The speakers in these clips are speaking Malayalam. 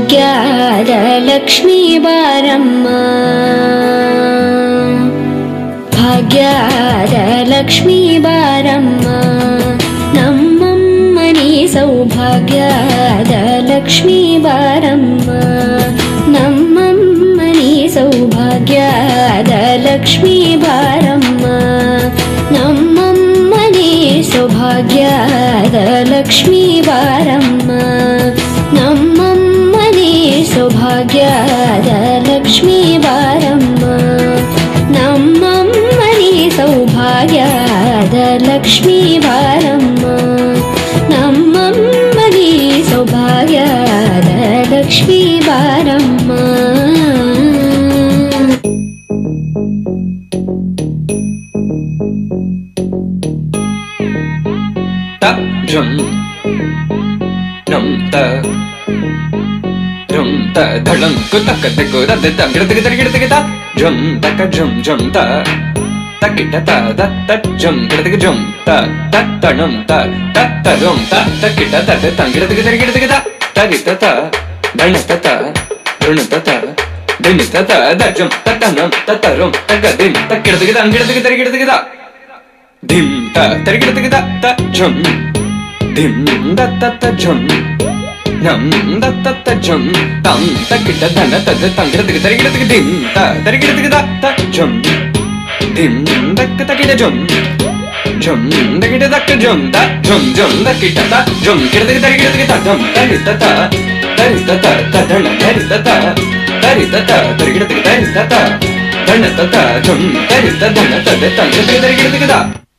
ಭಾಗ್ಯದ ಲಕ್ಷ್ಮೀ ಬಾರಮ್ಮ ಭಾಗ್ಯದ ಲಕ್ಷ್ಮೀ ಬಾರಮ್ಮ ನಮ್ಮಮ್ಮನಿ ಸೌಭಾಗ್ಯದ ಲಕ್ಷ್ಮೀ ಬಾರಮ್ಮ ನಮ್ಮಮ್ಮನಿ ಸೌಭಾಗ್ಯದ ಲಕ್ಷ್ಮೀ ಬಾರಮ್ಮ ನಮ್ಮಮ್ಮನಿ ಸೌಭಾಗ್ಯದ ಲಕ್ಷ್ಮೀ ಬಾರಮ್ಮ ನಮ್ಮಮ್ಮನಿ ಸೌಭಾಗ್ಯದ ಲಕ್ಷ್ಮೀ ಬಾರಮ್ಮ ನಮ್ಮಮ್ಮನಿ ಸೌಭಾಗ್ಯದ ಲಕ್ಷ್ಮೀ ಬಾರಮ್ಮ ನಮ್ಮಮ್ಮನಿ ಸೌಭಾಗ್ಯದ ಲಕ್ಷ್ಮೀ ಬಾರಮ್ಮ ta drum dum ta drum ta dhalam ku ta ka te ku da de ta gira te gira gira te ta drum ta ka drum drum ta ta ki ta ta da ta drum gira te drum ta ta ta dum ta ta ta drum ta ta ki ta ta de ta gira te gira gira te ta ta ki ta ta dana ta ta drum ta ta din ta ta da drum ta ta dum ta ta drum ta ka din ta gira te gira gira te gira gira te ta dim ta ta gira te ta ta drum dim da ta ta drum nam da ta ta drum tam ta kita da na ta da tang gira gira gira gira dim ta ta gira gira ta ta drum dim da ka ta kita drum drum da kita da ka drum da drum drum da kita ta drum gira gira gira gira ta drum ta ri ta ta ta ri ta ta ta da na ta ri ta ta ta ri ta ta ta gira gira ta ri ta ta ta na ta ta drum ta ri ta da na ta da tang gira gira gira gira ta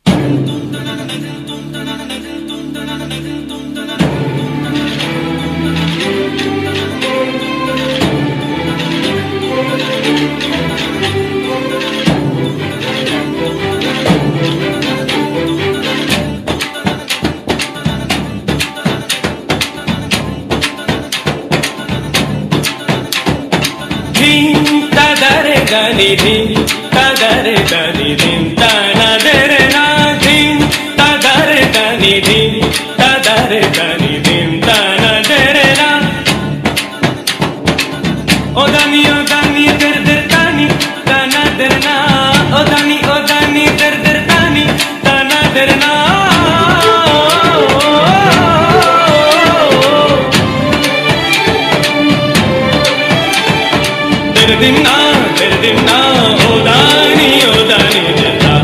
ಧೀಂ ತದರೆ ಗನಿ ಧೀಂ ತದರೆ ಗನಿ ಧೀಂ ತನದರೆ ನಾ ಧೀಂ ತದರೆ ಗನಿ ಧೀಂ ತದರೆ ಗನಿ ಧೀಂ ತನದರೆ ನಾ O dani o dani der der tani tana der na O dani o dani der der tani tana der na Der dinna der dinna o dani o dani der na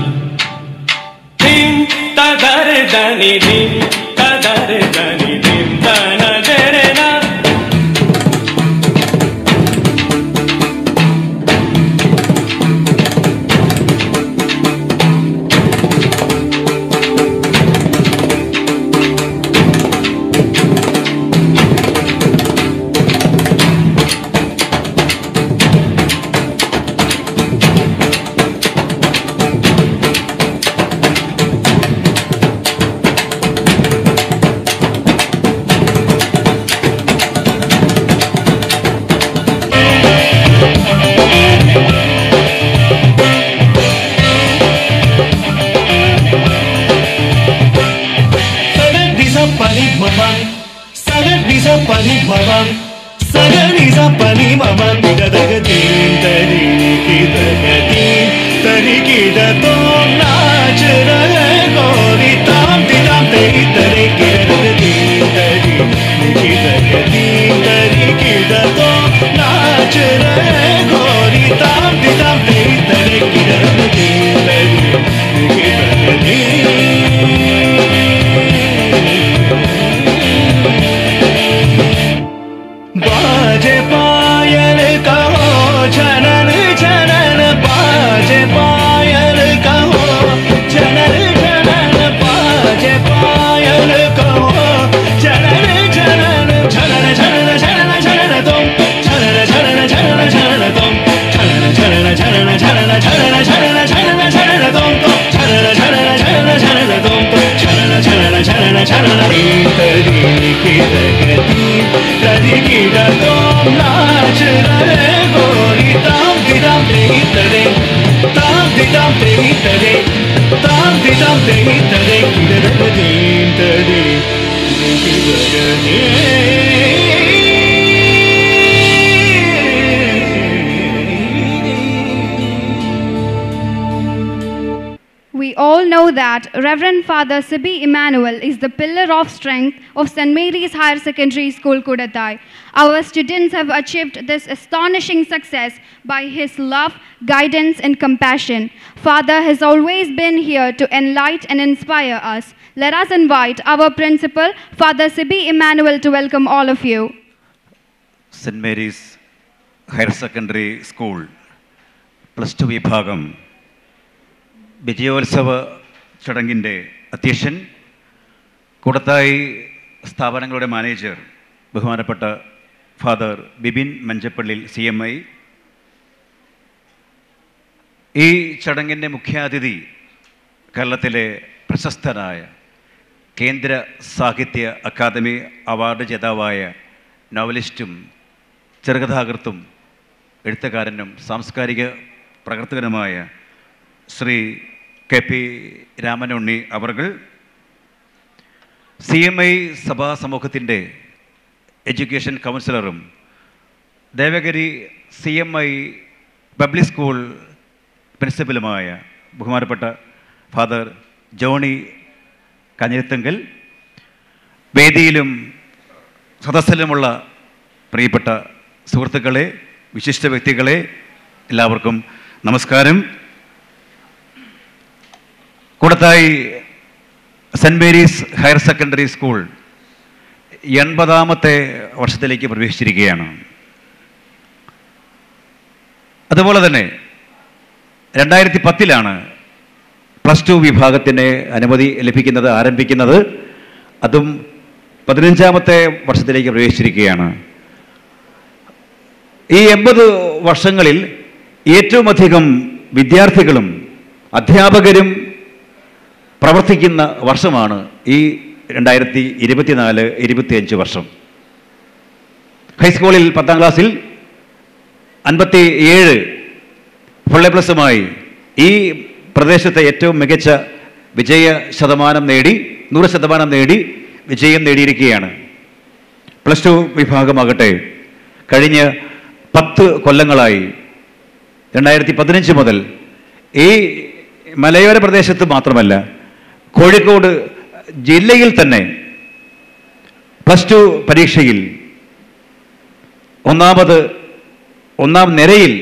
Dim ta dar dani dim ta dar dani dim tana der na Saga pani mama Saga nisa pani mama Saga nisa pani mama Diga daga din tari ki daga din Tari ki da to naach rahe gori Tam di tam tari tari ki daga din tari ki daga din Tari ki da to naach rahe gori Tam di tam tari tari ki daga din Tari ki daga din बाजे पायल कहो जनन जनन बाजे पायल कहो जनन जनन बाजे पायल कहो जनन जनन जनन जनन जनन जनन तुम जनन जनन जनन जनन तुम जनन जनन जनन जनन जनन जनन जनन जनन तुम जनन जनन जनन जनन तुम जनन जनन जनन जनन तरी की तगती तरी की तुम नाच रहे गोरी ताम दिदम तेरी तरे ताम दिदम तेरी तरे ताम दिदम तेरी तरे की दीन तरे की that Reverend Father Sibi Emmanuel is the pillar of strength of St. Mary's Higher Secondary School, Kudatai. Our students have achieved this astonishing success by his love, guidance, and compassion. Father has always been here to enlighten and inspire us. Let us invite our principal, Father Sibi Emmanuel, to welcome all of you. Saint Mary's higher secondary school plus two വിഭാഗം വിജയോത്സവ ചടങ്ങിൻ്റെ അധ്യക്ഷൻ കൂടത്തായി സ്ഥാപനങ്ങളുടെ മാനേജർ ബഹുമാനപ്പെട്ട father Bibin Manchappallil C M I ഈ ചടങ്ങിൻ്റെ മുഖ്യാതിഥി കേരളത്തിലെ പ്രശസ്തനായ കേന്ദ്ര സാഹിത്യ അക്കാദമി അവാർഡ് ജേതാവായ നോവലിസ്റ്റും ചെറുകഥാകൃത്തും എഴുത്തുകാരനും സാംസ്കാരിക പ്രവർത്തകനുമായ ശ്രീ കെ പി രാമനുണ്ണി അവർകൾ സി എം ഐ സഭാ സമൂഹത്തിൻ്റെ എഡ്യൂക്കേഷൻ കൗൺസിലറും Devagiri C M I public school പ്രിൻസിപ്പലുമായ ബഹുമാനപ്പെട്ട ഫാദർ ജോണി കഞ്ഞിരത്തെങ്കൽ വേദിയിലും സദസ്സിലുമുള്ള പ്രിയപ്പെട്ട സുഹൃത്തുക്കളെ വിശിഷ്ട വ്യക്തികളെ എല്ലാവർക്കും നമസ്കാരം Koodathai saint Mary's higher secondary school എൺപതാമത്തെ വർഷത്തിലേക്ക് പ്രവേശിച്ചിരിക്കുകയാണ് അതുപോലെ തന്നെ രണ്ടായിരത്തി പത്തിലാണ് പ്ലസ് ടു വിഭാഗത്തിന് അനുമതി ലഭിക്കുന്നത് ആരംഭിക്കുന്നത് അതും പതിനഞ്ചാമത്തെ വർഷത്തിലേക്ക് പ്രവേശിച്ചിരിക്കുകയാണ് ഈ എൺപത് വർഷങ്ങളിൽ ഏറ്റവും അധികം വിദ്യാർത്ഥികളും അധ്യാപകരും പ്രവർത്തിക്കുന്ന വർഷമാണ് ഈ രണ്ടായിരത്തി ഇരുപത്തിനാല് ഇരുപത്തിയഞ്ച് വർഷം ഹൈസ്കൂളിൽ പത്താം ക്ലാസ്സിൽ അൻപത്തി ഏഴ് ഫുൾ എ പ്ലസുമായി ഈ പ്രദേശത്തെ ഏറ്റവും മികച്ച വിജയ ശതമാനം നേടി നൂറ് ശതമാനം നേടി വിജയം നേടിയിരിക്കുകയാണ് പ്ലസ് ടു വിഭാഗമാകട്ടെ കഴിഞ്ഞ പത്ത് കൊല്ലങ്ങളായി രണ്ടായിരത്തി പതിനഞ്ച് മുതൽ ഈ മലയോര പ്രദേശത്ത് മാത്രമല്ല കോഴിക്കോട് ജില്ലയിൽ തന്നെ പ്ലസ് ടു പരീക്ഷയിൽ ഒന്നാമത് ഒന്നാം നിരയിൽ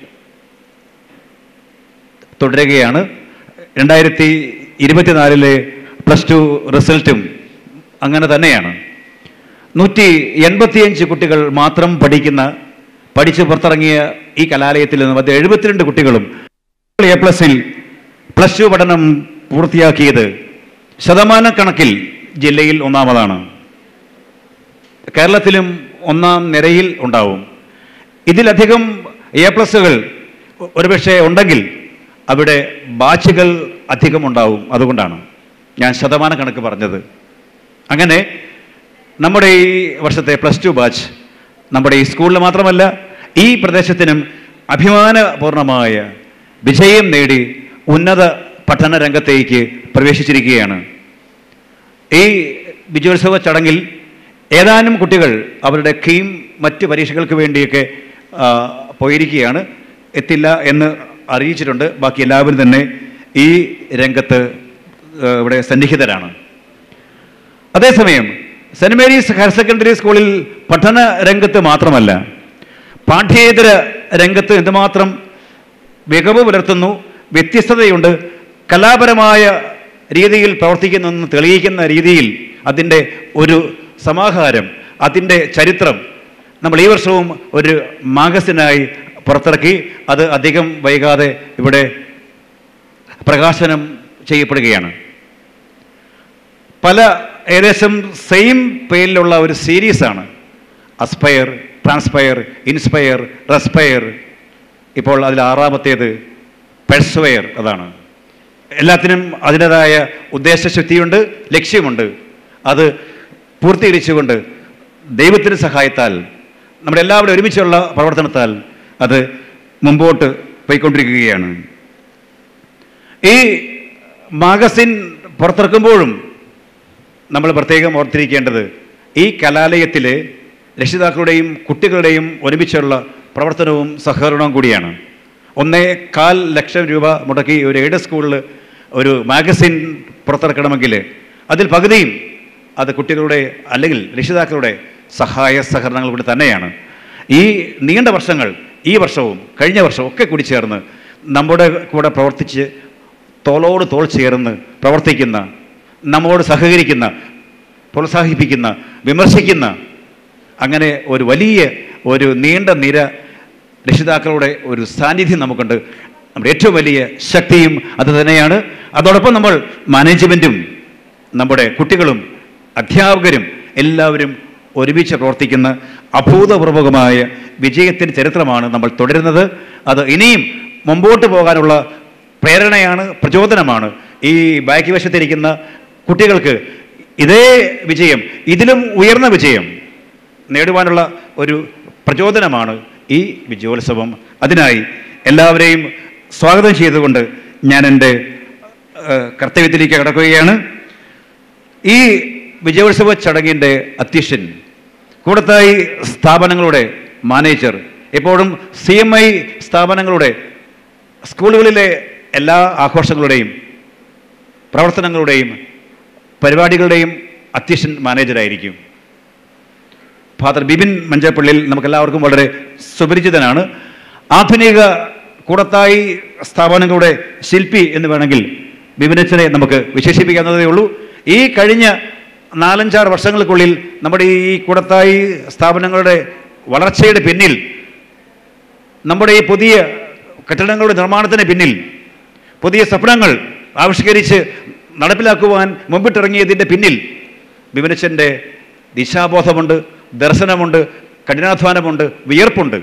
തുടരുകയാണ് രണ്ടായിരത്തി ഇരുപത്തിനാലിലെ പ്ലസ് ടു റിസൾട്ടും അങ്ങനെ തന്നെയാണ് നൂറ്റി എൺപത്തിയഞ്ച് കുട്ടികൾ മാത്രം പഠിക്കുന്ന പഠിച്ച് പുറത്തിറങ്ങിയ ഈ കലാലയത്തിൽ നിന്നും അത് എഴുപത്തിരണ്ട് കുട്ടികളും എ പ്ലസിൽ പ്ലസ് ടു പഠനം പൂർത്തിയാക്കിയത് ശതമാന കണക്കിൽ ജില്ലയിൽ ഒന്നാമതാണ് കേരളത്തിലും ഒന്നാം നിരയിൽ ഉണ്ടാവും ഇതിലധികം എ പ്ലസുകൾ ഒരുപക്ഷെ ഉണ്ടെങ്കിൽ അവിടെ ബാച്ചുകൾ അധികം ഉണ്ടാവും അതുകൊണ്ടാണ് ഞാൻ ശതമാന കണക്ക് പറഞ്ഞത് അങ്ങനെ നമ്മുടെ ഈ വർഷത്തെ പ്ലസ് ടു ബാച്ച് നമ്മുടെ ഈ സ്കൂളിൽ മാത്രമല്ല ഈ പ്രദേശത്തിനും അഭിമാനപൂർണമായ വിജയം നേടി ഉന്നത പഠന രംഗത്തേക്ക് പ്രവേശിച്ചിരിക്കുകയാണ് ഈ വിജയോത്സവ ചടങ്ങിൽ ഏതാനും കുട്ടികൾ അവരുടെ കീം മറ്റ് പരീക്ഷകൾക്ക് വേണ്ടിയൊക്കെ ആ, പോയിരിക്കുകയാണ് എത്തില്ല എന്ന് അറിയിച്ചിട്ടുണ്ട് ബാക്കി എല്ലാവരും തന്നെ ഈ രംഗത്ത് ആ, ഇവിടെ സന്നിഹിതരാണ് അതേസമയം സെൻറ് മേരീസ് ഹയർ സെക്കൻഡറി സ്കൂളിൽ പഠന രംഗത്ത് മാത്രമല്ല പാഠ്യേതര രംഗത്ത് എന്തുമാത്രം മികവ് പുലർത്തുന്നു വ്യത്യസ്തതയുണ്ട് കലാപരമായ രീതിയിൽ പ്രവർത്തിക്കുന്നെന്ന് തെളിയിക്കുന്ന രീതിയിൽ അതിൻ്റെ ഒരു സമാഹാരം അതിൻ്റെ ചരിത്രം നമ്മൾ ഈ വർഷവും ഒരു മാഗസിനായി പുറത്തിറക്കി അത് അധികം വൈകാതെ ഇവിടെ പ്രകാശനം ചെയ്യപ്പെടുകയാണ് പല ഏകദേശം സെയിം പേരിലുള്ള ഒരു സീരീസാണ് അസ്പയർ ട്രാൻസ്പയർ ഇൻസ്പയർ റെസ്പയർ ഇപ്പോൾ അതിൽ ആറാമത്തേത് പെഴ്സ്വയർ അതാണ് എല്ലാത്തിനും അതിൻ്റെതായ ഉദ്ദേശശക്തിയുണ്ട് ലക്ഷ്യമുണ്ട് അത് പൂർത്തീകരിച്ചുകൊണ്ട് ദൈവത്തിൻ്റെ സഹായത്താൽ നമ്മുടെ എല്ലാവരും ഒരുമിച്ചുള്ള പ്രവർത്തനത്താൽ അത് മുമ്പോട്ട് പോയിക്കൊണ്ടിരിക്കുകയാണ് ഈ മാഗസിൻ പുറത്തിറക്കുമ്പോഴും നമ്മൾ പ്രത്യേകം ഓർത്തിരിക്കേണ്ടത് ഈ കലാലയത്തിലെ രക്ഷിതാക്കളുടെയും കുട്ടികളുടെയും ഒരുമിച്ചുള്ള പ്രവർത്തനവും സഹകരണവും കൂടിയാണ് ഒന്നേ കാൽ ലക്ഷം രൂപ മുടക്കി ഒരു എയ്ഡ് സ്കൂളിൽ ഒരു മാഗസിൻ പുറത്തിറക്കണമെങ്കിൽ അതിൽ പകുതിയും അത് കുട്ടികളുടെ അല്ലെങ്കിൽ രക്ഷിതാക്കളുടെ സഹായ സഹകരണങ്ങൾ കൂടി തന്നെയാണ് ഈ നീണ്ട വർഷങ്ങൾ ഈ വർഷവും കഴിഞ്ഞ വർഷവും ഒക്കെ കൂടി ചേർന്ന് നമ്മുടെ കൂടെ പ്രവർത്തിച്ച് തോളോട് തോൾ ചേർന്ന് പ്രവർത്തിക്കുന്ന നമ്മോട് സഹകരിക്കുന്ന പ്രോത്സാഹിപ്പിക്കുന്ന വിമർശിക്കുന്ന അങ്ങനെ ഒരു വലിയ ഒരു നീണ്ട നിര രക്ഷിതാക്കളുടെ ഒരു സാന്നിധ്യം നമുക്കുണ്ട് നമ്മുടെ ഏറ്റവും വലിയ ശക്തിയും അത് തന്നെയാണ് അതോടൊപ്പം നമ്മൾ മാനേജ്മെൻറ്റും നമ്മുടെ കുട്ടികളും അധ്യാപകരും എല്ലാവരും ഒരുമിച്ച് പ്രവർത്തിക്കുന്ന അഭൂതപൂർവകമായ വിജയത്തിൻ്റെ ചരിത്രമാണ് നമ്മൾ തുടരുന്നത് അത് ഇനിയും മുമ്പോട്ട് പോകാനുള്ള പ്രേരണയാണ് പ്രചോദനമാണ് ഈ ബാക്കി വശത്തിരിക്കുന്ന കുട്ടികൾക്ക് ഇതേ വിജയം ഇതിലും ഉയർന്ന വിജയം നേടുവാനുള്ള ഒരു പ്രചോദനമാണ് ഈ വിജയോത്സവം അതിനായി എല്ലാവരെയും സ്വാഗതം ചെയ്തുകൊണ്ട് ഞാൻ എൻ്റെ ഏഹ്, കർത്തവ്യത്തിലേക്ക് കടക്കുകയാണ് ഈ വിജയോത്സവ ചടങ്ങിൻ്റെ അധ്യക്ഷൻ കൂടത്തായി സ്ഥാപനങ്ങളുടെ മാനേജർ എപ്പോഴും സി എം ഐ സ്ഥാപനങ്ങളുടെ സ്കൂളുകളിലെ എല്ലാ ആഘോഷങ്ങളുടെയും പ്രവർത്തനങ്ങളുടെയും പരിപാടികളുടെയും അധ്യക്ഷൻ മാനേജരായിരിക്കും ഫാദർ ബിബിൻ മഞ്ചപ്പള്ളിയിൽ നമുക്കെല്ലാവർക്കും വളരെ സുപരിചിതനാണ് ആധുനിക കൂടത്തായി സ്ഥാപനങ്ങളുടെ ശില്പി എന്ന് വേണമെങ്കിൽ ബിബിനച്ചനെ നമുക്ക് വിശേഷിപ്പിക്കാവുന്നതേ ഉള്ളൂ ഈ കഴിഞ്ഞ നാലഞ്ചാറ് വർഷങ്ങൾക്കുള്ളിൽ നമ്മുടെ ഈ കൂടത്തായി സ്ഥാപനങ്ങളുടെ വളർച്ചയുടെ പിന്നിൽ നമ്മുടെ ഈ പുതിയ കെട്ടിടങ്ങളുടെ നിർമ്മാണത്തിന് പിന്നിൽ പുതിയ സ്വപ്നങ്ങൾ ആവിഷ്കരിച്ച് നടപ്പിലാക്കുവാൻ മുമ്പിട്ടിറങ്ങിയതിൻ്റെ പിന്നിൽ വിമനച്ചൻ്റെ ദിശാബോധമുണ്ട് ദർശനമുണ്ട് കഠിനാധ്വാനമുണ്ട് വിയർപ്പുണ്ട്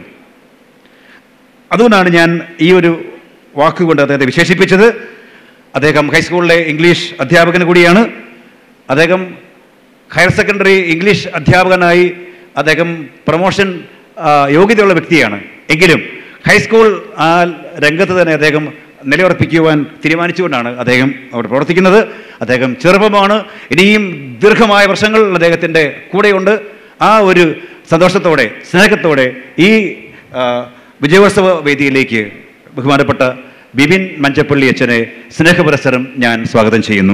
അതുകൊണ്ടാണ് ഞാൻ ഈ ഒരു വാക്കുകൊണ്ട് അദ്ദേഹത്തെ വിശേഷിപ്പിച്ചത് അദ്ദേഹം ഹൈസ്കൂളിലെ ഇംഗ്ലീഷ് അധ്യാപകൻ കൂടിയാണ് അദ്ദേഹം ഹയർ സെക്കൻഡറി ഇംഗ്ലീഷ് അധ്യാപകനായി അദ്ദേഹം പ്രൊമോഷൻ ആ, യോഗ്യതയുള്ള വ്യക്തിയാണ് എങ്കിലും ഹൈസ്കൂൾ ആ രംഗത്ത് തന്നെ അദ്ദേഹം നിലയുറപ്പിക്കുവാൻ തീരുമാനിച്ചുകൊണ്ടാണ് അദ്ദേഹം അവിടെ പ്രവർത്തിക്കുന്നത് അദ്ദേഹം ചെറുപ്പമാണ് ഇനിയും ദീർഘമായ വർഷങ്ങൾ അദ്ദേഹത്തിൻ്റെ കൂടെയുണ്ട് ആ ഒരു സന്തോഷത്തോടെ സ്നേഹത്തോടെ ഈ ആ, വിജയോത്സവ വേദിയിലേക്ക് ബഹുമാനപ്പെട്ട ബിപിൻ മഞ്ചപ്പള്ളി അച്ഛനെ സ്നേഹപുരസ്സരം ഞാൻ സ്വാഗതം ചെയ്യുന്നു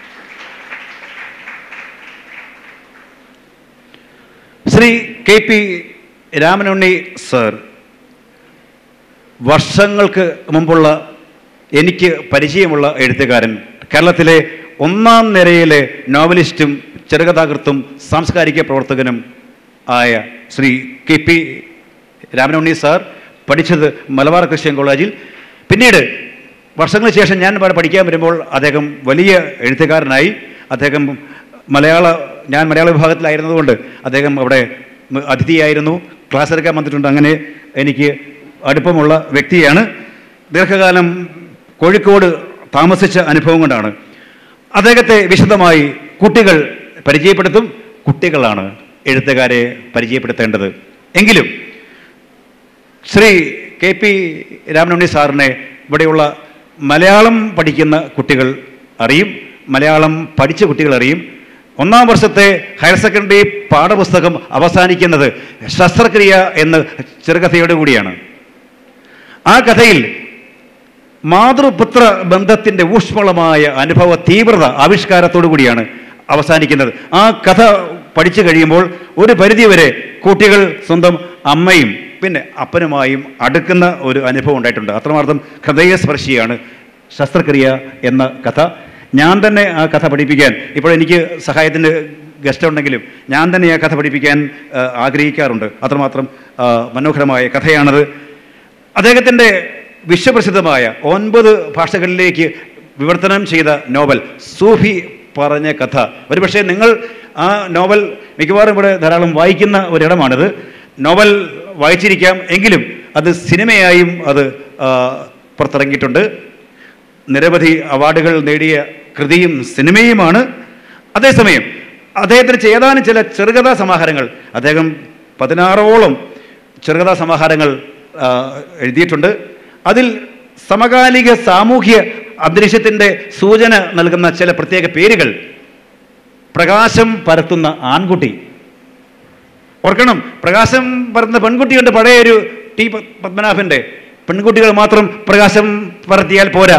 Shri K P Ramanunni sir വർഷങ്ങൾക്ക് മുമ്പുള്ള എനിക്ക് പരിചയമുള്ള എഴുത്തുകാരൻ കേരളത്തിലെ ഒന്നാം നിരയിലെ നോവലിസ്റ്റും ചെറുകഥാകൃത്തും സാംസ്കാരിക പ്രവർത്തകനും ആയ Shri K P Ramanunni sir പഠിച്ചത് മലബാർ ക്രിസ്ത്യൻ കോളേജിൽ പിന്നീട് വർഷങ്ങൾക്ക് ശേഷം ഞാൻ അവിടെ പഠിക്കാൻ വരുമ്പോൾ അദ്ദേഹം വലിയ എഴുത്തുകാരനായി അദ്ദേഹം മലയാള ഞാൻ മലയാള വിഭാഗത്തിലായിരുന്നതുകൊണ്ട് അദ്ദേഹം അവിടെ മ- അതിഥിയായിരുന്നു ക്ലാസ് എടുക്കാൻ വന്നിട്ടുണ്ട് അങ്ങനെ എനിക്ക് അടുപ്പമുള്ള വ്യക്തിയാണ് ദീർഘകാലം കോഴിക്കോട് താമസിച്ച അനുഭവം കൊണ്ടാണ് അദ്ദേഹത്തെ വിശദമായി കുട്ടികൾ പരിചയപ്പെടുത്തും കുട്ടികളാണ് എഴുത്തുകാരെ പരിചയപ്പെടുത്തേണ്ടത് എങ്കിലും ശ്രീ കെ പി രാമനുണ്ണി സാറിനെ ഇവിടെയുള്ള മലയാളം പഠിക്കുന്ന കുട്ടികൾ അറിയും മലയാളം പഠിച്ച കുട്ടികൾ അറിയും ഒന്നാം വർഷത്തെ ഹയർ സെക്കൻഡറി പാഠപുസ്തകം അവസാനിക്കുന്നത് ശസ്ത്രക്രിയ എന്ന ചെറുകഥയോട് കൂടിയാണ് ആ കഥയിൽ മാതൃപുത്ര ബന്ധത്തിൻ്റെ ഊഷ്മളമായ അനുഭവ തീവ്രത ആവിഷ്കാരത്തോടു കൂടിയാണ് അവസാനിക്കുന്നത് ആ കഥ പഠിച്ചു കഴിയുമ്പോൾ ഒരു പരിധിവരെ കുട്ടികൾ സ്വന്തം അമ്മയും പിന്നെ അപ്പനുമായും അടുക്കുന്ന ഒരു അനുഭവം ഉണ്ടായിട്ടുണ്ട് അത്രമാത്രം ഹൃദയസ്പർശിയാണ് ശസ്ത്രക്രിയ എന്ന കഥ ഞാൻ തന്നെ ആ കഥ പഠിപ്പിക്കാൻ ഇപ്പോൾ എനിക്ക് സഹായത്തിന് ഗസ്റ്റ് ഉണ്ടെങ്കിലും ഞാൻ തന്നെ ആ കഥ പഠിപ്പിക്കാൻ ആ, ആഗ്രഹിക്കാറുണ്ട് അത്രമാത്രം ആ, മനോഹരമായ കഥയാണത് അദ്ദേഹത്തിൻ്റെ വിശ്വപ്രസിദ്ധമായ ഒൻപത് ഭാഷകളിലേക്ക് വിവർത്തനം ചെയ്ത നോവൽ സൂഫി പറഞ്ഞ കഥ ഒരുപക്ഷെ നിങ്ങൾ ആ നോവൽ മിക്കവാറും ഇവിടെ ധാരാളം വായിക്കുന്ന ഒരിടമാണിത് നോവൽ വായിച്ചിരിക്കാം എങ്കിലും അത് സിനിമയായും അത് ആ, പുറത്തിറങ്ങിയിട്ടുണ്ട് നിരവധി അവാർഡുകൾ നേടിയ കൃതിയും സിനിമയുമാണ് അതേസമയം അദ്ദേഹത്തിന് ഏതാനും ചില ചെറുകഥാ സമാഹാരങ്ങൾ അദ്ദേഹം പതിനാറോളം ചെറുകഥാ സമാഹാരങ്ങൾ ആ, എഴുതിയിട്ടുണ്ട് അതിൽ സമകാലിക സാമൂഹ്യ അന്തരീക്ഷത്തിൻ്റെ സൂചന നൽകുന്ന ചില പ്രത്യേക പേരുകൾ പ്രകാശം പരത്തുന്ന ആൺകുട്ടി ഓർക്കണം പ്രകാശം പരത്തുന്ന പെൺകുട്ടിയുണ്ട് പഴയ ഒരു ടി പ- പത്മനാഭൻ്റെ പെൺകുട്ടികൾ മാത്രം പ്രകാശം പരത്തിയാൽ പോരാ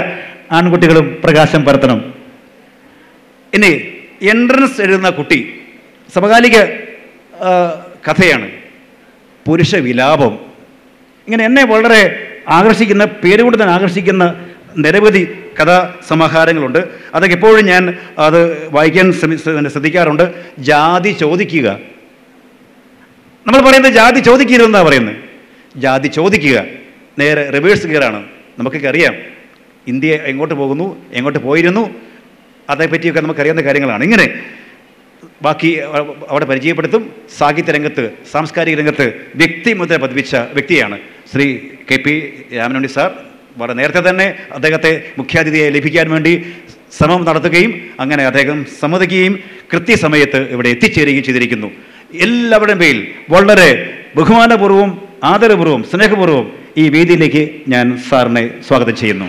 ആൺകുട്ടികളും പ്രകാശം പരത്തണം ഇനി എൻട്രൻസ് എഴുതുന്ന കുട്ടി സമകാലിക ആ, കഥയാണ് പുരുഷ വിലാപം ഇങ്ങനെ എന്നെ വളരെ ആകർഷിക്കുന്ന പേരുകൊണ്ട് തന്നെ ആകർഷിക്കുന്ന നിരവധി കഥാ സമാഹാരങ്ങളുണ്ട് അതൊക്കെ എപ്പോഴും ഞാൻ അത് വായിക്കാൻ ശ്രമി ശ്രദ്ധിക്കാറുണ്ട് ജാതി ചോദിക്കുക നമ്മൾ പറയുന്നത് ജാതി ചോദിക്കരുതെന്നാണ് പറയുന്നത് ജാതി ചോദിക്കുക നേരെ റിവേഴ്സ് ഗിയറാണ് നമുക്കൊക്കെ അറിയാം ഇന്ത്യ എങ്ങോട്ട് പോകുന്നു എങ്ങോട്ട് പോയിരുന്നു അതേപ്പറ്റിയൊക്കെ നമുക്കറിയാവുന്ന കാര്യങ്ങളാണ് ഇങ്ങനെ ബാക്കി അവ- അവിടെ പരിചയപ്പെടുത്തും സാഹിത്യ രംഗത്ത് സാംസ്കാരിക രംഗത്ത് വ്യക്തിമുദ്ര പതിപ്പിച്ച വ്യക്തിയാണ് Shri K P Ramanunni sir വളരെ നേരത്തെ തന്നെ അദ്ദേഹത്തെ മുഖ്യാതിഥിയെ ലഭിക്കാൻ വേണ്ടി ശ്രമം നടത്തുകയും അങ്ങനെ അദ്ദേഹം സമ്മതിക്കുകയും കൃത്യസമയത്ത് ഇവിടെ എത്തിച്ചേരുകയും ചെയ്തിരിക്കുന്നു എല്ലാവരുടെയും പേരിൽ വളരെ ബഹുമാനപൂർവ്വം ആദരപൂർവ്വം സ്നേഹപൂർവ്വം ഈ വേദിയിലേക്ക് ഞാൻ സാറിനെ സ്വാഗതം ചെയ്യുന്നു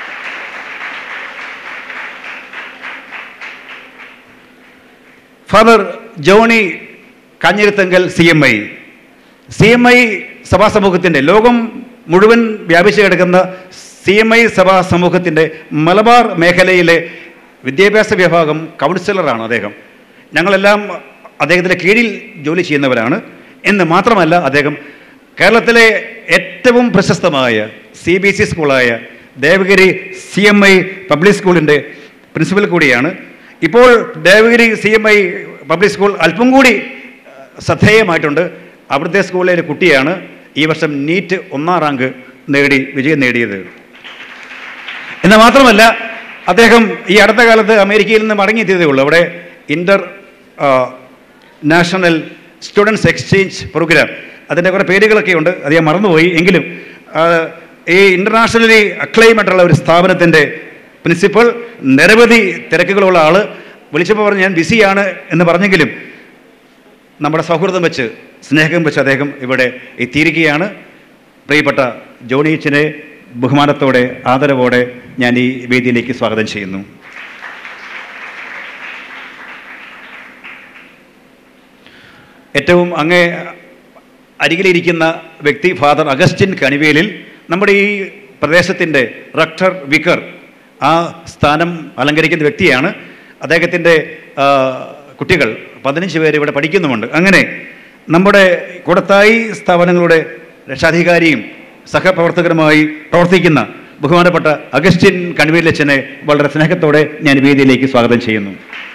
father Johnny Kanjirathingal C M I C M I സഭാ സമൂഹത്തിൻ്റെ ലോകം മുഴുവൻ വ്യാപിച്ചു കിടക്കുന്ന സി എം ഐ സഭാ സമൂഹത്തിൻ്റെ മലബാർ മേഖലയിലെ വിദ്യാഭ്യാസ വിഭാഗം കൗൺസിലറാണ് അദ്ദേഹം ഞങ്ങളെല്ലാം അദ്ദേഹത്തിൻ്റെ കീഴിൽ ജോലി ചെയ്യുന്നവരാണ് എന്ന് മാത്രമല്ല അദ്ദേഹം കേരളത്തിലെ ഏറ്റവും പ്രശസ്തമായ സി ബി എസ് ഇ സ്കൂളായ Devagiri C M I public സ്കൂളിൻ്റെ പ്രിൻസിപ്പൽ കൂടിയാണ് ഇപ്പോൾ Devagiri C M I public school അല്പം കൂടി അഹ്, ശ്രദ്ധേയമായിട്ടുണ്ട് അവിടുത്തെ സ്കൂളിലെ ഒരു കുട്ടിയാണ് ഈ വർഷം നീറ്റ് ഒന്നാം റാങ്ക് നേടി വിജയം നേടിയത് എന്ന് മാത്രമല്ല അദ്ദേഹം ഈ അടുത്ത കാലത്ത് അമേരിക്കയിൽ നിന്ന് മടങ്ങിയെത്തിയതേ ഉള്ളൂ അവിടെ international students exchange programme അതിൻ്റെ കുറേ പേരുകളൊക്കെ ഉണ്ട് അത് ഞാൻ മറന്നുപോയി എങ്കിലും ആ, ഈ ഇൻ്റർനാഷണലി അക്ലൈമായിട്ടുള്ള ഒരു സ്ഥാപനത്തിൻ്റെ പ്രിൻസിപ്പൽ നിരവധി തിരക്കുകളുള്ള ആൾ വിളിച്ചപ്പോൾ പറഞ്ഞു ഞാൻ ബിസിയാണ് എന്ന് പറഞ്ഞെങ്കിലും നമ്മുടെ സൗഹൃദം വെച്ച് സ്നേഹം വെച്ച് അദ്ദേഹം ഇവിടെ എത്തിയിരിക്കുകയാണ് പ്രിയപ്പെട്ട ജോണിയച്ചിനെ ബഹുമാനത്തോടെ ആദരവോടെ ഞാൻ ഈ വേദിയിലേക്ക് സ്വാഗതം ചെയ്യുന്നു ഏറ്റവും അങ്ങേ അരികിലിരിക്കുന്ന വ്യക്തി ഫാദർ അഗസ്റ്റിൻ കണിവേലിൽ നമ്മുടെ ഈ പ്രദേശത്തിൻ്റെ റക്ടർ വിക്കർ ആ സ്ഥാനം അലങ്കരിക്കുന്ന വ്യക്തിയാണ് അദ്ദേഹത്തിൻ്റെ ആ, കുട്ടികൾ പതിനഞ്ച് പേര് ഇവിടെ പഠിക്കുന്നുമുണ്ട് അങ്ങനെ നമ്മുടെ കൂടത്തായി സ്ഥാപനങ്ങളുടെ രക്ഷാധികാരിയും സഹപ്രവർത്തകരുമായി പ്രവർത്തിക്കുന്ന ബഹുമാനപ്പെട്ട അഗസ്റ്റിൻ കണിവേലച്ചനെ വളരെ സ്നേഹത്തോടെ ഞാൻ വേദിയിലേക്ക് സ്വാഗതം ചെയ്യുന്നു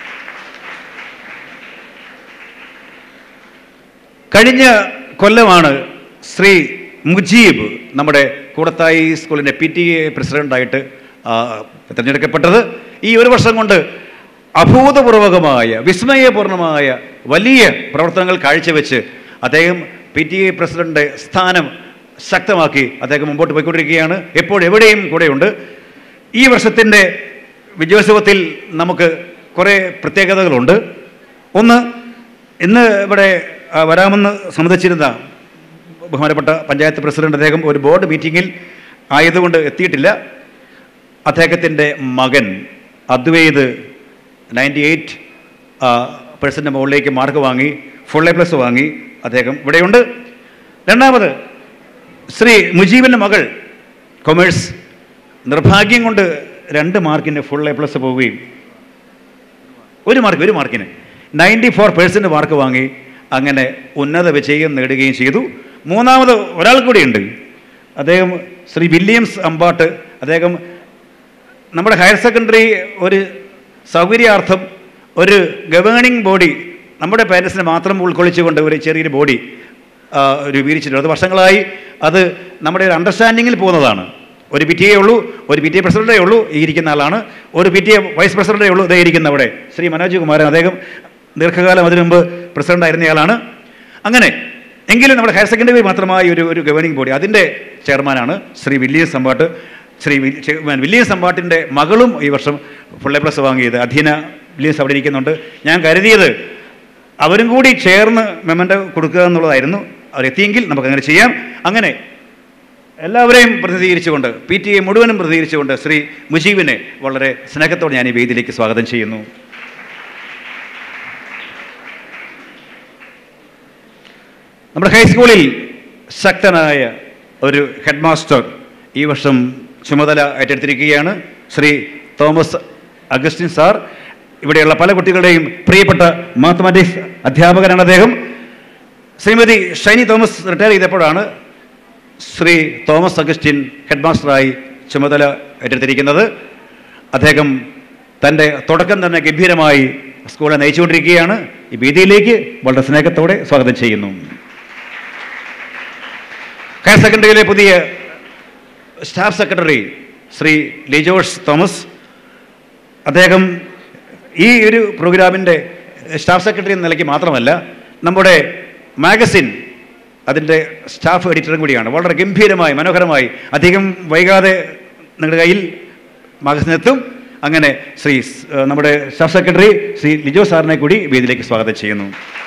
കഴിഞ്ഞ കൊല്ലമാണ് ശ്രീ മുജീബ് നമ്മുടെ കൂടത്തായി സ്കൂളിൻ്റെ പി ടി എ പ്രസിഡൻ്റായിട്ട് ആ, തിരഞ്ഞെടുക്കപ്പെട്ടത് ഈ ഒരു വർഷം കൊണ്ട് അഭൂതപൂർവകമായ വിസ്മയപൂർണമായ വലിയ പ്രവർത്തനങ്ങൾ കാഴ്ചവെച്ച് അദ്ദേഹം പി ടി എ പ്രസിഡന്റ് സ്ഥാനം ശക്തമാക്കി അദ്ദേഹം മുമ്പോട്ട് പോയിക്കൊണ്ടിരിക്കുകയാണ് എപ്പോഴെവിടെയും കൂടെയുണ്ട് ഈ വർഷത്തിൻ്റെ വിജയോത്സവത്തിൽ നമുക്ക് കുറേ പ്രത്യേകതകളുണ്ട് ഒന്ന് ഇന്ന് ഇവിടെ ആ, വരാമെന്ന് സമ്മതിച്ചിരുന്ന ബഹുമാനപ്പെട്ട പഞ്ചായത്ത് പ്രസിഡന്റ് അദ്ദേഹം ഒരു ബോർഡ് മീറ്റിങ്ങിൽ ആയതുകൊണ്ട് എത്തിയിട്ടില്ല അദ്ദേഹത്തിൻ്റെ മകൻ അദ്വൈത് നയൻറ്റി എയ്റ്റ് പേഴ്സൻ്റെ മുകളിലേക്ക് മാർക്ക് വാങ്ങി ഫുൾ എ പ്ലസ് വാങ്ങി അദ്ദേഹം ഇവിടെയുണ്ട് രണ്ടാമത് ശ്രീ മുജീബിൻ്റെ മകൾ കൊമേഴ്സ് നിർഭാഗ്യം കൊണ്ട് രണ്ട് മാർക്കിന് ഫുൾ എ പ്ലസ് പോവുകയും ഒരു മാർക്ക് ഒരു മാർക്കിന് നയൻറ്റി ഫോർ പേഴ്സൻറ്റ് മാർക്ക് വാങ്ങി അങ്ങനെ ഉന്നത വിജയം നേടുകയും ചെയ്തു മൂന്നാമത് ഒരാൾ കൂടിയുണ്ട് അദ്ദേഹം ശ്രീ വില്യംസ് അമ്പാട്ട് അദ്ദേഹം നമ്മുടെ ഹയർ സെക്കൻഡറി ഒരു സൗകര്യാർത്ഥം ഒരു ഗവേണിംഗ് ബോഡി നമ്മുടെ പാരൻസിനെ മാത്രം ഉൾക്കൊള്ളിച്ചുകൊണ്ട് ഒരു ചെറിയൊരു ബോഡി രൂപീകരിച്ചിട്ടുണ്ട് അത് വർഷങ്ങളായി അത് നമ്മുടെ ഒരു അണ്ടർസ്റ്റാൻഡിങ്ങിൽ പോകുന്നതാണ് ഒരു പി ടി എ ഉള്ളൂ ഒരു പി ടി എ പ്രസിഡൻ്റേ ഉള്ളൂ ഈ ഇരിക്കുന്ന ആളാണ് ഒരു പി ടി എ വൈസ് പ്രസിഡൻ്റേ ഉള്ളൂ ഇതേ ഇരിക്കുന്ന അവിടെ ശ്രീ മനോജ് കുമാരൻ അദ്ദേഹം ദീർഘകാലം അതിനു മുമ്പ് പ്രസിഡന്റ് ആയിരുന്നയാളാണ് അങ്ങനെ എങ്കിലും നമ്മുടെ ഹയർ സെക്കൻഡറി മാത്രമായി ഒരു ഒരു ഗവേണിംഗ് ബോഡി അതിൻ്റെ ചെയർമാനാണ് ശ്രീ വില്യംസ് സമ്പാട്ട് ശ്രീ വി- ചെയർമാൻ വില്യംസ് സമ്പാട്ടിൻ്റെ മകളും ഈ വർഷം ഫുൾ എ പ്ലസ് വാങ്ങിയത് അധീന വില്യംസ് അവിടെ ഇരിക്കുന്നുണ്ട് ഞാൻ കരുതിയത് അവരും കൂടി ചേർന്ന് മെമ്മൻ്റ് കൊടുക്കുക എന്നുള്ളതായിരുന്നു അവരെത്തിയെങ്കിൽ നമുക്കങ്ങനെ ചെയ്യാം അങ്ങനെ എല്ലാവരെയും പ്രതിനിധീകരിച്ചുകൊണ്ട് പി ടി എ മുഴുവനും പ്രതിനിധീകരിച്ചുകൊണ്ട് ശ്രീ മുജീബിനെ വളരെ സ്നേഹത്തോടെ ഞാൻ ഈ വേദിയിലേക്ക് സ്വാഗതം ചെയ്യുന്നു നമ്മുടെ ഹൈസ്കൂളിൽ ശക്തനായ ഒരു ഹെഡ് മാസ്റ്റർ ഈ വർഷം ചുമതല ഏറ്റെടുത്തിരിക്കുകയാണ് ശ്രീ തോമസ് അഗസ്റ്റിൻ സാർ ഇവിടെയുള്ള പല കുട്ടികളുടെയും പ്രിയപ്പെട്ട മാത്തമാറ്റിക്സ് അധ്യാപകനാണ് അദ്ദേഹം ശ്രീമതി ഷൈനി തോമസ് റിട്ടയർ ചെയ്തപ്പോഴാണ് ശ്രീ തോമസ് അഗസ്റ്റിൻ ഹെഡ് മാസ്റ്ററായി ചുമതല ഏറ്റെടുത്തിരിക്കുന്നത് അദ്ദേഹം തൻ്റെ തുടക്കം തന്നെ ഗംഭീരമായി സ്കൂളെ നയിച്ചുകൊണ്ടിരിക്കുകയാണ് ഈ വേദിയിലേക്ക് വളരെ സ്നേഹത്തോടെ സ്വാഗതം ചെയ്യുന്നു ഹയർ സെക്കൻഡറിയിലെ പുതിയ staff secretary Shri Lijosh Thomas അദ്ദേഹം ഈ ഒരു പ്രോഗ്രാമിൻ്റെ സ്റ്റാഫ് സെക്രട്ടറി എന്ന നിലയ്ക്ക് മാത്രമല്ല നമ്മുടെ മാഗസിൻ അതിൻ്റെ സ്റ്റാഫ് എഡിറ്ററും കൂടിയാണ് വളരെ ഗംഭീരമായി മനോഹരമായി അധികം വൈകാതെ നിങ്ങളുടെ കയ്യിൽ മാഗസിൻ എത്തും അങ്ങനെ ശ്രീ സ്- ഏഹ് നമ്മുടെ സ്റ്റാഫ് സെക്രട്ടറി ശ്രീ ലിജോ സാറിനെ കൂടി വേദിയിലേക്ക് സ്വാഗതം ചെയ്യുന്നു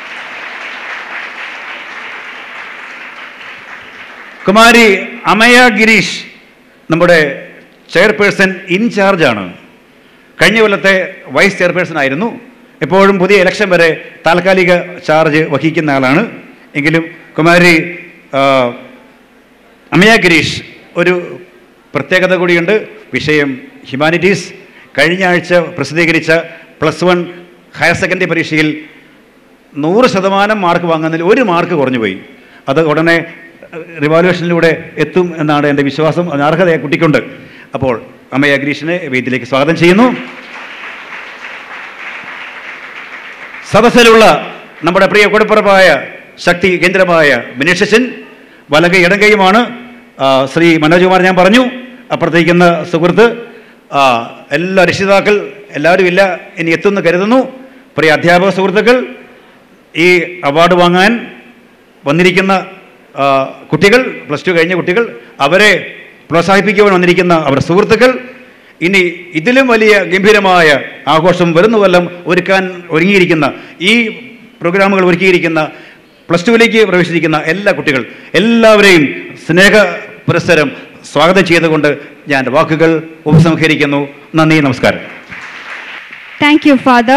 കുമാരി അമയ ഗിരീഷ് നമ്മുടെ ചെയർപേഴ്സൺ ഇൻചാർജാണ് കഴിഞ്ഞ കൊല്ലത്തെ വൈസ് ചെയർപേഴ്സൺ ആയിരുന്നു എപ്പോഴും പുതിയ ഇലക്ഷൻ വരെ താൽക്കാലിക ചാർജ് വഹിക്കുന്ന ആളാണ് എങ്കിലും കുമാരി ആ, അമയ ഗിരീഷ് ഒരു പ്രത്യേകത കൂടിയുണ്ട് വിഷയം ഹ്യൂമാനിറ്റീസ് കഴിഞ്ഞ ആഴ്ച പ്രസിദ്ധീകരിച്ച പ്ലസ് വൺ ഹയർ സെക്കൻഡറി പരീക്ഷയിൽ നൂറ് ശതമാനം മാർക്ക് വാങ്ങുന്നതിൽ ഒരു മാർക്ക് കുറഞ്ഞു പോയി അത് ഉടനെ റിവാലുവേഷനിലൂടെ എത്തും എന്നാണ് എൻ്റെ വിശ്വാസം അതിന് അർഹത ആ കുട്ടിക്കുണ്ട് അപ്പോൾ അമ്മയ ഗിരീഷിനെ വേദിയിലേക്ക് സ്വാഗതം ചെയ്യുന്നു സദസ്സിലുള്ള നമ്മുടെ പ്രിയ കൊടുപ്പുറപ്പായ ശക്തി കേന്ദ്രമായ ബിനീഷച്ചൻ വലകൈ ഇടങ്കൈയുമാണ് ആ, ശ്രീ മനോജ് കുമാർ ഞാൻ പറഞ്ഞു അപ്പുറത്തേക്കുന്ന സുഹൃത്ത് ആ, എല്ലാ രക്ഷിതാക്കൾ എല്ലാവരും ഇല്ല ഇനി എത്തുമെന്ന് കരുതുന്നു പ്രിയ അധ്യാപക സുഹൃത്തുക്കൾ ഈ അവാർഡ് വാങ്ങാൻ വന്നിരിക്കുന്ന ആ, കുട്ടികൾ പ്ലസ് ടു കഴിഞ്ഞ കുട്ടികൾ അവരെ പ്രോത്സാഹിപ്പിക്കുവാൻ വന്നിരിക്കുന്ന അവരുടെ സുഹൃത്തുക്കൾ ഇനി ഇതിലും വലിയ ഗംഭീരമായ ആഘോഷം വരുന്ന കൊല്ലം ഒരുക്കാൻ ഒരുങ്ങിയിരിക്കുന്ന ഈ പ്രോഗ്രാമുകൾ ഒരുക്കിയിരിക്കുന്ന പ്ലസ് ടുവിലേക്ക് പ്രവേശിച്ചിരിക്കുന്ന എല്ലാ കുട്ടികൾ എല്ലാവരെയും സ്നേഹ പുരസ്സരം സ്വാഗതം ചെയ്തുകൊണ്ട് ഞാൻ എൻ്റെ വാക്കുകൾ ഉപസംഹരിക്കുന്നു നന്ദി നമസ്കാരം Thank you, Father.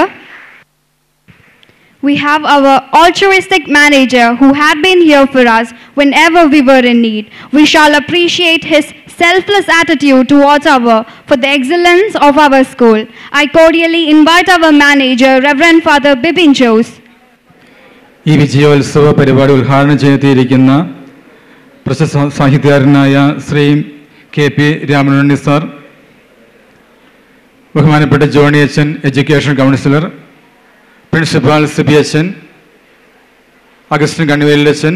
We have our altruistic manager who had been here for us whenever we were in need. We shall appreciate his selfless attitude towards our for the excellence of our school. I cordially invite our manager, Reverend Father Bibin Jose. ഈ വിജയോത്സവ പരിപാടി ഉദ്ഘാടനം ചെയ്തിരിക്കുന്ന പ്രശസ്ത സാഹിത്യകാരനായ Shri K P Ramanunni sir ബഹുമാനപ്പെട്ട ജോണി അച്ഛൻ എഡ്യൂക്കേഷൻ കൗൺസിലർ പ്രിൻസിപ്പാൾ സിബി അച്ഛൻ അഗസ്റ്റിൻ കണ്ണുവേലിൽ അച്ഛൻ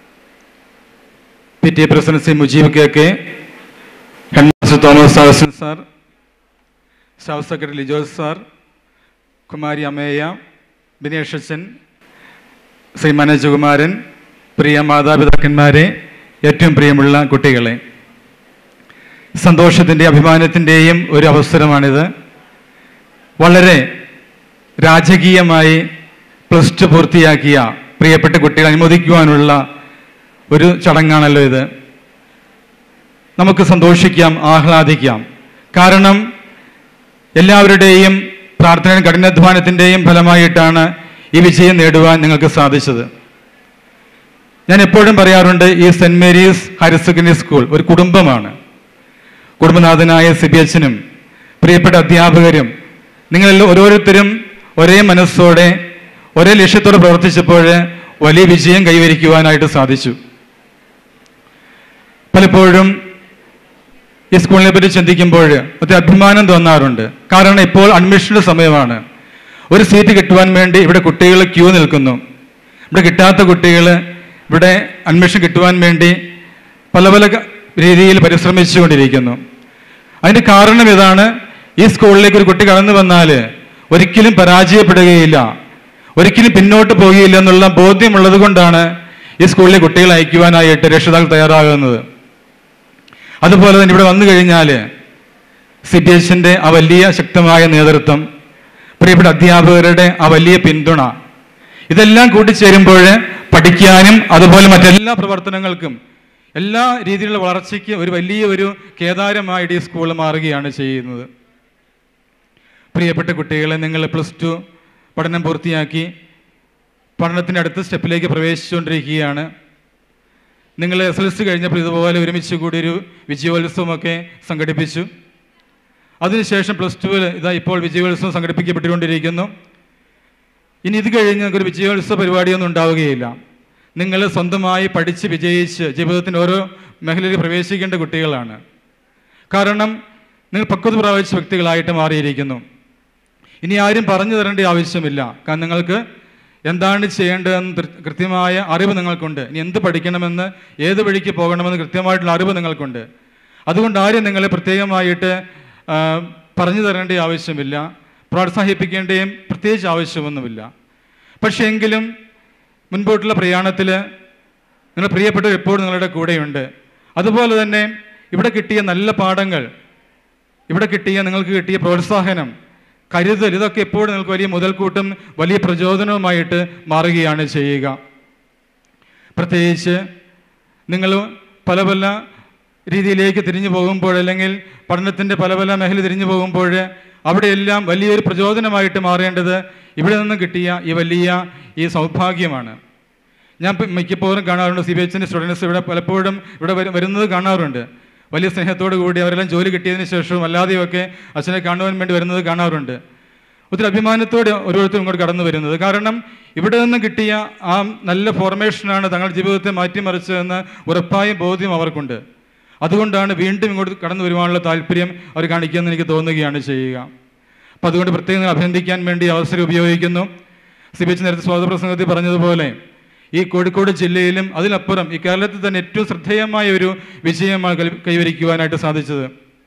P T A president Shri Mujeeb K K head master Thomas Augustine sir staff secretary Lijos sir Kumari Ameya Binesh അച്ഛൻ ശ്രീ മനോജകുമാരൻ പ്രിയ മാതാപിതാക്കന്മാരെ ഏറ്റവും പ്രിയമുള്ള കുട്ടികളെ സന്തോഷത്തിൻ്റെ അഭിമാനത്തിൻ്റെയും ഒരു അവസരമാണിത് വളരെ രാജകീയമായി പ്ലസ് ടു പൂർത്തിയാക്കിയ പ്രിയപ്പെട്ട കുട്ടികളെ അനുമോദിക്കുവാനുള്ള ഒരു ചടങ്ങാണല്ലോ ഇത് നമുക്ക് സന്തോഷിക്കാം ആഹ്ലാദിക്കാം കാരണം എല്ലാവരുടെയും പ്രാർത്ഥനയും കഠിനാധ്വാനത്തിൻ്റെയും ഫലമായിട്ടാണ് ഈ വിജയം നേടുവാൻ നിങ്ങൾക്ക് സാധിച്ചത് ഞാൻ എപ്പോഴും പറയാറുണ്ട് ഈ saint Mary's higher secondary school ഒരു കുടുംബമാണ് കുടുംബനാഥനായ സിബി അച്ഛനും പ്രിയപ്പെട്ട അധ്യാപകരും നിങ്ങളെല്ലാം ഓരോരുത്തരും ഒരേ മനസ്സോടെ ഒരേ ലക്ഷ്യത്തോടെ പ്രവർത്തിച്ചപ്പോൾ വലിയ വിജയം കൈവരിക്കുവാനായിട്ട് സാധിച്ചു പലപ്പോഴും ഈ സ്കൂളിനെ പറ്റി ചിന്തിക്കുമ്പോൾ ഒത്തിരി അഭിമാനം തോന്നാറുണ്ട് കാരണം ഇപ്പോൾ അഡ്മിഷന്റെ സമയമാണ് ഒരു സീറ്റ് കിട്ടുവാൻ വേണ്ടി ഇവിടെ കുട്ടികൾ ക്യൂ നിൽക്കുന്നു ഇവിടെ കിട്ടാത്ത കുട്ടികൾ ഇവിടെ അഡ്മിഷൻ കിട്ടുവാൻ വേണ്ടി പല പല ക- രീതിയിൽ പരിശ്രമിച്ചുകൊണ്ടിരിക്കുന്നു അതിന്റെ കാരണം ഇതാണ് ഈ സ്കൂളിലേക്ക് ഒരു കുട്ടി കടന്നു വന്നാൽ ഒരിക്കലും പരാജയപ്പെടുകയില്ല ഒരിക്കലും പിന്നോട്ട് പോകുകയില്ല എന്നുള്ള ബോധ്യമുള്ളത് കൊണ്ടാണ് ഈ സ്കൂളിലെ കുട്ടികളെ അയക്കുവാനായിട്ട് രക്ഷിതാക്കൾ തയ്യാറാകുന്നത് അതുപോലെ തന്നെ ഇവിടെ വന്നു കഴിഞ്ഞാൽ സി ബി എസിന്റെ ആ വലിയ ശക്തമായ നേതൃത്വം പ്രിയപ്പെട്ട അധ്യാപകരുടെ ആ വലിയ പിന്തുണ ഇതെല്ലാം കൂട്ടിച്ചേരുമ്പോൾ പഠിക്കാനും അതുപോലെ മറ്റെല്ലാ പ്രവർത്തനങ്ങൾക്കും എല്ലാ രീതിയിലുള്ള വളർച്ചയ്ക്ക് ഒരു വലിയ ഒരു കേദാരമായിട്ട് ഈ സ്കൂൾ മാറുകയാണ് ചെയ്യുന്നത് പ്രിയപ്പെട്ട കുട്ടികളെ നിങ്ങൾ പ്ലസ് ടു പഠനം പൂർത്തിയാക്കി പഠനത്തിൻ്റെ അടുത്ത സ്റ്റെപ്പിലേക്ക് പ്രവേശിച്ചുകൊണ്ടിരിക്കുകയാണ് നിങ്ങൾ എസ് എൽ സി കഴിഞ്ഞപ്പോൾ ഇതുപോലെ ഒരുമിച്ച് കൂടി ഒരു വിജയോത്സവമൊക്കെ സംഘടിപ്പിച്ചു അതിനുശേഷം പ്ലസ് ടുവിൽ ഇതാ ഇപ്പോൾ വിജയോത്സവം സംഘടിപ്പിക്കപ്പെട്ടുകൊണ്ടിരിക്കുന്നു ഇനി ഇത് കഴിഞ്ഞ് നിങ്ങൾക്കൊരു വിജയോത്സവ പരിപാടിയൊന്നും ഉണ്ടാവുകയില്ല നിങ്ങൾ സ്വന്തമായി പഠിച്ച് വിജയിച്ച് ജീവിതത്തിൻ്റെ ഓരോ മേഖലയിൽ പ്രവേശിക്കേണ്ട കുട്ടികളാണ് കാരണം നിങ്ങൾ പക്വത പ്രാപിച്ച വ്യക്തികളായിട്ട് മാറിയിരിക്കുന്നു ഇനി ആരും പറഞ്ഞു തരേണ്ട ആവശ്യമില്ല കാരണം നിങ്ങൾക്ക് എന്താണ് ചെയ്യേണ്ടതെന്ന് തൃ- കൃത്യമായ അറിവ് നിങ്ങൾക്കുണ്ട് ഇനി എന്ത് പഠിക്കണമെന്ന് ഏത് വഴിക്ക് പോകണമെന്ന് കൃത്യമായിട്ടുള്ള അറിവ് നിങ്ങൾക്കുണ്ട് അതുകൊണ്ട് ആരും നിങ്ങളെ പ്രത്യേകമായിട്ട് ആ, പറഞ്ഞു തരേണ്ട ആവശ്യമില്ല പ്രോത്സാഹിപ്പിക്കേണ്ടയും പ്രത്യേകിച്ച് ആവശ്യമൊന്നുമില്ല പക്ഷേ എങ്കിലും മുൻപോട്ടുള്ള പ്രയാണത്തിൽ നിങ്ങൾ പ്രിയപ്പെട്ടവർ എപ്പോഴും നിങ്ങളുടെ കൂടെയുണ്ട് അതുപോലെ തന്നെ ഇവിടെ കിട്ടിയ നല്ല പാഠങ്ങൾ ഇവിടെ കിട്ടിയ നിങ്ങൾക്ക് കിട്ടിയ പ്രോത്സാഹനം കരുതൽ ഇതൊക്കെ എപ്പോഴും നിങ്ങൾക്ക് വലിയ മുതൽക്കൂട്ടും വലിയ പ്രചോദനവുമായിട്ട് മാറുകയാണ് ചെയ്യുക പ്രത്യേകിച്ച് നിങ്ങൾ പല പല രീതിയിലേക്ക് തിരിഞ്ഞു പോകുമ്പോൾ അല്ലെങ്കിൽ പഠനത്തിൻ്റെ പല പല മേഖല തിരിഞ്ഞു പോകുമ്പോൾ അവിടെയെല്ലാം വലിയൊരു പ്രചോദനമായിട്ട് മാറേണ്ടത് ഇവിടെ നിന്ന് കിട്ടിയ ഈ വലിയ ഈ സൗഭാഗ്യമാണ് ഞാൻ ഇപ്പം മിക്കപ്പോഴും കാണാറുണ്ട് സി ബി എച്ചിൻ്റെ സ്റ്റുഡൻസ് ഇവിടെ പലപ്പോഴും ഇവിടെ വരു- വരുന്നത് കാണാറുണ്ട് വലിയ സ്നേഹത്തോടു കൂടി അവരെല്ലാം ജോലി കിട്ടിയതിന് ശേഷവും അല്ലാതെയൊക്കെ അച്ഛനെ കാണുവാൻ വേണ്ടി വരുന്നത് കാണാറുണ്ട് ഒത്തിരി അഭിമാനത്തോടെ ഓരോരുത്തരും ഇങ്ങോട്ട് കടന്നു വരുന്നത് കാരണം ഇവിടെ നിന്ന് കിട്ടിയ ആ നല്ല ഫോർമേഷനാണ് തങ്ങളുടെ ജീവിതത്തെ മാറ്റിമറിച്ചതെന്ന് ഉറപ്പായും ബോധ്യം അവർക്കുണ്ട് അതുകൊണ്ടാണ് വീണ്ടും ഇങ്ങോട്ട് കടന്നു വരുവാനുള്ള താല്പര്യം അവർ കാണിക്കുമെന്ന് എനിക്ക് തോന്നുകയാണ് ചെയ്യുക അപ്പം അതുകൊണ്ട് പ്രത്യേകം അഭിനന്ദിക്കാൻ വേണ്ടി അവസരം ഉപയോഗിക്കുന്നു സി ബി എച്ച് നേരത്തെ സ്വാഗത പ്രസംഗത്തിൽ പറഞ്ഞതുപോലെ ഈ കോഴിക്കോട് ജില്ലയിലും അതിലപ്പുറം ഈ കേരളത്തിൽ തന്നെ ഏറ്റവും ശ്രദ്ധേയമായ ഒരു വിജയമാണ് കൈ- കൈവരിക്കുവാനായിട്ട് സാധിച്ചത്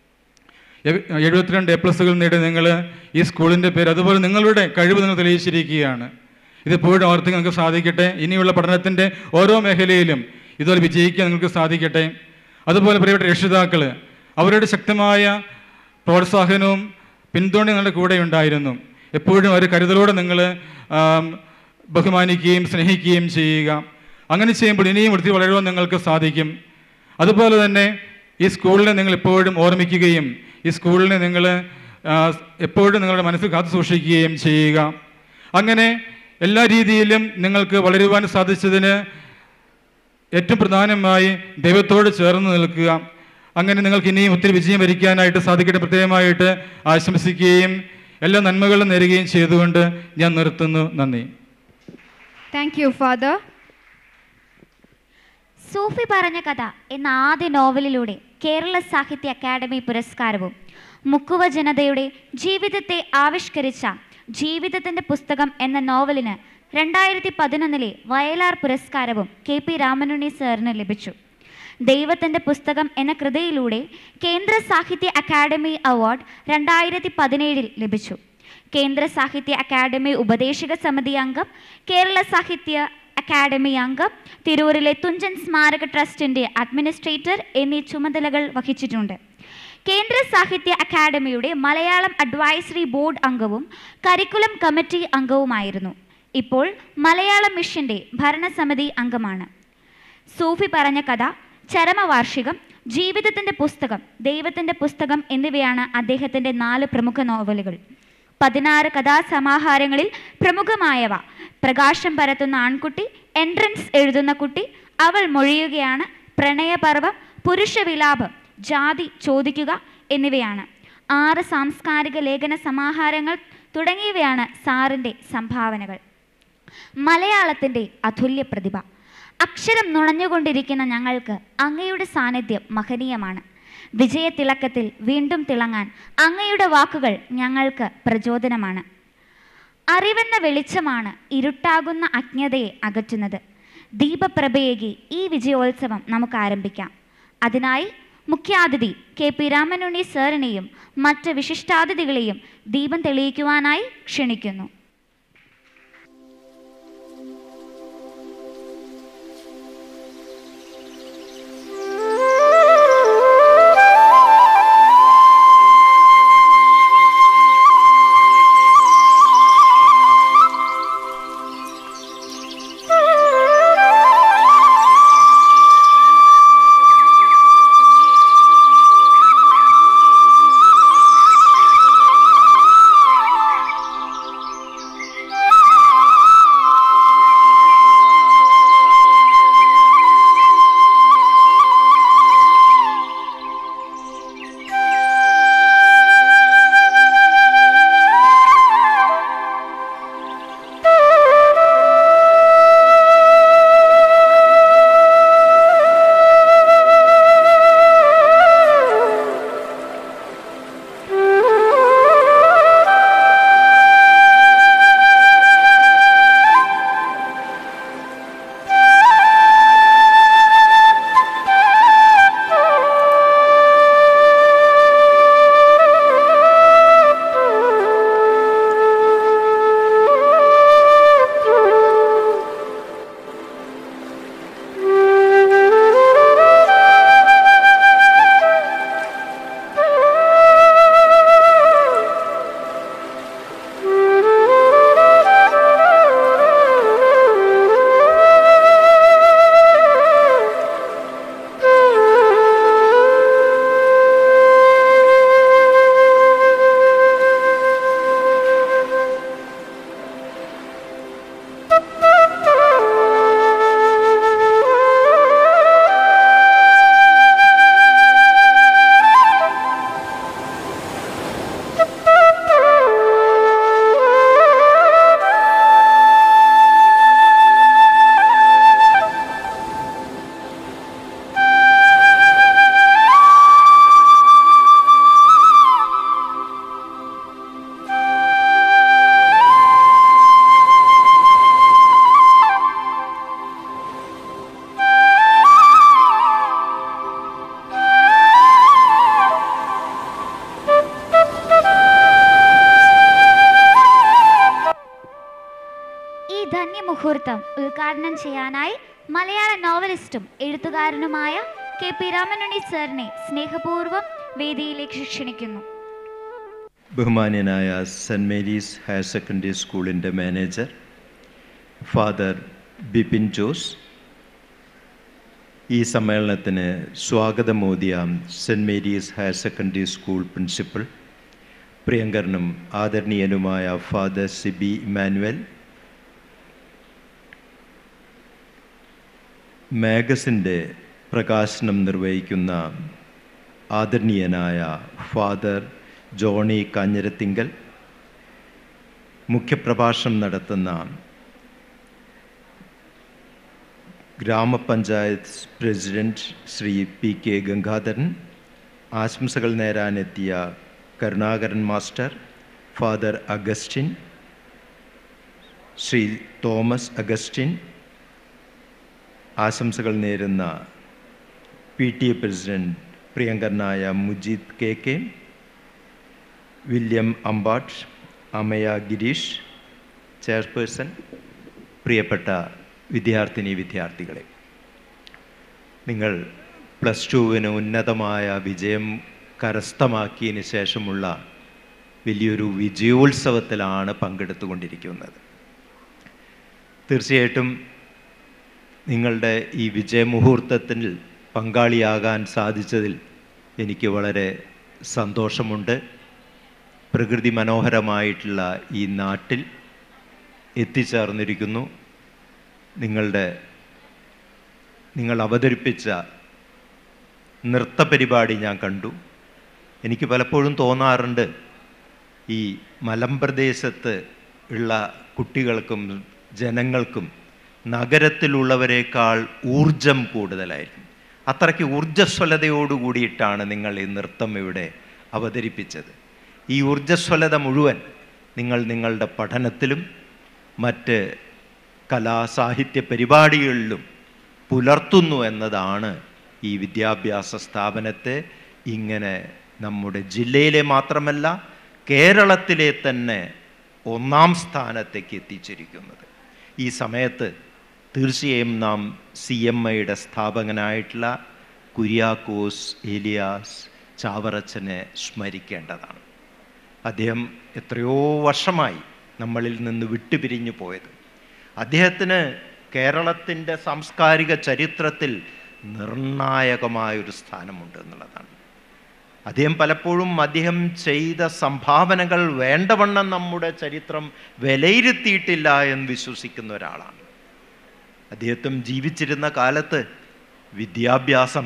എ- എഴുപത്തിരണ്ട് എ പ്ലസുകൾ നേടി നിങ്ങൾ ഈ സ്കൂളിൻ്റെ പേര് അതുപോലെ നിങ്ങളുടെ കഴിവ് നിങ്ങൾ തെളിയിച്ചിരിക്കുകയാണ് ഇതെപ്പോഴും ഓർത്ത് നിങ്ങൾക്ക് സാധിക്കട്ടെ ഇനിയുള്ള പഠനത്തിൻ്റെ ഓരോ മേഖലയിലും ഇതുപോലെ വിജയിക്കാൻ നിങ്ങൾക്ക് സാധിക്കട്ടെ അതുപോലെ പ്രിയപ്പെട്ട രക്ഷിതാക്കൾ അവരുടെ ശക്തമായ പ്രോത്സാഹനവും പിന്തുണ നിങ്ങളുടെ കൂടെ ഉണ്ടായിരുന്നു എപ്പോഴും ഒരു കരുതലോടെ നിങ്ങൾ ബഹുമാനിക്കുകയും സ്നേഹിക്കുകയും ചെയ്യുക അങ്ങനെ ചെയ്യുമ്പോൾ ഇനിയും ഒത്തിരി വളരുവാൻ നിങ്ങൾക്ക് സാധിക്കും അതുപോലെ തന്നെ ഈ സ്കൂളിനെ നിങ്ങൾ എപ്പോഴും ഓർമ്മിക്കുകയും ഈ സ്കൂളിനെ നിങ്ങൾ ആ, എപ്പോഴും നിങ്ങളുടെ മനസ്സിൽ കാത്തു സൂക്ഷിക്കുകയും ചെയ്യുക അങ്ങനെ എല്ലാ രീതിയിലും നിങ്ങൾക്ക് വളരുവാൻ സാധിച്ചതിന് ഏറ്റവും പ്രധാനമായി ദൈവത്തോട് ചേർന്ന് നിൽക്കുക അങ്ങനെ നിങ്ങൾക്ക് ഇനിയും ഒത്തിരി വിജയം വരിക്കാനായിട്ട് സാധിക്കട്ടെ പ്രത്യേകമായിട്ട് ആശംസിക്കുകയും എല്ലാ നന്മകളും നേരുകയും ചെയ്തുകൊണ്ട് ഞാൻ നിർത്തുന്നു നന്ദി Thank you, Father. സൂഫി പറഞ്ഞ കഥ എന്ന ആദ്യ നോവലിലൂടെ കേരള സാഹിത്യ അക്കാദമി പുരസ്കാരവും മുക്കുവ ജനതയുടെ ജീവിതത്തെ ആവിഷ്കരിച്ച ജീവിതത്തിൻ്റെ പുസ്തകം എന്ന നോവലിന് രണ്ടായിരത്തി പതിനൊന്നിലെ വയലാർ പുരസ്കാരവും കെ പി രാമനുണ്ണി സാറിന് ലഭിച്ചു ദൈവത്തിൻ്റെ പുസ്തകം എന്ന കൃതിയിലൂടെ കേന്ദ്ര സാഹിത്യ അക്കാദമി അവാർഡ് രണ്ടായിരത്തി പതിനേഴിൽ ലഭിച്ചു കേന്ദ്ര സാഹിത്യ അക്കാദമി ഉപദേശക സമിതി അംഗം കേരള സാഹിത്യ അക്കാദമി അംഗം തിരൂരിലെ തുഞ്ചൻ സ്മാരക ട്രസ്റ്റിൻ്റെ അഡ്മിനിസ്ട്രേറ്റർ എന്നീ ചുമതലകൾ വഹിച്ചിട്ടുണ്ട് കേന്ദ്ര സാഹിത്യ അക്കാദമിയുടെ മലയാളം അഡ്വൈസറി ബോർഡ് അംഗവും കരിക്കുലം കമ്മിറ്റി അംഗവുമായിരുന്നു ഇപ്പോൾ മലയാളം മിഷന്റെ ഭരണസമിതി അംഗമാണ് സൂഫി പറഞ്ഞ കഥ ചരമവാർഷികം ജീവിതത്തിൻ്റെ പുസ്തകം ദൈവത്തിൻ്റെ പുസ്തകം എന്നിവയാണ് അദ്ദേഹത്തിൻ്റെ നാല് പ്രമുഖ നോവലുകൾ പതിനാറ് കഥാസമാഹാരങ്ങളിൽ പ്രമുഖമായവ പ്രകാശം പരത്തുന്ന ആൺകുട്ടി എൻട്രൻസ് എഴുതുന്ന കുട്ടി അവൾ മൊഴിയുകയാണ് പ്രണയപർവം പുരുഷവിലാപം ജാതി ചോദിക്കുക എന്നിവയാണ് ആറ് സാംസ്കാരിക ലേഖന സമാഹാരങ്ങൾ തുടങ്ങിയവയാണ് സാറിൻ്റെ സംഭാവനകൾ മലയാളത്തിൻ്റെ അതുല്യ പ്രതിഭ അക്ഷരം നുണഞ്ഞുകൊണ്ടിരിക്കുന്ന ഞങ്ങൾക്ക് അങ്ങയുടെ സാന്നിധ്യം മഹനീയമാണ് വിജയത്തിളക്കത്തിൽ വീണ്ടും തിളങ്ങാൻ അങ്ങയുടെ വാക്കുകൾ ഞങ്ങൾക്ക് പ്രചോദനമാണ് അറിവെന്ന വെളിച്ചമാണ് ഇരുട്ടാകുന്ന അജ്ഞതയെ അകറ്റുന്നത് ദീപപ്രഭയേകി ഈ വിജയോത്സവം നമുക്ക് ആരംഭിക്കാം അതിനായി മുഖ്യാതിഥി കെ പി രാമനുണ്ണി സാറിനെയും മറ്റ് വിശിഷ്ടാതിഥികളെയും ദീപം തെളിയിക്കുവാനായി ക്ഷണിക്കുന്നു വിജയമുഹൂർത്തം ഉദ്ഘാടനം ചെയ്യാനായി മലയാള നോവലിസ്റ്റും എഴുത്തുകാരനുമായ കെ പി രാമനുണ്ണി സാറിനെ സ്നേഹപൂർവ്വം വേദിയിലേക്ക് ക്ഷണിക്കുന്നു ബഹുമാന്യനായ സെൻറ് മേരീസ് ഹയർ സെക്കൻഡറി സ്കൂളിൻ്റെ മാനേജർ ഫാദർ ബിപിൻ ജോസ് ഈ സമ്മേളനത്തിന് സ്വാഗതമോദിയ saint Mary's higher secondary school principal പ്രിയങ്കരനും ആദരണീയനുമായ ഫാദർ സിബി ഇമാനുവൽ മാഗസിൻ്റെ പ്രകാശനം നിർവഹിക്കുന്ന ആദരണീയനായ ഫാദർ ജോണി കാഞ്ഞിരത്തിങ്കൽ മുഖ്യപ്രഭാഷണം നടത്തുന്ന ഗ്രാമപഞ്ചായത്ത് president Shri P K Gangadharan ആശംസകൾ നേരാനെത്തിയ Karunakaran master father Augustine Shri Thomas Augustine ആശംസകൾ നേരുന്ന പി ടി എ പ്രസിഡന്റ് പ്രിയങ്കരനായ Mujeed K K William Ambat Amaya Girish chairperson പ്രിയപ്പെട്ട വിദ്യാർത്ഥിനി വിദ്യാർത്ഥികളെ നിങ്ങൾ പ്ലസ് ടുവിന് ഉന്നതമായ വിജയം കരസ്ഥമാക്കിയതിന് ശേഷമുള്ള വലിയൊരു വിജയോത്സവത്തിലാണ് പങ്കെടുത്തുകൊണ്ടിരിക്കുന്നത് തീർച്ചയായിട്ടും നിങ്ങളുടെ ഈ വിജയമുഹൂർത്തത്തിൽ പങ്കാളിയാകാൻ സാധിച്ചതിൽ എനിക്ക് വളരെ സന്തോഷമുണ്ട് പ്രകൃതി മനോഹരമായിട്ടുള്ള ഈ നാട്ടിൽ എത്തിച്ചേർന്നിരിക്കുന്നു നിങ്ങളുടെ നിങ്ങൾ അവതരിപ്പിച്ച നൃത്തപരിപാടി ഞാൻ കണ്ടു എനിക്ക് പലപ്പോഴും തോന്നാറുണ്ട് ഈ മലമ്പ്രദേശത്ത് ഉള്ള കുട്ടികൾക്കും ജനങ്ങൾക്കും നഗരത്തിലുള്ളവരെക്കാൾ ഊർജം കൂടുതലായിരിക്കും അത്രയ്ക്ക് ഊർജ്ജസ്വലതയോടു കൂടിയിട്ടാണ് നിങ്ങൾ ഈ നൃത്തം ഇവിടെ അവതരിപ്പിച്ചത് ഈ ഊർജ്ജസ്വലത മുഴുവൻ നിങ്ങൾ നിങ്ങളുടെ പഠനത്തിലും മറ്റ് കലാസാഹിത്യ പരിപാടികളിലും പുലർത്തുന്നു എന്നതാണ് ഈ വിദ്യാഭ്യാസ സ്ഥാപനത്തെ ഇങ്ങനെ നമ്മുടെ ജില്ലയിലെ മാത്രമല്ല കേരളത്തിലെ തന്നെ ഒന്നാം സ്ഥാനത്തേക്ക് എത്തിച്ചിരിക്കുന്നത് ഈ സമയത്ത് തീർച്ചയായും നാം സി എം ഐയുടെ സ്ഥാപകനായിട്ടുള്ള കുര്യാക്കോസ് ഏലിയാസ് ചാവറച്ചനെ സ്മരിക്കേണ്ടതാണ് അദ്ദേഹം എത്രയോ വർഷമായി നമ്മളിൽ നിന്ന് വിട്ടുപിരിഞ്ഞു പോയത് അദ്ദേഹത്തിന് കേരളത്തിൻ്റെ സാംസ്കാരിക ചരിത്രത്തിൽ നിർണായകമായൊരു സ്ഥാനമുണ്ട് എന്നുള്ളതാണ് അദ്ദേഹം പലപ്പോഴും അദ്ദേഹം ചെയ്ത സംഭാവനകൾ വേണ്ടവണ്ണം നമ്മുടെ ചരിത്രം വിലയിരുത്തിയിട്ടില്ല എന്ന് വിശ്വസിക്കുന്ന ഒരാളാണ് അദ്ദേഹത്തും ജീവിച്ചിരുന്ന കാലത്ത് വിദ്യാഭ്യാസം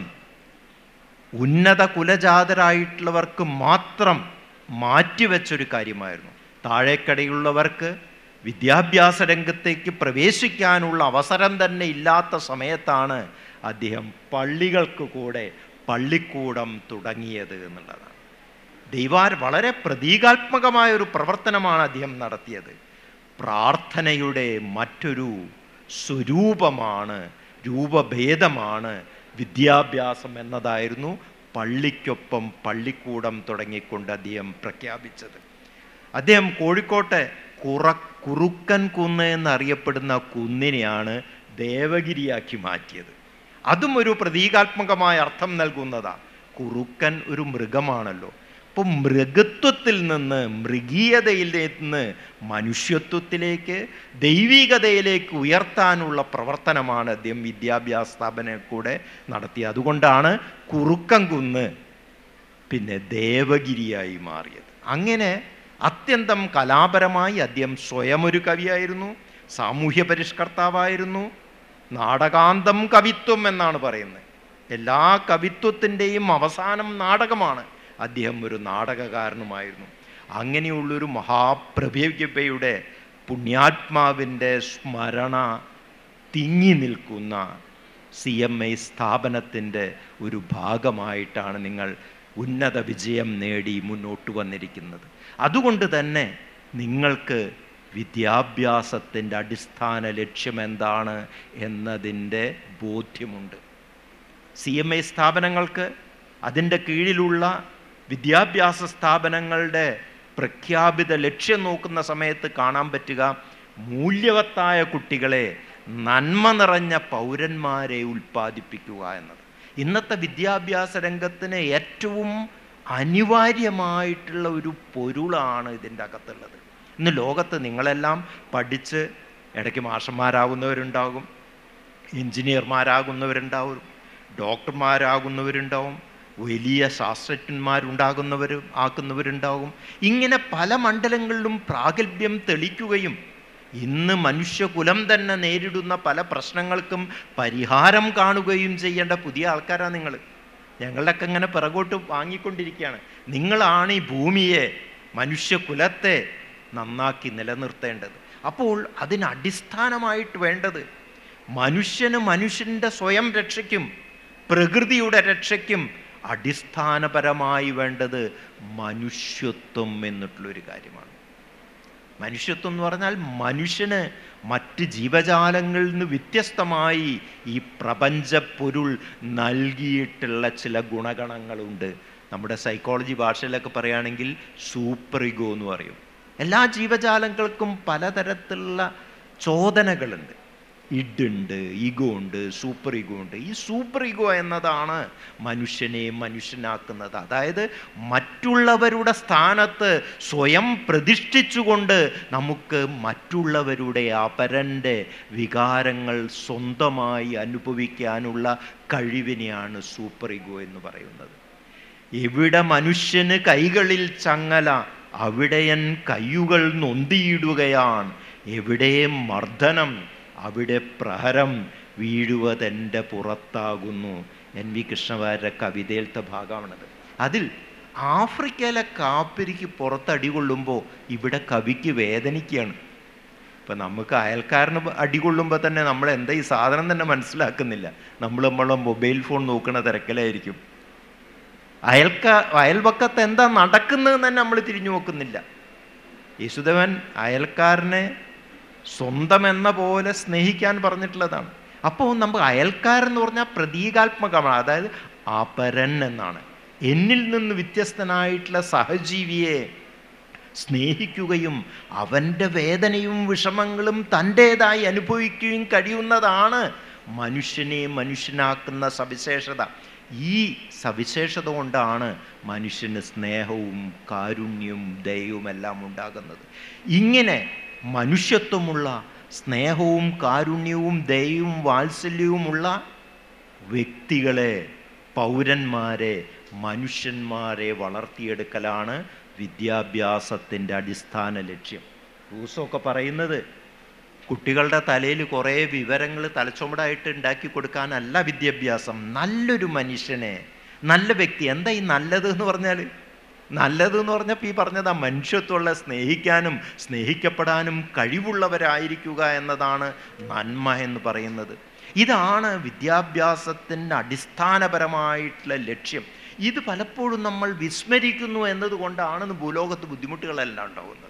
ഉന്നത കുലജാതരായിട്ടുള്ളവർക്ക് മാത്രം മാറ്റിവെച്ചൊരു കാര്യമായിരുന്നു താഴേക്കടയുള്ളവർക്ക് വിദ്യാഭ്യാസ രംഗത്തേക്ക് പ്രവേശിക്കാനുള്ള അവസരം തന്നെ ഇല്ലാത്ത സമയത്താണ് അദ്ദേഹം പള്ളികൾക്ക് കൂടെ പള്ളിക്കൂടം തുടങ്ങിയത് എന്നുള്ളതാണ് ദൈവാർ വളരെ പ്രതീകാത്മകമായ ഒരു പ്രവർത്തനമാണ് അദ്ദേഹം നടത്തിയത് പ്രാർത്ഥനയുടെ മറ്റൊരു സ്വരൂപമാണ് രൂപഭേദമാണ് വിദ്യാഭ്യാസം എന്നതായിരുന്നു പള്ളിക്കൊപ്പം പള്ളിക്കൂടം തുടങ്ങിക്കൊണ്ട് അദ്ദേഹം പ്രഖ്യാപിച്ചത് അദ്ദേഹം കോഴിക്കോട്ടെ കുറ കുറുക്കൻ കുന്ന് എന്നറിയപ്പെടുന്ന കുന്നിനെയാണ് ദേവഗിരിയാക്കി മാറ്റിയത് അതും ഒരു പ്രതീകാത്മകമായ അർത്ഥം നൽകുന്നതാ കുറുക്കൻ ഒരു മൃഗമാണല്ലോ അപ്പം മൃഗത്വത്തിൽ നിന്ന് മൃഗീയതയിൽ നിന്ന് മനുഷ്യത്വത്തിലേക്ക് ദൈവികതയിലേക്ക് ഉയർത്താനുള്ള പ്രവർത്തനമാണ് അദ്ദേഹം വിദ്യാഭ്യാസ സ്ഥാപനം കൂടെ നടത്തിയത് അതുകൊണ്ടാണ് കുറുക്കൻകുന്ന് പിന്നെ ദേവഗിരിയായി മാറിയത് അങ്ങനെ അത്യന്തം കലാപരമായി അദ്ദേഹം സ്വയം ഒരു കവിയായിരുന്നു സാമൂഹ്യ പരിഷ്കർത്താവായിരുന്നു നാടകാന്തം കവിത്വം എന്നാണ് പറയുന്നത് എല്ലാ കവിത്വത്തിൻ്റെയും അവസാനം നാടകമാണ് അദ്ദേഹം ഒരു നാടകകാരനുമായിരുന്നു അങ്ങനെയുള്ളൊരു മഹാപ്രഭയുടെ പുണ്യാത്മാവിൻ്റെ സ്മരണ തിങ്ങി നിൽക്കുന്ന സി എം ഐ സ്ഥാപനത്തിൻ്റെ ഒരു ഭാഗമായിട്ടാണ് നിങ്ങൾ ഉന്നത വിജയം നേടി മുന്നോട്ട് വന്നിരിക്കുന്നത് അതുകൊണ്ട് തന്നെ നിങ്ങൾക്ക് വിദ്യാഭ്യാസത്തിൻ്റെ അടിസ്ഥാന ലക്ഷ്യം എന്താണ് എന്നതിൻ്റെ ബോധ്യമുണ്ട് സി എം ഐ സ്ഥാപനങ്ങൾക്ക് അതിൻ്റെ കീഴിലുള്ള വിദ്യാഭ്യാസ സ്ഥാപനങ്ങളുടെ പ്രഖ്യാപിത ലക്ഷ്യം നോക്കുന്ന സമയത്ത് കാണാൻ പറ്റുക മൂല്യവത്തായ കുട്ടികളെ നന്മ നിറഞ്ഞ പൗരന്മാരെ ഉൽപ്പാദിപ്പിക്കുക എന്നത് ഇന്നത്തെ വിദ്യാഭ്യാസ രംഗത്തിന് ഏറ്റവും അനിവാര്യമായിട്ടുള്ള ഒരു പൊരുളാണ് ഇതിൻ്റെ അകത്തുള്ളത് ഇന്ന് ലോകത്ത് നിങ്ങളെല്ലാം പഠിച്ച് ഇടയ്ക്ക് മാഷന്മാരാകുന്നവരുണ്ടാകും എഞ്ചിനീയർമാരാകുന്നവരുണ്ടാവും ഡോക്ടർമാരാകുന്നവരുണ്ടാവും വലിയ ശാസ്ത്രജ്ഞന്മാരുണ്ടാകുന്നവരും ആക്കുന്നവരുണ്ടാകും ഇങ്ങനെ പല മണ്ഡലങ്ങളിലും പ്രാഗൽഭ്യം തെളിക്കുകയും ഇന്ന് മനുഷ്യകുലം തന്നെ നേരിടുന്ന പല പ്രശ്നങ്ങൾക്കും പരിഹാരം കാണുകയും ചെയ്യേണ്ട പുതിയ ആൾക്കാരാണ് നിങ്ങൾ ഞങ്ങളുടെയൊക്കെ ഇങ്ങനെ പിറകോട്ട് വാങ്ങിക്കൊണ്ടിരിക്കുകയാണ് നിങ്ങളാണ് ഈ ഭൂമിയെ മനുഷ്യകുലത്തെ നന്നാക്കി നിലനിർത്തേണ്ടത് അപ്പോൾ അതിന് അടിസ്ഥാനമായിട്ട് വേണ്ടത് മനുഷ്യന് മനുഷ്യൻ്റെ സ്വയം രക്ഷയ്ക്കും പ്രകൃതിയുടെ രക്ഷയ്ക്കും അടിസ്ഥാനപരമായി വേണ്ടത് മനുഷ്യത്വം എന്നിട്ടുള്ളൊരു കാര്യമാണ് മനുഷ്യത്വം എന്ന് പറഞ്ഞാൽ മനുഷ്യന് മറ്റ് ജീവജാലങ്ങളിൽ നിന്ന് വ്യത്യസ്തമായി ഈ പ്രപഞ്ച പൊരുൾ നൽകിയിട്ടുള്ള ചില ഗുണഗണങ്ങളുണ്ട് നമ്മുടെ സൈക്കോളജി ഭാഷയിലൊക്കെ പറയുകയാണെങ്കിൽ സൂപ്പർ ഇഗോ എന്ന് പറയും എല്ലാ ജീവജാലങ്ങൾക്കും പലതരത്തിലുള്ള ചോദനകളുണ്ട് ഇഡുണ്ട് ഈഗോ ഉണ്ട് സൂപ്പർ ഈഗോ ഉണ്ട് ഈ സൂപ്പർ ഈഗോ എന്നതാണ് മനുഷ്യനെ മനുഷ്യനാക്കുന്നത് അതായത് മറ്റുള്ളവരുടെ സ്ഥാനത്ത് സ്വയം പ്രതിഷ്ഠിച്ചുകൊണ്ട് നമുക്ക് മറ്റുള്ളവരുടെ അപരൻ്റെ വികാരങ്ങൾ സ്വന്തമായി അനുഭവിക്കാനുള്ള കഴിവിനെയാണ് സൂപ്പർ ഈഗോ എന്ന് പറയുന്നത് എവിടെ മനുഷ്യന് കൈകളിൽ ചങ്ങല അവിടെയൻ കയ്യുകൾ നൊന്തിയിടുകയാണ് എവിടെ മർദ്ദനം അവിടെ പ്രഹരം വീഴുവതെൻ്റെ പുറത്താകുന്നു എൻ വി കൃഷ്ണവാര്യരുടെ കവിതയിലത്തെ ഭാഗമാണത് അതിൽ ആഫ്രിക്കയിലെ കാപ്പിരിക്ക് പുറത്തടി കൊള്ളുമ്പോൾ ഇവിടെ കവിക്ക് വേദനിക്കുകയാണ് ഇപ്പം നമുക്ക് അയൽക്കാരന് അടികൊള്ളുമ്പോൾ തന്നെ നമ്മൾ എന്താ ഈ സാധനം തന്നെ മനസ്സിലാക്കുന്നില്ല നമ്മൾ നമ്മളെ മൊബൈൽ ഫോൺ നോക്കുന്ന തിരക്കിലായിരിക്കും അയൽക്ക അയൽവക്കത്ത് എന്താ നടക്കുന്നതെന്ന് തന്നെ നമ്മൾ തിരിഞ്ഞു നോക്കുന്നില്ല യേശുദേവൻ അയൽക്കാരനെ സ്വന്തം എന്ന പോലെ സ്നേഹിക്കാൻ പറഞ്ഞിട്ടുള്ളതാണ് അപ്പോൾ നമുക്ക് അയൽക്കാരെന്ന് പറഞ്ഞാൽ പ്രതീകാത്മകമാണ് അതായത് അപരൻ എന്നാണ് എന്നിൽ നിന്ന് വ്യത്യസ്തനായിട്ടുള്ള സഹജീവിയെ സ്നേഹിക്കുകയും അവൻ്റെ വേദനയും വിഷമങ്ങളും തൻ്റേതായി അനുഭവിക്കുകയും കഴിയുന്നതാണ് മനുഷ്യനെ മനുഷ്യനാക്കുന്ന സവിശേഷത ഈ സവിശേഷത കൊണ്ടാണ് മനുഷ്യന് സ്നേഹവും കാരുണ്യവും ദയവും എല്ലാം ഉണ്ടാകുന്നത് ഇങ്ങനെ മനുഷ്യത്വമുള്ള സ്നേഹവും കാരുണ്യവും ദയവും വാത്സല്യവുമുള്ള വ്യക്തികളെ പൗരന്മാരെ മനുഷ്യന്മാരെ വളർത്തിയെടുക്കലാണ് വിദ്യാഭ്യാസത്തിൻ്റെ അടിസ്ഥാന ലക്ഷ്യം റൂസൊക്കെ പറയുന്നത് കുട്ടികളുടെ തലയിൽ കുറേ വിവരങ്ങൾ തലച്ചുമടായിട്ട് ഉണ്ടാക്കി കൊടുക്കാനല്ല വിദ്യാഭ്യാസം നല്ലൊരു മനുഷ്യനെ നല്ല വ്യക്തി എന്താ ഈ നല്ലത് എന്ന് പറഞ്ഞാൽ നല്ലത് എന്ന് പറഞ്ഞപ്പോൾ ഈ പറഞ്ഞതാ മനുഷ്യത്വമുള്ള സ്നേഹിക്കാനും സ്നേഹിക്കപ്പെടാനും കഴിവുള്ളവരായിരിക്കുക എന്നതാണ് നന്മ എന്ന് പറയുന്നത് ഇതാണ് വിദ്യാഭ്യാസത്തിൻ്റെ അടിസ്ഥാനപരമായിട്ടുള്ള ലക്ഷ്യം ഇത് പലപ്പോഴും നമ്മൾ വിസ്മരിക്കുന്നു എന്നതുകൊണ്ടാണ് ഭൂലോകത്ത് ബുദ്ധിമുട്ടുകളെല്ലാം ഉണ്ടാകുന്നത്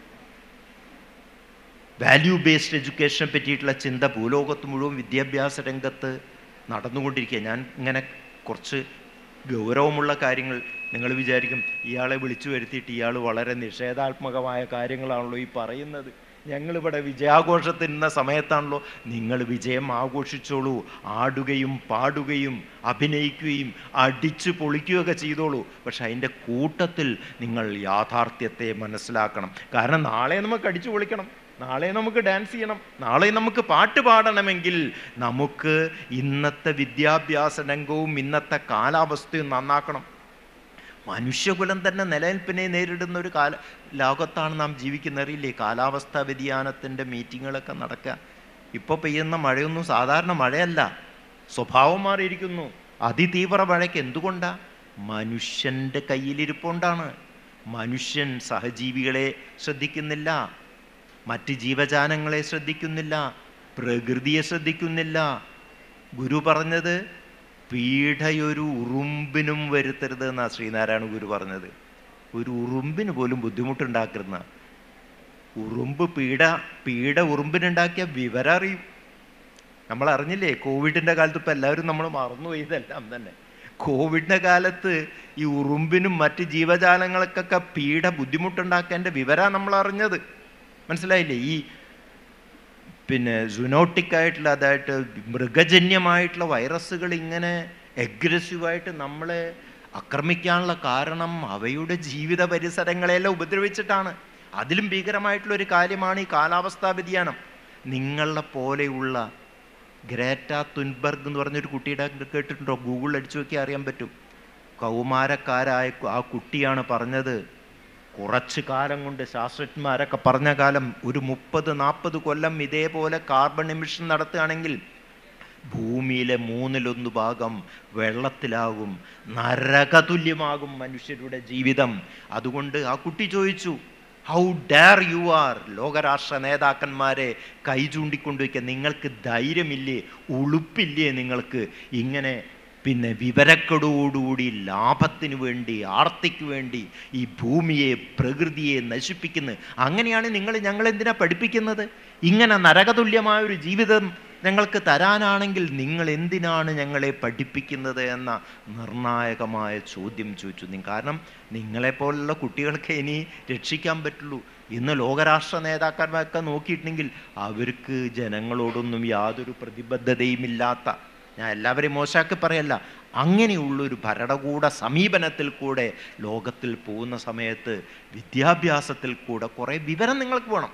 വാല്യൂ ബേസ്ഡ് എഡ്യൂക്കേഷനെ പറ്റിയിട്ടുള്ള ചിന്ത ഭൂലോകത്ത് മുഴുവൻ വിദ്യാഭ്യാസ രംഗത്ത് നടന്നുകൊണ്ടിരിക്കുക ഞാൻ ഇങ്ങനെ കുറച്ച് ഗൗരവമുള്ള കാര്യങ്ങൾ നിങ്ങൾ വിചാരിക്കും ഇയാളെ വിളിച്ചു വരുത്തിയിട്ട് ഇയാൾ വളരെ നിഷേധാത്മകമായ കാര്യങ്ങളാണല്ലോ ഈ പറയുന്നത് ഞങ്ങളിവിടെ വിജയാഘോഷത്തിൻ്റെ സമയത്താണല്ലോ നിങ്ങൾ വിജയം ആഘോഷിച്ചോളൂ ആടുകയും പാടുകയും അഭിനയിക്കുകയും അടിച്ചു പൊളിക്കുകയൊക്കെ ചെയ്തോളൂ പക്ഷെ അതിൻ്റെ കൂട്ടത്തിൽ നിങ്ങൾ യാഥാർത്ഥ്യത്തെ മനസ്സിലാക്കണം കാരണം നാളെ നമുക്ക് അടിച്ചു പൊളിക്കണം നാളെ നമുക്ക് ഡാൻസ് ചെയ്യണം നാളെ നമുക്ക് പാട്ട് പാടണമെങ്കിൽ നമുക്ക് ഇന്നത്തെ വിദ്യാഭ്യാസ രംഗവും ഇന്നത്തെ കാലാവസ്ഥയും നന്നാക്കണം മനുഷ്യകുലം തന്നെ നിലനിൽപ്പിനെ നേരിടുന്ന ഒരു കാല ലോകത്താണ് നാം ജീവിക്കുന്ന അറിയില്ലേ കാലാവസ്ഥാ വ്യതിയാനത്തിൻ്റെ മീറ്റിങ്ങുകളൊക്കെ നടക്കുക ഇപ്പോൾ പെയ്യുന്ന മഴയൊന്നും സാധാരണ മഴയല്ല സ്വഭാവം മാറിയിരിക്കുന്നു അതിതീവ്ര മഴയ്ക്ക് എന്തുകൊണ്ടാ മനുഷ്യൻ്റെ കയ്യിലിരിപ്പുണ്ടാണ് മനുഷ്യൻ സഹജീവികളെ ശ്രദ്ധിക്കുന്നില്ല മറ്റ് ജീവജാലങ്ങളെ ശ്രദ്ധിക്കുന്നില്ല പ്രകൃതിയെ ശ്രദ്ധിക്കുന്നില്ല ഗുരു പറഞ്ഞത് പീഡയൊരു ഉറുമ്പിനും വരുത്തരുത് എന്നാ ശ്രീനാരായണ ഗുരു പറഞ്ഞത് ഒരു ഉറുമ്പിന് പോലും ബുദ്ധിമുട്ടുണ്ടാക്കുന്ന ഉറുമ്പ് പീഡ പീഡ ഉറുമ്പിനുണ്ടാക്കിയ വിവരം അറിയും നമ്മൾ അറിഞ്ഞില്ലേ കോവിഡിൻ്റെ കാലത്ത് ഇപ്പം എല്ലാവരും നമ്മൾ മറന്നുപോയി ഇതെല്ലാം തന്നെ കോവിഡിൻ്റെ കാലത്ത് ഈ ഉറുമ്പിനും മറ്റ് ജീവജാലങ്ങൾക്കൊക്കെ പീഡ ബുദ്ധിമുട്ടുണ്ടാക്കേണ്ട വിവരമാണ് നമ്മൾ അറിഞ്ഞത് മനസ്സിലായില്ലേ ഈ പിന്നെ സുനോട്ടിക് ആയിട്ടുള്ള അതായിട്ട് മൃഗജന്യമായിട്ടുള്ള വൈറസുകൾ ഇങ്ങനെ എഗ്രസീവായിട്ട് നമ്മളെ ആക്രമിക്കാനുള്ള കാരണം അവയുടെ ജീവിത പരിസരങ്ങളെല്ലാം ഉപദ്രവിച്ചിട്ടാണ് അതിലും ഭീകരമായിട്ടുള്ള ഒരു കാര്യമാണ് ഈ കാലാവസ്ഥാ വ്യതിയാനം നിങ്ങളെ പോലെയുള്ള ഗ്രേറ്റ തുൻബർഗ് എന്ന് പറഞ്ഞൊരു കുട്ടിയുടെ കേട്ടിട്ടുണ്ടോ ഗൂഗിളിൽ അടിച്ചു നോക്കിയാൽ അറിയാൻ പറ്റും കൗമാരക്കാരായ കു- ആ കുട്ടിയാണ് പറഞ്ഞത് കുറച്ച് കാലം കൊണ്ട് ശാസ്ത്രജ്ഞന്മാരൊക്കെ പറഞ്ഞ കാലം ഒരു മുപ്പത് നാൽപ്പത് കൊല്ലം ഇതേപോലെ കാർബൺ എമിഷൻ നടത്തുകയാണെങ്കിൽ ഭൂമിയിലെ മൂന്നിലൊന്ന് ഭാഗം വെള്ളത്തിലാകും നരകതുല്യമാകും മനുഷ്യരുടെ ജീവിതം അതുകൊണ്ട് ആ കുട്ടി ചോദിച്ചു ഹൗ ഡയർ യു ആർ ലോകരാഷ്ട്ര നേതാക്കന്മാരെ കൈ ചൂണ്ടിക്കൊണ്ടുവയ്ക്കുക നിങ്ങൾക്ക് ധൈര്യമില്ലേ ഉളുപ്പില്ലേ നിങ്ങൾക്ക് ഇങ്ങനെ പിന്നെ വിവരക്കെടോടുകൂടി ലാഭത്തിന് വേണ്ടി ആർത്തിക്ക് വേണ്ടി ഈ ഭൂമിയെ പ്രകൃതിയെ നശിപ്പിക്കുന്നത് അങ്ങനെയാണ് നിങ്ങൾ ഞങ്ങൾ എന്തിനാ പഠിപ്പിക്കുന്നത് ഇങ്ങനെ നരകതുല്യമായ ഒരു ജീവിതം ഞങ്ങൾക്ക് തരാനാണെങ്കിൽ നിങ്ങൾ എന്തിനാണ് ഞങ്ങളെ പഠിപ്പിക്കുന്നത് എന്ന നിർണായകമായ ചോദ്യം ചോദിച്ചു നി- കാരണം നിങ്ങളെപ്പോലുള്ള കുട്ടികൾക്ക് ഇനി രക്ഷിക്കാൻ പറ്റുള്ളൂ ഇന്ന് ലോകരാഷ്ട്ര നേതാക്കന്മാരൊക്കെ നോക്കിയിട്ടുണ്ടെങ്കിൽ അവർക്ക് ജനങ്ങളോടൊന്നും യാതൊരു പ്രതിബദ്ധതയുമില്ലാത്ത ഞാൻ എല്ലാവരെയും മോശമാക്കി പറയല്ല അങ്ങനെയുള്ളൊരു ഭരണകൂട സമീപനത്തിൽ കൂടെ ലോകത്തിൽ പോകുന്ന സമയത്ത് വിദ്യാഭ്യാസത്തിൽ കൂടെ കുറേ വിവരം നിങ്ങൾക്ക് വേണം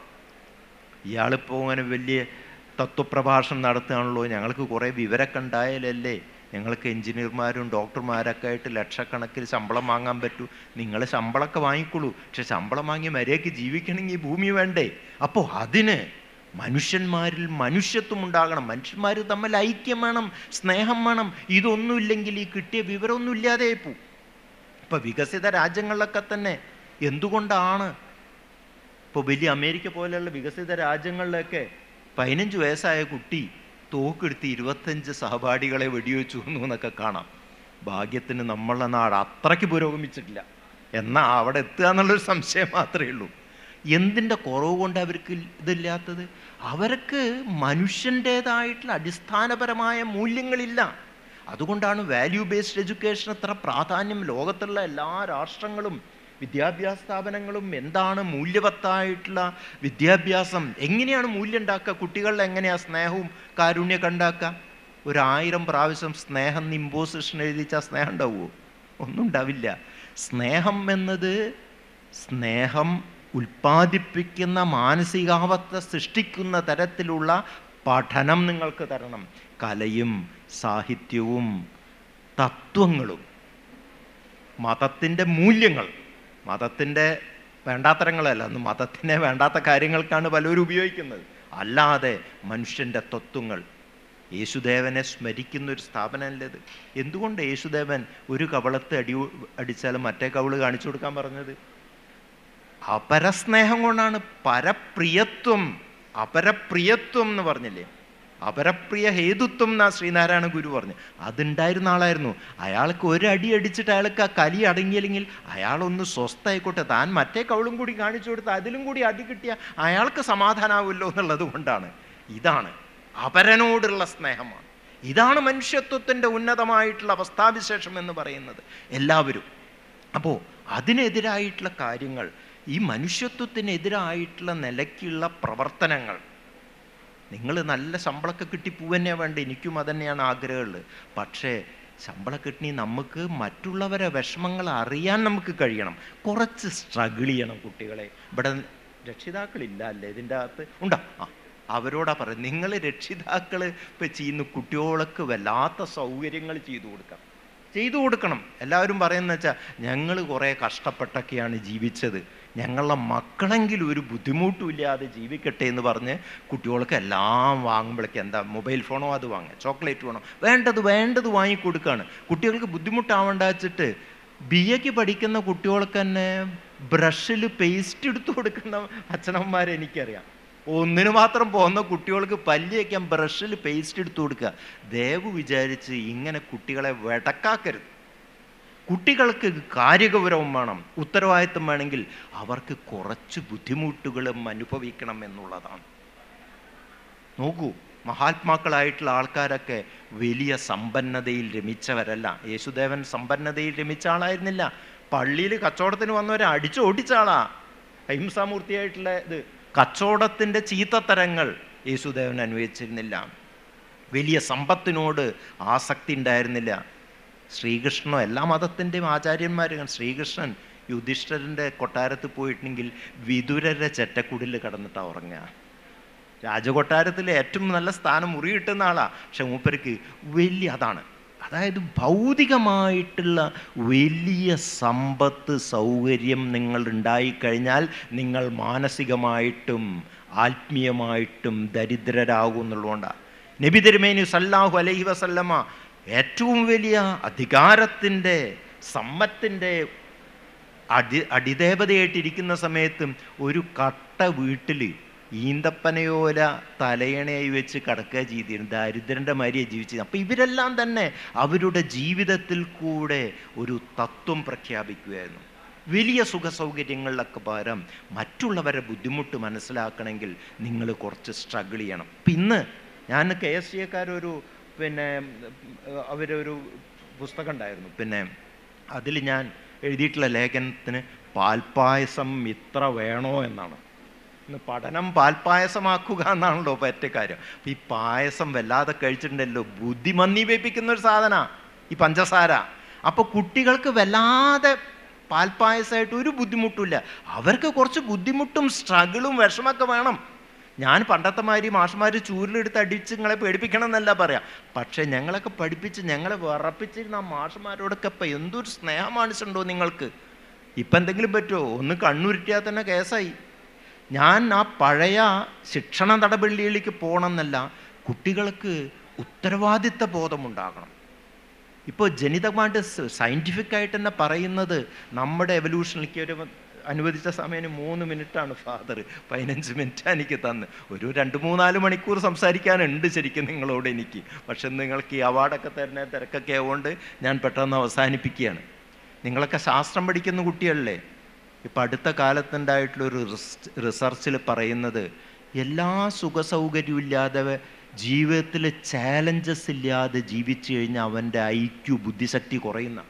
ഇയാളിപ്പോൾ അങ്ങനെ വലിയ തത്വപ്രഭാഷണം നടത്തുകയാണല്ലോ ഞങ്ങൾക്ക് കുറേ വിവരമൊക്കെ ഉണ്ടായാലല്ലേ ഞങ്ങൾക്ക് എഞ്ചിനീയർമാരും ഡോക്ടർമാരൊക്കെ ആയിട്ട് ലക്ഷക്കണക്കിന് ശമ്പളം വാങ്ങാൻ പറ്റൂ നിങ്ങൾ ശമ്പളമൊക്കെ വാങ്ങിക്കോളൂ പക്ഷെ ശമ്പളം വാങ്ങി മര്യാദയ്ക്ക് ജീവിക്കണമെങ്കിൽ ഈ ഭൂമി വേണ്ടേ അപ്പോൾ അതിന് മനുഷ്യന്മാരിൽ മനുഷ്യത്വം ഉണ്ടാകണം മനുഷ്യന്മാർ തമ്മിൽ ഐക്യം വേണം സ്നേഹം വേണം ഇതൊന്നുമില്ലെങ്കിൽ ഈ കിട്ടിയ വിവരമൊന്നും ഇല്ലാതെ പോവും ഇപ്പം വികസിത രാജ്യങ്ങളിലൊക്കെ തന്നെ എന്തുകൊണ്ടാണ് ഇപ്പോൾ വലിയ അമേരിക്ക പോലെയുള്ള വികസിത രാജ്യങ്ങളിലൊക്കെ പതിനഞ്ച് വയസ്സായ കുട്ടി തോക്കെടുത്ത് ഇരുപത്തഞ്ച് സഹപാഠികളെ വെടിവെച്ചു എന്നൊക്കെ കാണാം ഭാഗ്യത്തിന് നമ്മളെ നാട് അത്രയ്ക്ക് പുരോഗമിച്ചിട്ടില്ല എന്നാൽ അവിടെ എത്തുക എന്നുള്ളൊരു സംശയം മാത്രമേ ഉള്ളൂ എന്തിൻ്റെ കുറവ് കൊണ്ട് അവർക്ക് ഇതില്ലാത്തത് അവർക്ക് മനുഷ്യൻ്റേതായിട്ടുള്ള അടിസ്ഥാനപരമായ മൂല്യങ്ങളില്ല അതുകൊണ്ടാണ് വാല്യൂ ബേസ്ഡ് എഡ്യൂക്കേഷൻ അത്ര പ്രാധാന്യം ലോകത്തുള്ള എല്ലാ രാഷ്ട്രങ്ങളും വിദ്യാഭ്യാസ സ്ഥാപനങ്ങളും എന്താണ് മൂല്യവത്തായിട്ടുള്ള വിദ്യാഭ്യാസം എങ്ങനെയാണ് മൂല്യം ഉണ്ടാക്കുക കുട്ടികളിൽ എങ്ങനെയാണ് സ്നേഹവും കാരുണ്യമൊക്കെ ഉണ്ടാക്കുക ഒരായിരം പ്രാവശ്യം സ്നേഹം ഇമ്പോസിഷൻ എഴുതിച്ചാൽ സ്നേഹം ഉണ്ടാവുമോ ഒന്നും ഉണ്ടാവില്ല സ്നേഹം എന്നത് സ്നേഹം ഉൽപ്പാദിപ്പിക്കുന്ന മാനസികാവസ്ഥ സൃഷ്ടിക്കുന്ന തരത്തിലുള്ള പഠനം നിങ്ങൾക്ക് തരണം കലയും സാഹിത്യവും തത്വങ്ങളും മതത്തിൻ്റെ മൂല്യങ്ങൾ മതത്തിൻ്റെ വേണ്ടാത്തരങ്ങളല്ല അന്ന് മതത്തിനെ വേണ്ടാത്ത കാര്യങ്ങൾക്കാണ് പലരും ഉപയോഗിക്കുന്നത് അല്ലാതെ മനുഷ്യൻ്റെ തത്വങ്ങൾ യേശുദേവനെ സ്മരിക്കുന്ന ഒരു സ്ഥാപനമല്ലേ ഇത് എന്തുകൊണ്ട് യേശുദേവൻ ഒരു കവളത്ത് അടി അടിച്ചാൽ മറ്റേ കവള് കാണിച്ചു കൊടുക്കാൻ പറഞ്ഞത് അപരസ്നേഹം കൊണ്ടാണ് പരപ്രിയത്വം അപരപ്രിയത്വം എന്ന് പറഞ്ഞില്ലേ അപരപ്രിയ ഹേതുത്വം എന്നാ ശ്രീനാരായണ ഗുരു പറഞ്ഞു അതുണ്ടായിരുന്ന ആളായിരുന്നു അയാൾക്ക് ഒരു അടി അടിച്ചിട്ട് അയാൾക്ക് ആ കലി അടങ്ങിയില്ലെങ്കിൽ അയാളൊന്ന് സ്വസ്ഥായിക്കോട്ടെ താൻ മറ്റേ കവളും കൂടി കാണിച്ചു കൊടുത്ത് അതിലും കൂടി അടി കിട്ടിയ അയാൾക്ക് സമാധാനാവുമല്ലോ എന്നുള്ളത് കൊണ്ടാണ് ഇതാണ് അപരനോടുള്ള സ്നേഹമാണ് ഇതാണ് മനുഷ്യത്വത്തിൻ്റെ ഉന്നതമായിട്ടുള്ള അവസ്ഥാവിശേഷം എന്ന് പറയുന്നത് എല്ലാവരും അപ്പോൾ അതിനെതിരായിട്ടുള്ള കാര്യങ്ങൾ ഈ മനുഷ്യത്വത്തിനെതിരായിട്ടുള്ള നിലയ്ക്കുള്ള പ്രവർത്തനങ്ങൾ നിങ്ങൾ നല്ല ശമ്പളമൊക്കെ കിട്ടി പോവന്നെ വേണ്ട എനിക്കും അതന്നെയാണ് ആഗ്രഹമുള്ളത് പക്ഷേ ശമ്പളം കിട്ടണി നമുക്ക് മറ്റുള്ളവരെ വിഷമങ്ങൾ അറിയാൻ നമുക്ക് കഴിയണം കുറച്ച് സ്ട്രഗിൾ ചെയ്യണം കുട്ടികളെ ഇവിടെ രക്ഷിതാക്കളില്ല അല്ലേ ഇതിൻ്റെ അകത്ത് ഉണ്ടോ ആ അവരോടാ പറയാം നിങ്ങൾ രക്ഷിതാക്കൾ ഇപ്പം ചെയ്യുന്ന കുട്ടികൾക്ക് വല്ലാത്ത സൗകര്യങ്ങൾ ചെയ്തു കൊടുക്കാം ചെയ്തു കൊടുക്കണം എല്ലാവരും പറയുന്നത് വെച്ചാൽ ഞങ്ങൾ കുറേ കഷ്ടപ്പെട്ടൊക്കെയാണ് ജീവിച്ചത് ഞങ്ങളുടെ മക്കളെങ്കിലും ഒരു ബുദ്ധിമുട്ടുമില്ലാതെ ജീവിക്കട്ടെ എന്ന് പറഞ്ഞ് കുട്ടികൾക്ക് എല്ലാം വാങ്ങുമ്പോഴേക്ക് എന്താ മൊബൈൽ ഫോണോ അത് വാങ്ങുക ചോക്ലേറ്റ് വേണോ വേണ്ടത് വേണ്ടത് വാങ്ങിക്കൊടുക്കുകയാണ് കുട്ടികൾക്ക് ബുദ്ധിമുട്ടാവേണ്ട വെച്ചിട്ട് ബി എക്ക് പഠിക്കുന്ന കുട്ടികൾക്ക് തന്നെ ബ്രഷിൽ പേസ്റ്റ് എടുത്തു കൊടുക്കുന്ന അച്ഛനമ്മമാരെ എനിക്കറിയാം ഒന്നിനു മാത്രം പോകുന്ന കുട്ടികൾക്ക് പല്ല് വയ്ക്കാൻ ബ്രഷിൽ പേസ്റ്റ് എടുത്തു കൊടുക്കുക ദയവ് വിചാരിച്ച് ഇങ്ങനെ കുട്ടികളെ വെടക്കാക്കരുത് കുട്ടികൾക്ക് കാര്യഗൗരവം വേണം ഉത്തരവാദിത്വം വേണമെങ്കിൽ അവർക്ക് കുറച്ച് ബുദ്ധിമുട്ടുകളും അനുഭവിക്കണം എന്നുള്ളതാണ് നോക്കൂ മഹാത്മാക്കളായിട്ടുള്ള ആൾക്കാരൊക്കെ വലിയ സമ്പന്നതയിൽ രമിച്ചവരല്ല യേശുദേവൻ സമ്പന്നതയിൽ രമിച്ച ആളായിരുന്നില്ല പള്ളിയിൽ കച്ചവടത്തിന് വന്നവരെ അടിച്ചു ഓടിച്ച ആളാ അഹിംസാമൂർത്തിയായിട്ടുള്ള ഇത് കച്ചവടത്തിൻ്റെ ചീത്തത്തരങ്ങൾ യേശുദേവൻ അനുഭവിച്ചിരുന്നില്ല വലിയ സമ്പത്തിനോട് ആസക്തി ഉണ്ടായിരുന്നില്ല ശ്രീകൃഷ്ണനോ എല്ലാ മതത്തിൻ്റെയും ആചാര്യന്മാരും ശ്രീകൃഷ്ണൻ യുധിഷ്ഠരൻ്റെ കൊട്ടാരത്തിൽ പോയിട്ടുണ്ടെങ്കിൽ വിതുരരുടെ ചെറ്റക്കുടിൽ കിടന്നിട്ടാണ് ഉറങ്ങുക രാജകൊട്ടാരത്തിൽ ഏറ്റവും നല്ല സ്ഥാനം മുറി കിട്ടുന്ന ആളാണ് പക്ഷെ മൂപ്പർക്ക് വലിയ അതാണ് അതായത് ഭൗതികമായിട്ടുള്ള വലിയ സമ്പത്ത് സൗകര്യം നിങ്ങൾ ഉണ്ടായിക്കഴിഞ്ഞാൽ നിങ്ങൾ മാനസികമായിട്ടും ആത്മീയമായിട്ടും ദരിദ്രരാകും എന്നുള്ളതുകൊണ്ടാണ് നബി തിരുമേനി സല്ലാഹു അലൈഹി വസല്ലമ ഏറ്റവും വലിയ അധികാരത്തിൻ്റെ സമ്പത്തിൻ്റെ അടി അടിദേവതയായിട്ടിരിക്കുന്ന സമയത്തും ഒരു കട്ട വീട്ടിൽ ഈന്തപ്പനയോല തലയണയായി വെച്ച് കിടക്കുക ചെയ്തിരുന്നു ദരിദ്രൻ്റെ മാതിരിയാണ് ജീവിച്ചത് അപ്പം ഇവരെല്ലാം തന്നെ അവരുടെ ജീവിതത്തിൽ കൂടെ ഒരു തത്വം പ്രഖ്യാപിക്കുകയായിരുന്നു വലിയ സുഖ സൗകര്യങ്ങളിലൊക്കെ പകരം മറ്റുള്ളവരെ ബുദ്ധിമുട്ട് മനസ്സിലാക്കണമെങ്കിൽ നിങ്ങൾ കുറച്ച് സ്ട്രഗിൾ ചെയ്യണം അപ്പം ഇന്ന് ഞാൻ കെ എസ് സിക്കാരൊരു പിന്നെ അവരൊരു പുസ്തകം ഉണ്ടായിരുന്നു പിന്നെ അതിൽ ഞാൻ എഴുതിയിട്ടുള്ള ലേഖനത്തിന് പാൽപ്പായസം ഇത്ര വേണോ എന്നാണ് ഇന്ന് പഠനം പാൽപ്പായസമാക്കുക എന്നാണല്ലോ പറ്റ കാര്യം ഈ പായസം വല്ലാതെ കഴിച്ചിട്ടുണ്ടല്ലോ ബുദ്ധി മന്ദീപിപ്പിക്കുന്ന ഒരു സാധന ഈ പഞ്ചസാര അപ്പോൾ കുട്ടികൾക്ക് വല്ലാതെ പാൽപ്പായസമായിട്ട് ഒരു ബുദ്ധിമുട്ടില്ല അവർക്ക് കുറച്ച് ബുദ്ധിമുട്ടും സ്ട്രഗിളും വിഷമൊക്കെ വേണം ഞാൻ പണ്ടത്തെ മാതിരി മാഷന്മാർ ചൂരിലെടുത്ത് അടിച്ച് നിങ്ങളെ പേടിപ്പിക്കണം എന്നല്ല പറയാം പക്ഷേ ഞങ്ങളൊക്കെ പഠിപ്പിച്ച് ഞങ്ങളെ വിറപ്പിച്ചിരുന്ന ആ മാഷന്മാരോടൊക്കെ ഇപ്പം എന്തൊരു സ്നേഹമാണിച്ചുണ്ടോ നിങ്ങൾക്ക് ഇപ്പം എന്തെങ്കിലും പറ്റുമോ ഒന്ന് കണ്ണുരുട്ടിയാൽ തന്നെ കേസായി ഞാൻ ആ പഴയ ശിക്ഷണ നടപടിയിലേക്ക് പോകണമെന്നല്ല കുട്ടികൾക്ക് ഉത്തരവാദിത്ത ബോധമുണ്ടാകണം ഇപ്പോൾ ജനിതമായിട്ട് സയൻറ്റിഫിക് ആയിട്ട് തന്നെ പറയുന്നത് നമ്മുടെ എവല്യൂഷനിലേക്ക് ഒരു അനുവദിച്ച സമയം മൂന്ന് മിനിറ്റാണ് ഫാദർ പതിനഞ്ച് മിനിറ്റ് എനിക്ക് തന്ന് ഒരു രണ്ട് മൂന്നാല് മണിക്കൂർ സംസാരിക്കാനുണ്ട് ശരിക്കും നിങ്ങളോട് എനിക്ക് പക്ഷെ നിങ്ങൾക്ക് ഈ അവാർഡൊക്കെ തരുന്ന തിരക്കൊക്കെ ആവുകൊണ്ട് ഞാൻ പെട്ടെന്ന് അവസാനിപ്പിക്കുകയാണ് നിങ്ങളൊക്കെ ശാസ്ത്രം പഠിക്കുന്ന കുട്ടികളല്ലേ ഇപ്പം അടുത്ത കാലത്തുണ്ടായിട്ടുള്ളൊരു റിസർച്ചിൽ പറയുന്നത് എല്ലാ സുഖസൗകര്യവും ഇല്ലാതെ ജീവിതത്തിൽ ചാലഞ്ചസ് ഇല്ലാതെ ജീവിച്ചു കഴിഞ്ഞാൽ അവൻ്റെ ഐക്യു ബുദ്ധിശക്തി കുറയുന്ന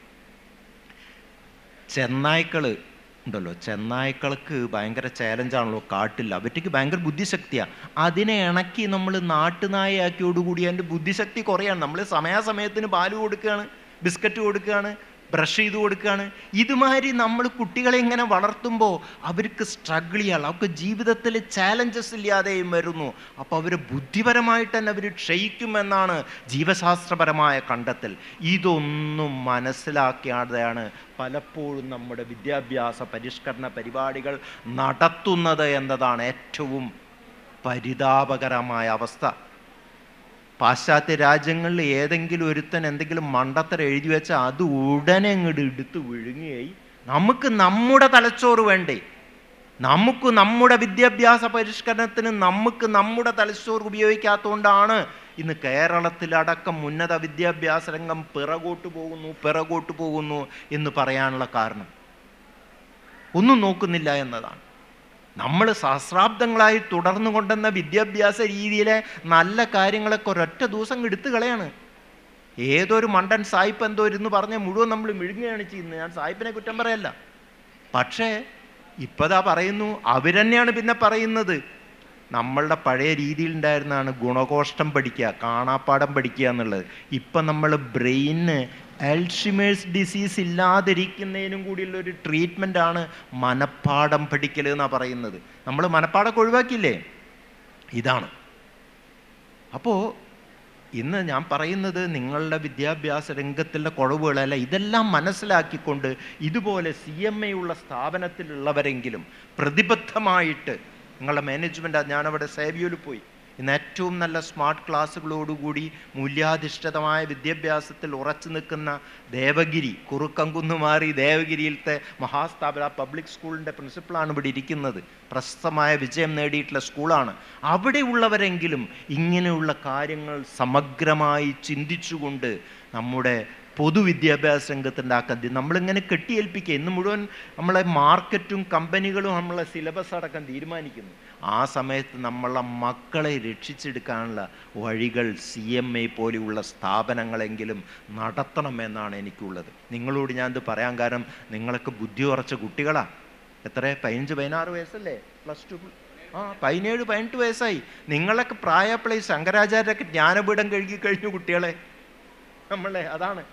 ചെന്നായ്ക്കൾ ഉണ്ടല്ലോ ചെന്നായ്ക്കൾക്ക് ഭയങ്കര ചാലഞ്ചാണല്ലോ കാട്ടിൽ അവറ്റയ്ക്ക് ഭയങ്കര ബുദ്ധിശക്തിയാണ് അതിനെ ഇണക്കി നമ്മൾ നാട്ടുനായയാക്കിയോടുകൂടി അതിൻ്റെ ബുദ്ധിശക്തി കുറയാണ് നമ്മൾ സമയാസമയത്തിന് പാല് കൊടുക്കുകയാണ് ബിസ്ക്കറ്റ് കൊടുക്കുകയാണ് ബ്രഷ് ചെയ്ത് കൊടുക്കുകയാണ് ഇതുമാതിരി നമ്മൾ കുട്ടികളെ ഇങ്ങനെ വളർത്തുമ്പോൾ അവർക്ക് സ്ട്രഗിൾ ചെയ്യാൻ അവർക്ക് ജീവിതത്തിൽ ചാലഞ്ചസ് ഇല്ലാതെയും വരുന്നു അപ്പോൾ അവർ ബുദ്ധിപരമായിട്ട് തന്നെ അവർ ക്ഷയിക്കുമെന്നാണ് ജീവശാസ്ത്രപരമായ കണ്ടെത്തൽ ഇതൊന്നും മനസ്സിലാക്കിയാതെയാണ് പലപ്പോഴും നമ്മുടെ വിദ്യാഭ്യാസ പരിഷ്കരണ പരിപാടികൾ നടത്തുന്നത് എന്നതാണ് ഏറ്റവും പരിതാപകരമായ അവസ്ഥ പാശ്ചാത്യ രാജ്യങ്ങളിൽ ഏതെങ്കിലും ഒരുത്തൻ എന്തെങ്കിലും മണ്ടത്തരം എഴുതി വെച്ചാൽ അത് ഉടനെ അങ്ങോട്ട് എടുത്ത് വിഴുങ്ങുകയായി നമുക്ക് നമ്മുടെ തലച്ചോറ് വേണ്ടേ നമുക്ക് നമ്മുടെ വിദ്യാഭ്യാസ പരിഷ്കരണത്തിന് നമുക്ക് നമ്മുടെ തലച്ചോറ് ഉപയോഗിക്കാത്തതുകൊണ്ടാണ് ഇന്ന് കേരളത്തിലടക്കം ഉന്നത വിദ്യാഭ്യാസ രംഗം പിറകോട്ട് പോകുന്നു പിറകോട്ട് പോകുന്നു എന്ന് പറയാനുള്ള കാരണം ഒന്നും നോക്കുന്നില്ല എന്നതാണ് നമ്മൾ സഹസ്രാബ്ദങ്ങളായി തുടർന്നു കൊണ്ടുവന്ന വിദ്യാഭ്യാസ രീതിയിലെ നല്ല കാര്യങ്ങളൊക്കെ ഒരൊറ്റ ദിവസം എടുത്തു കളയാണ് ഏതൊരു മണ്ടൻ സായിപ്പ് എന്തോ ഇരുന്ന് പറഞ്ഞ മുഴുവൻ നമ്മൾ മിഴുങ്ങുകയാണ് ചെയ്യുന്നത് ഞാൻ സായിപ്പിനെ കുറ്റം പറയല്ല പക്ഷേ ഇപ്പതാ പറയുന്നു അവരെന്നെയാണ് പിന്നെ പറയുന്നത് നമ്മളുടെ പഴയ രീതിയിൽ ഉണ്ടായിരുന്നതാണ് ഗുണകോഷ്ടം പഠിക്കുക കാണാപ്പാടം പഠിക്കുക എന്നുള്ളത് ഇപ്പം നമ്മൾ ബ്രെയിന് അൽഷിമേഴ്സ് ഡിസീസ് ഇല്ലാതിരിക്കുന്നതിനും കൂടിയുള്ള ഒരു ട്രീറ്റ്മെൻ്റ് ആണ് മനപ്പാടം പഠിക്കൽ എന്നാണ് പറയുന്നത് നമ്മൾ മനപ്പാടമൊക്കെ ഒഴിവാക്കിയില്ലേ ഇതാണ് അപ്പോൾ ഇന്ന് ഞാൻ പറയുന്നത് നിങ്ങളുടെ വിദ്യാഭ്യാസ രംഗത്തിലെ കുറവുകളല്ല ഇതെല്ലാം മനസ്സിലാക്കിക്കൊണ്ട് ഇതുപോലെ സി എം എ ഉള്ള സ്ഥാപനത്തിലുള്ളവരെങ്കിലും പ്രതിബദ്ധമായിട്ട് നിങ്ങളുടെ മാനേജ്മെൻറ്റ് ഞാനവിടെ സേവിയോയിൽ പോയി ഇന്ന് ഏറ്റവും നല്ല സ്മാർട്ട് ക്ലാസ്സുകളോടുകൂടി മൂല്യാധിഷ്ഠിതമായ വിദ്യാഭ്യാസത്തിൽ ഉറച്ചു നിൽക്കുന്ന ദേവഗിരി കുറുക്കങ്കുന്ന് മാറി ദേവഗിരിയിലത്തെ മഹാസ്ഥാപന പബ്ലിക് സ്കൂളിൻ്റെ പ്രിൻസിപ്പളാണ് ഇവിടെ ഇരിക്കുന്നത് പ്രശസ്തമായ വിജയം നേടിയിട്ടുള്ള സ്കൂളാണ് അവിടെയുള്ളവരെങ്കിലും ഇങ്ങനെയുള്ള കാര്യങ്ങൾ സമഗ്രമായി ചിന്തിച്ചുകൊണ്ട് നമ്മുടെ പൊതുവിദ്യാഭ്യാസ രംഗത്തുണ്ടാക്കാൻ നമ്മളിങ്ങനെ കെട്ടിയേൽപ്പിക്കുക ഇന്ന് മുഴുവൻ നമ്മളെ മാർക്കറ്റും കമ്പനികളും നമ്മളെ സിലബസ് അടക്കം തീരുമാനിക്കുന്നു ആ സമയത്ത് നമ്മളെ മക്കളെ രക്ഷിച്ചെടുക്കാനുള്ള വഴികൾ സി എം എ പോലെയുള്ള സ്ഥാപനങ്ങളെങ്കിലും നടത്തണമെന്നാണ് എനിക്കുള്ളത് നിങ്ങളോട് ഞാനിത് പറയാൻ കാരണം നിങ്ങളൊക്കെ ബുദ്ധി ഉറച്ച കുട്ടികളാണ് എത്ര പതിനഞ്ച് പതിനാറ് വയസ്സല്ലേ പ്ലസ് ടു ആ പതിനേഴ് പതിനെട്ട് വയസ്സായി നിങ്ങളൊക്കെ പ്രായപ്പളെ ശങ്കരാചാര്യരൊക്കെ ജ്ഞാനപീഠം കഴുകി കഴിഞ്ഞു കുട്ടികളെ നമ്മളെ അതാണ്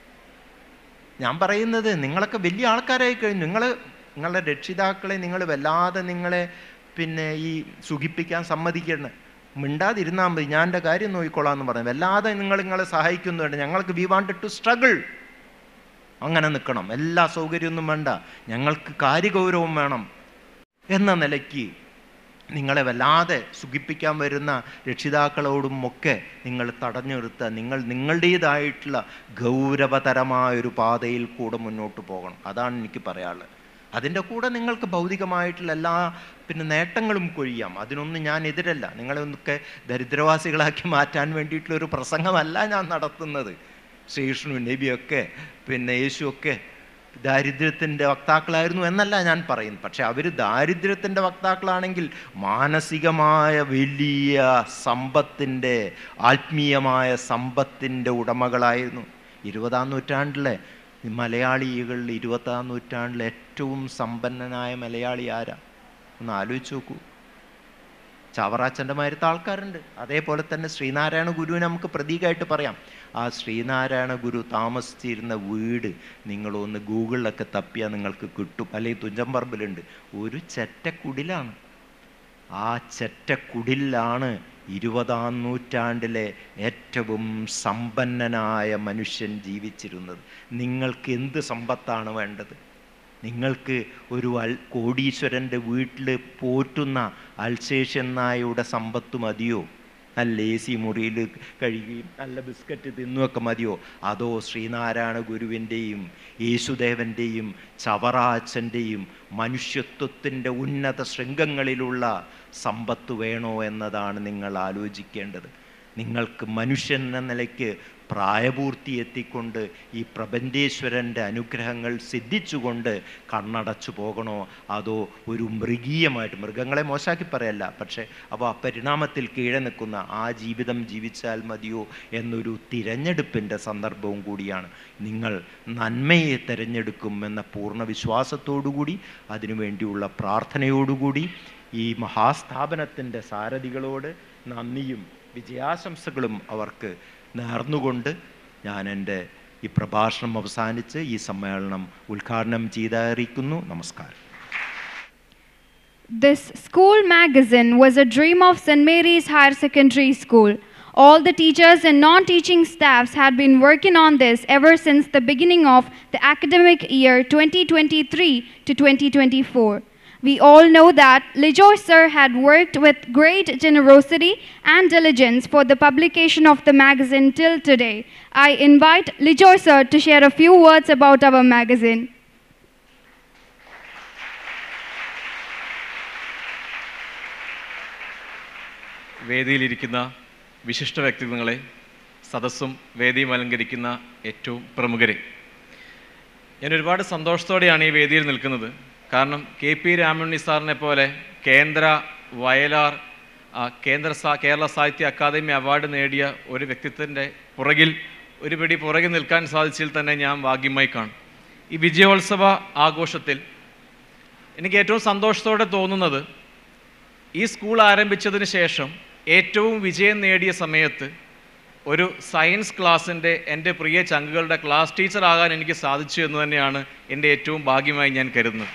ഞാൻ പറയുന്നത് നിങ്ങളൊക്കെ വലിയ ആൾക്കാരായി കഴിഞ്ഞു നിങ്ങൾ നിങ്ങളുടെ രക്ഷിതാക്കളെ നിങ്ങൾ വല്ലാതെ നിങ്ങളെ പിന്നെ ഈ സുഖിപ്പിക്കാൻ സമ്മതിക്കണം മിണ്ടാതിരുന്നാൽ മതി ഞാൻ എൻ്റെ കാര്യം നോക്കിക്കോളാം എന്ന് പറഞ്ഞു വല്ലാതെ നിങ്ങൾ നിങ്ങളെ സഹായിക്കുന്നുണ്ട് ഞങ്ങൾക്ക് വി വാണ്ട് ടു സ്ട്രഗിൾ അങ്ങനെ നിൽക്കണം എല്ലാ സൗകര്യമൊന്നും വേണ്ട ഞങ്ങൾക്ക് കാര്യഗൗരവം വേണം എന്ന നിലയ്ക്ക് നിങ്ങളെ വല്ലാതെ സുഖിപ്പിക്കാൻ വരുന്ന രക്ഷിതാക്കളോടും ഒക്കെ നിങ്ങൾ തടഞ്ഞു നിർത്തുക നിങ്ങൾ നിങ്ങളുടേതായിട്ടുള്ള ഗൗരവതരമായൊരു പാതയിൽ കൂടെ മുന്നോട്ട് പോകണം അതാണ് എനിക്ക് പറയാനുള്ളത് അതിൻ്റെ കൂടെ നിങ്ങൾക്ക് ഭൗതികമായിട്ടുള്ള എല്ലാ പിന്നെ നേട്ടങ്ങളും കൊഴിയാം അതിനൊന്നും ഞാൻ എതിരല്ല നിങ്ങളെ ഒന്നൊക്കെ ദരിദ്രവാസികളാക്കി മാറ്റാൻ വേണ്ടിയിട്ടുള്ള ഒരു പ്രസംഗമല്ല ഞാൻ നടത്തുന്നത് ശ്രീകൃഷ്ണു നബിയൊക്കെ പിന്നെ യേശുവൊക്കെ ദാരിദ്ര്യത്തിൻ്റെ വക്താക്കളായിരുന്നു എന്നല്ല ഞാൻ പറയുന്നത് പക്ഷെ അവർ ദാരിദ്ര്യത്തിൻ്റെ വക്താക്കളാണെങ്കിൽ മാനസികമായ വലിയ സമ്പത്തിൻ്റെ ആത്മീയമായ സമ്പത്തിൻ്റെ ഉടമകളായിരുന്നു ഇരുപതാം നൂറ്റാണ്ടിലെ മലയാളികളിൽ ഇരുപതാം നൂറ്റാണ്ടിലെ ഏറ്റവും സമ്പന്നനായ മലയാളി ആരാ ഒന്ന് ആലോചിച്ച് നോക്കൂ ചാവറാച്ചൻ്റെ മാരത്തെ ആൾക്കാരുണ്ട് അതേപോലെ തന്നെ ശ്രീനാരായണ ഗുരുവിനെ നമുക്ക് പ്രതീകമായിട്ട് പറയാം ആ ശ്രീനാരായണ ഗുരു താമസിച്ചിരുന്ന വീട് നിങ്ങളൊന്ന് ഗൂഗിളിലൊക്കെ തപ്പിയാൽ നിങ്ങൾക്ക് കിട്ടും അല്ലെങ്കിൽ തുഞ്ചമ്പറമ്പിലുണ്ട് ഒരു ചെറ്റക്കുടിലാണ് ആ ചെറ്റക്കുടിലാണ് ഇരുപതാം നൂറ്റാണ്ടിലെ ഏറ്റവും സമ്പന്നനായ മനുഷ്യൻ ജീവിച്ചിരുന്നത് നിങ്ങൾക്ക് എന്ത് സമ്പത്താണ് വേണ്ടത് നിങ്ങൾക്ക് ഒരു അൽ കോടീശ്വരൻ്റെ വീട്ടിൽ പോറ്റുന്ന അൽസേഷ്യൻ നായയുടെ സമ്പത്ത് മതിയോ നല്ല എ സി മുറിയിൽ കഴുകുകയും നല്ല ബിസ്ക്കറ്റ് തിന്നുമൊക്കെ മതിയോ അതോ ശ്രീനാരായണ ഗുരുവിൻ്റെയും യേശുദേവൻ്റെയും ചവറാച്ചൻ്റെയും മനുഷ്യത്വത്തിൻ്റെ ഉന്നത ശൃംഗങ്ങളിലുള്ള സമ്പത്ത് വേണോ എന്നതാണ് നിങ്ങൾ ആലോചിക്കേണ്ടത് നിങ്ങൾക്ക് മനുഷ്യൻ എന്ന നിലയ്ക്ക് പ്രായപൂർത്തി എത്തിക്കൊണ്ട് ഈ പ്രപഞ്ചേശ്വരൻ്റെ അനുഗ്രഹങ്ങൾ സിദ്ധിച്ചുകൊണ്ട് കണ്ണടച്ചു പോകണോ അതോ ഒരു മൃഗീയമായിട്ട് മൃഗങ്ങളെ മോശമാക്കി പറയല്ല പക്ഷേ അവ പരിണാമത്തിൽ കീഴെ നിൽക്കുന്ന ആ ജീവിതം ജീവിച്ചാൽ മതിയോ എന്നൊരു തിരഞ്ഞെടുപ്പിൻ്റെ സന്ദർഭവും കൂടിയാണ് നിങ്ങൾ നന്മയെ തിരഞ്ഞെടുക്കും എന്ന പൂർണ്ണ വിശ്വാസത്തോടുകൂടി അതിനുവേണ്ടിയുള്ള പ്രാർത്ഥനയോടുകൂടി ഈ മഹാസ്ഥാപനത്തിൻ്റെ സാരഥികളോട് നന്ദിയും വിജയാശംസകളും അവർക്ക് നേർന്നുകൊണ്ട് ഞാൻ എൻ്റെ ഈ പ്രഭാഷണം അവസാനിച്ച് ഈ സമ്മേളനം ഉദ്ഘാടനം ചെയ്തറിയിക്കുന്നു നമസ്കാരം This school magazine was a dream of St. Mary's Higher Secondary School. All the teachers and non teaching staffs had been working on this ever since the beginning of the academic year 2023 to 2024. We all know that Lijoy sir had worked with great generosity and diligence for the publication of the magazine till today. I invite Lijoy sir to share a few words about our magazine. വേദിയിലിരിക്കുന്ന വിശിഷ്ട വ്യക്തിത്വങ്ങളെ സദസ്സും വേദിയും അലങ്കരിക്കുന്ന ഏറ്റവും പ്രമുഖരെ ഞാൻ ഒരുപാട് സന്തോഷത്തോടെയാണ് ഈ വേദിയിൽ നിൽക്കുന്നത് കാരണം കെ പി രാമണ്ണി സാറിനെ പോലെ കേന്ദ്ര വയലാർ ആ, കേന്ദ്ര സാ കേരള സാഹിത്യ അക്കാദമി അവാർഡ് നേടിയ ഒരു വ്യക്തിത്വത്തിൻ്റെ പുറകിൽ ഒരു പിടി പുറകിൽ നിൽക്കാൻ സാധിച്ചതിൽ തന്നെ ഞാൻ ഭാഗ്യമായി കാണും ഈ വിജയോത്സവ ആഘോഷത്തിൽ എനിക്ക് ഏറ്റവും സന്തോഷത്തോടെ തോന്നുന്നത് ഈ സ്കൂൾ ആരംഭിച്ചതിന് ശേഷം ഏറ്റവും വിജയം നേടിയ സമയത്ത് ഒരു സയൻസ് ക്ലാസ്സിൻ്റെ എൻ്റെ പ്രിയ ചങ്കുകളുടെ ക്ലാസ് ടീച്ചർ ആകാൻ എനിക്ക് സാധിച്ചു എന്ന് തന്നെയാണ് എൻ്റെ ഏറ്റവും ഭാഗ്യമായി ഞാൻ കരുതുന്നത്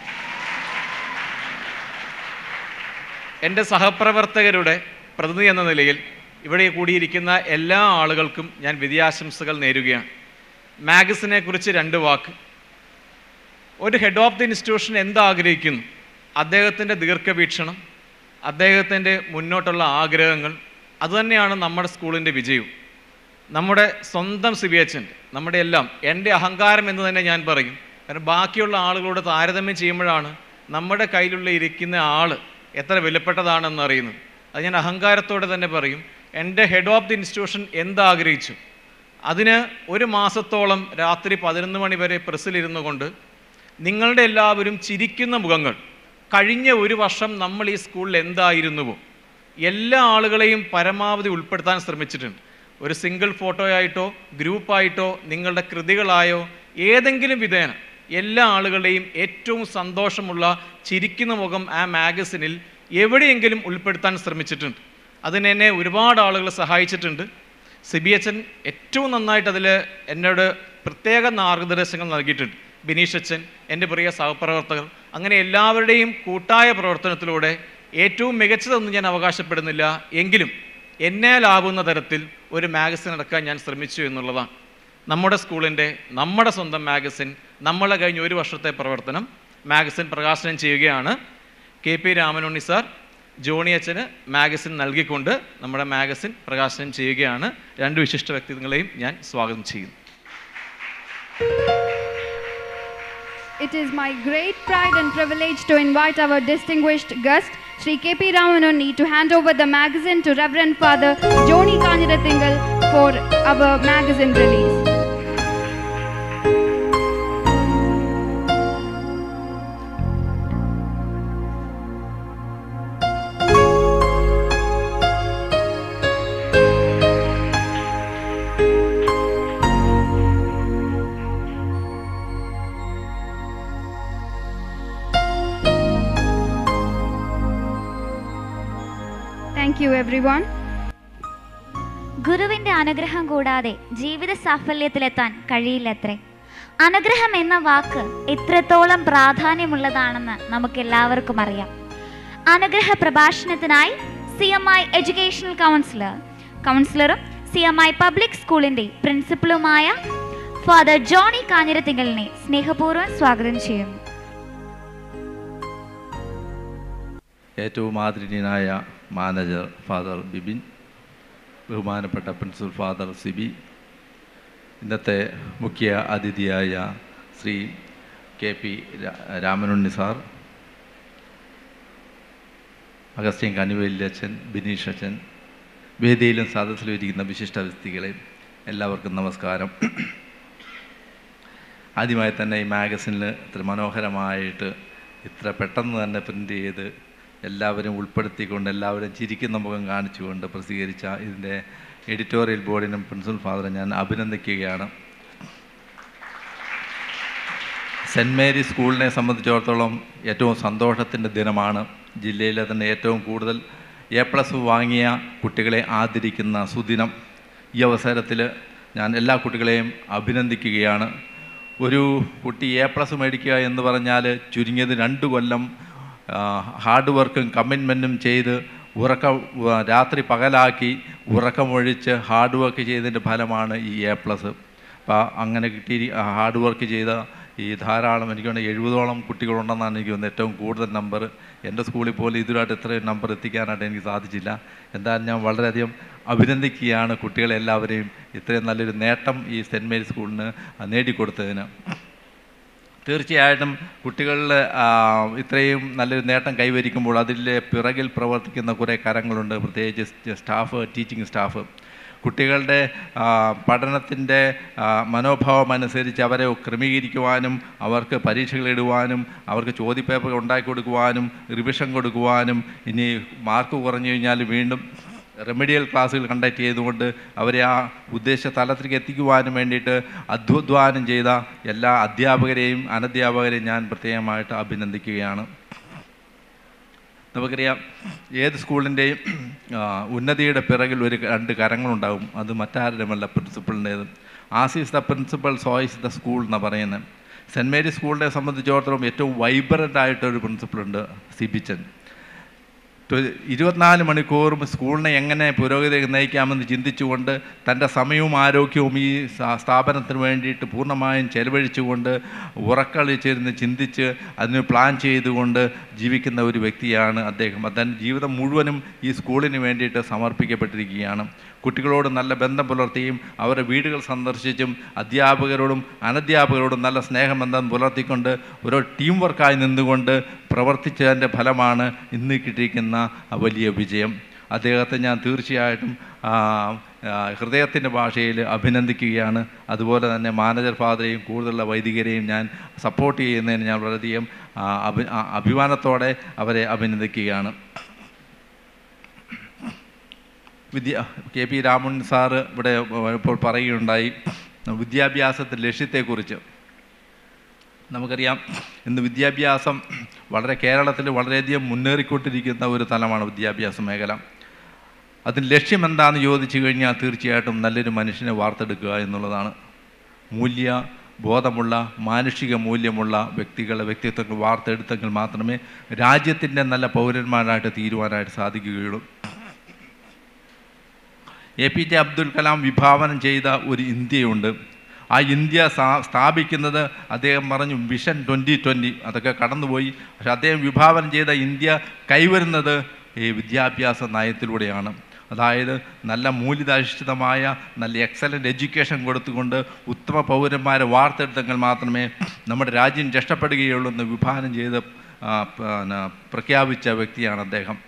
എൻ്റെ സഹപ്രവർത്തകരുടെ പ്രതിനിധി എന്ന നിലയിൽ ഇവിടെ കൂടിയിരിക്കുന്ന എല്ലാ ആളുകൾക്കും ഞാൻ വിജയാശംസകൾ നേരുകയാണ് മാഗസിനെ കുറിച്ച് രണ്ട് വാക്ക് ഒരു ഹെഡ് ഓഫ് ദി ഇൻസ്റ്റിറ്റ്യൂഷൻ എന്താഗ്രഹിക്കുന്നു അദ്ദേഹത്തിൻ്റെ ദീർഘവീക്ഷണം അദ്ദേഹത്തിൻ്റെ മുന്നോട്ടുള്ള ആഗ്രഹങ്ങൾ അതുതന്നെയാണ് നമ്മുടെ സ്കൂളിൻ്റെ വിജയവും നമ്മുടെ സ്വന്തം സിബിയച്ചൻ്റെ നമ്മുടെ എല്ലാം എൻ്റെ അഹങ്കാരം എന്ന് തന്നെ ഞാൻ പറയും കാരണം ബാക്കിയുള്ള ആളുകളോട് താരതമ്യം ചെയ്യുമ്പോഴാണ് നമ്മുടെ കയ്യിലുള്ള ഇരിക്കുന്ന ആൾ എത്ര വിലപ്പെട്ടതാണെന്ന് അറിയുന്നത് അത് ഞാൻ അഹങ്കാരത്തോടെ തന്നെ പറയും എൻ്റെ ഹെഡ് ഓഫ് ദി ഇൻസ്റ്റിറ്റ്യൂഷൻ എന്താഗ്രഹിച്ചു അതിന് ഒരു മാസത്തോളം രാത്രി പതിനൊന്ന് മണി വരെ പ്രസ്സിലിരുന്നു കൊണ്ട് നിങ്ങളുടെ എല്ലാവരും ചിരിക്കുന്ന മുഖങ്ങൾ കഴിഞ്ഞ ഒരു വർഷം നമ്മൾ ഈ സ്കൂളിൽ എന്തായിരുന്നുവോ എല്ലാ ആളുകളെയും പരമാവധി ഉൾപ്പെടുത്താൻ ശ്രമിച്ചിട്ടുണ്ട് ഒരു സിംഗിൾ ഫോട്ടോയായിട്ടോ ഗ്രൂപ്പായിട്ടോ നിങ്ങളുടെ കൃതികളായോ ഏതെങ്കിലും വിധേന എല്ലാ ആളുകളുടെയും ഏറ്റവും സന്തോഷമുള്ള ചിരിക്കുന്ന മുഖം ആ മാഗസിനിൽ എവിടെയെങ്കിലും ഉൾപ്പെടുത്താൻ ശ്രമിച്ചിട്ടുണ്ട് അതിന് എന്നെ ഒരുപാട് ആളുകൾ സഹായിച്ചിട്ടുണ്ട് സി ബി എച്ച് എൻ ഏറ്റവും നന്നായിട്ട് അതിൽ എന്നോട് പ്രത്യേക മാർഗനിർദ്ദേശങ്ങൾ നൽകിയിട്ടുണ്ട് ബിനീഷ് അച്ഛൻ എൻ്റെ പ്രിയ സഹപ്രവർത്തകർ അങ്ങനെ എല്ലാവരുടെയും കൂട്ടായ പ്രവർത്തനത്തിലൂടെ ഏറ്റവും മികച്ചതൊന്നും ഞാൻ അവകാശപ്പെടുന്നില്ല എങ്കിലും എന്നാലാവുന്ന തരത്തിൽ ഒരു മാഗസിൻ ഇറക്കാൻ ഞാൻ ശ്രമിച്ചു എന്നുള്ളതാണ് നമ്മുടെ സ്കൂളിൻ്റെ നമ്മുടെ സ്വന്തം മാഗസിൻ നമ്മളെ കഴിഞ്ഞ ഒരു വർഷത്തെ പ്രവർത്തനം മാഗസിൻ പ്രകാശനം ചെയ്യുകയാണ് K P Ramanunni sir Johnny അച്ഛന് മാഗസിൻ നൽകിക്കൊണ്ട് നമ്മുടെ മാഗസിൻ പ്രകാശനം ചെയ്യുകയാണ് രണ്ട് വിശിഷ്ട വ്യക്തിത്വങ്ങളെയും ഞാൻ സ്വാഗതം ചെയ്യുന്നു It is my great pride and privilege to invite our distinguished guest, Sri K.P. Ramanonni, to hand over the magazine to Reverend Father Joni Kanjiratingal for our magazine release. Thank you, everyone. ഗുരുവിന്റെ അനുഗ്രഹം കൂടാതെ ജീവിത സാഫല്യത്തിലെത്താൻ കഴിയില്ലത്രേ അനുഗ്രഹം എന്ന വാക്ക് എത്രത്തോളം പ്രാധാന്യമുള്ളതാണെന്ന് നമുക്കെല്ലാവർക്കും അറിയാം അനുഗ്രഹ പ്രഭാഷണത്തിനായി C M I educational counsellor കൗൺസിലറും സി എം ഐ പബ്ലിക് സ്കൂളിന്റെ പ്രിൻസിപ്പലുമായ ഫാദർ ജോണി കാഞ്ഞിരത്തിങ്കലിനെ സ്നേഹപൂർവ്വം സ്വാഗതം ചെയ്യുന്നു ഏറ്റവും ആദരണീയനായ മാനേജർ ഫാദർ ബിബിൻ ബഹുമാനപ്പെട്ട പ്രിൻസിപ്പൽ ഫാദർ സിബി ഇന്നത്തെ മുഖ്യ അതിഥിയായ ശ്രീ കെ പി രാ- രാമനുണ്ണി സാർ അഗസ്ത്യൻ കനുവേലിയച്ഛൻ ബിനീഷ് അച്ഛൻ വേദിയിലും സദസ്സിലും ഇരിക്കുന്ന വിശിഷ്ട വ്യക്തികളെ എല്ലാവർക്കും നമസ്കാരം ആദ്യമായി തന്നെ ഈ മാഗസിനിൽ ഇത്ര മനോഹരമായിട്ട് ഇത്ര പെട്ടെന്ന് തന്നെ പ്രിൻ്റ് ചെയ്ത് എല്ലാവരും ഉൾപ്പെടുത്തിക്കൊണ്ട് എല്ലാവരും ചിരിക്കുന്ന മുഖം കാണിച്ചുകൊണ്ട് പ്രസിദ്ധീകരിച്ച ഇതിൻ്റെ എഡിറ്റോറിയൽ ബോർഡിനും പ്രിൻസിപ്പൽ ഫാദറെ ഞാൻ അഭിനന്ദിക്കുകയാണ് സെൻറ്റ് മേരി സ്കൂളിനെ സംബന്ധിച്ചിടത്തോളം ഏറ്റവും സന്തോഷത്തിൻ്റെ ദിനമാണ് ജില്ലയിലെ തന്നെ ഏറ്റവും കൂടുതൽ എ പ്ലസ് വാങ്ങിയ കുട്ടികളെ ആദരിക്കുന്ന സുദിനം ഈ അവസരത്തിൽ ഞാൻ എല്ലാ കുട്ടികളെയും അഭിനന്ദിക്കുകയാണ് ഒരു കുട്ടി എ പ്ലസ് മേടിക്കുക എന്ന് പറഞ്ഞാൽ ചുരുങ്ങിയത് രണ്ട് കൊല്ലം ആ, ഹാർഡ് വർക്കും കമ്മിറ്റ്മെൻറ്റും ചെയ്ത് ഉറക്കം ഉ- രാത്രി പകലാക്കി ഉറക്കമൊഴിച്ച് ഹാർഡ് വർക്ക് ചെയ്തതിൻ്റെ ഫലമാണ് ഈ എ പ്ലസ് അപ്പോൾ അങ്ങനെ കിട്ടി ഹാർഡ് വർക്ക് ചെയ്ത ഈ ധാരാളം എനിക്ക് തോന്നുന്നു എഴുപതോളം കുട്ടികളുണ്ടെന്നാണ് എനിക്ക് തോന്നുന്നത് ഏറ്റവും കൂടുതൽ നമ്പർ എൻ്റെ സ്കൂളിൽ പോലും ഇതിലായിട്ട് ഇത്രയും നമ്പർ എത്തിക്കാനായിട്ട് എനിക്ക് സാധിച്ചില്ല എന്തായാലും ഞാൻ വളരെയധികം അഭിനന്ദിക്കുകയാണ് കുട്ടികളെല്ലാവരെയും ഇത്രയും നല്ലൊരു നേട്ടം ഈ സെൻറ്റ് മേരി സ്കൂളിന് നേടിക്കൊടുത്തതിന് തീർച്ചയായിട്ടും കുട്ടികളിൽ ഇത്രയും നല്ലൊരു നേട്ടം കൈവരിക്കുമ്പോൾ അതിലെ പിറകിൽ പ്രവർത്തിക്കുന്ന കുറേ കരങ്ങളുണ്ട് പ്രത്യേകിച്ച് സ്റ്റാഫ് ടീച്ചിങ് സ്റ്റാഫ് കുട്ടികളുടെ ആ, പഠനത്തിൻ്റെ ആ, മനോഭാവം അനുസരിച്ച് അവരെ ക്രമീകരിക്കുവാനും അവർക്ക് പരീക്ഷകൾ ഇടുവാനും അവർക്ക് ചോദ്യപേപ്പർ ഉണ്ടാക്കി കൊടുക്കുവാനും റിവിഷൻ കൊടുക്കുവാനും ഇനി മാർക്ക് കുറഞ്ഞു കഴിഞ്ഞാൽ വീണ്ടും റെമഡിയൽ ക്ലാസ്സുകൾ കണ്ടക്ട് ചെയ്തുകൊണ്ട് അവരെ ആ ഉദ്ദേശ തലത്തിലേക്ക് എത്തിക്കുവാനും വേണ്ടിയിട്ട് അധ്വാനം ചെയ്ത എല്ലാ അധ്യാപകരെയും അനധ്യാപകരെയും ഞാൻ പ്രത്യേകമായിട്ട് അഭിനന്ദിക്കുകയാണ് നമുക്കറിയാം ഏത് സ്കൂളിൻ്റെയും ആ, ഉന്നതിയുടെ പിറകിൽ ഒരു രണ്ട് കരങ്ങളുണ്ടാകും അത് മറ്റാരുമല്ല പ്രിൻസിപ്പളിൻ്റേത് as is the principal so is the school എന്ന് പറയുന്നത് സെൻറ്റ് മേരി സ്കൂളിനെ സംബന്ധിച്ചിടത്തോളം ഏറ്റവും വൈബ്രൻ്റ് ആയിട്ടൊരു പ്രിൻസിപ്പളുണ്ട് സിബിച്ചൻ ത്വ- ഇരുപത്തിനാല് മണിക്കൂറും സ്കൂളിനെ എങ്ങനെ പുരോഗതിയിലേക്ക് നയിക്കാമെന്ന് ചിന്തിച്ചുകൊണ്ട് തൻ്റെ സമയവും ആരോഗ്യവും ഈ സ്ഥാ- സ്ഥാപനത്തിന് വേണ്ടിയിട്ട് പൂർണ്ണമായും ചെലവഴിച്ചുകൊണ്ട് ഉറക്കളിച്ചിരുന്ന് ചിന്തിച്ച് അതിന് പ്ലാൻ ചെയ്തുകൊണ്ട് ജീവിക്കുന്ന ഒരു വ്യക്തിയാണ് അദ്ദേഹം അദ്ദേഹം ജീവിതം മുഴുവനും ഈ സ്കൂളിന് വേണ്ടിയിട്ട് സമർപ്പിക്കപ്പെട്ടിരിക്കുകയാണ് കുട്ടികളോട് നല്ല ബന്ധം പുലർത്തിയും അവരുടെ വീടുകൾ സന്ദർശിച്ചും അധ്യാപകരോടും അനധ്യാപകരോടും നല്ല സ്നേഹബന്ധം പുലർത്തിക്കൊണ്ട് ഒരു ടീം വർക്കായി നിന്നുകൊണ്ട് പ്രവർത്തിച്ചതിൻ്റെ ഫലമാണ് ഇന്ന് കിട്ടിയിരിക്കുന്ന ആ വലിയ വിജയം അദ്ദേഹത്തെ ഞാൻ തീർച്ചയായിട്ടും ആ, ആ, ഹൃദയത്തിൻ്റെ ഭാഷയിൽ അഭിനന്ദിക്കുകയാണ് അതുപോലെ തന്നെ മാനേജർ ഫാദറെയും കൂടുതലുള്ള വൈദികരെയും ഞാൻ സപ്പോർട്ട് ചെയ്യുന്നതിന് ഞാൻ വളരെയധികം ആ, അഭി ആ, അഭിമാനത്തോടെ അവരെ അഭിനന്ദിക്കുകയാണ് Vidya K P Raman sir ഇവിടെ ഇപ്പോൾ പറയുകയുണ്ടായി വിദ്യാഭ്യാസത്തിൻ്റെ ലക്ഷ്യത്തെക്കുറിച്ച് നമുക്കറിയാം ഇന്ന് വിദ്യാഭ്യാസം വളരെ കേരളത്തിൽ വളരെയധികം മുന്നേറിക്കൊണ്ടിരിക്കുന്ന ഒരു തലമാണ് വിദ്യാഭ്യാസ മേഖല അതിന് ലക്ഷ്യം എന്താണെന്ന് ചോദിച്ചു കഴിഞ്ഞാൽ തീർച്ചയായിട്ടും നല്ലൊരു മനുഷ്യനെ വാർത്തെടുക്കുക എന്നുള്ളതാണ് മൂല്യ ബോധമുള്ള മാനുഷിക മൂല്യമുള്ള വ്യക്തികളെ വ്യക്തിത്വങ്ങൾ വാർത്തെടുത്തെങ്കിൽ മാത്രമേ രാജ്യത്തിൻ്റെ നല്ല പൗരന്മാരായിട്ട് തീരുവാനായിട്ട് സാധിക്കുകയുള്ളൂ A P J Abdul Kalam വിഭാവനം ചെയ്ത ഒരു ഇന്ത്യയുണ്ട് ആ ഇന്ത്യ സ്ഥാ- സ്ഥാപിക്കുന്നത് അദ്ദേഹം പറഞ്ഞു വിഷൻ ട്വൻ്റി ട്വൻ്റി അതൊക്കെ കടന്നുപോയി പക്ഷെ അദ്ദേഹം വിഭാവനം ചെയ്ത ഇന്ത്യ കൈവരുന്നത് ഈ വിദ്യാഭ്യാസ നയത്തിലൂടെയാണ് അതായത് നല്ല മൂല്യധാധിഷ്ഠിതമായ നല്ല എക്സലൻ്റ് എഡ്യൂക്കേഷൻ കൊടുത്തുകൊണ്ട് ഉത്തമ പൗരന്മാരെ വാർത്തെടുത്തെങ്കിൽ മാത്രമേ നമ്മുടെ രാജ്യം രക്ഷപ്പെടുകയുള്ളൂ എന്ന് വിഭാവനം ചെയ്ത് ആ, പിന്നെ പ്രഖ്യാപിച്ച വ്യക്തിയാണ് അദ്ദേഹം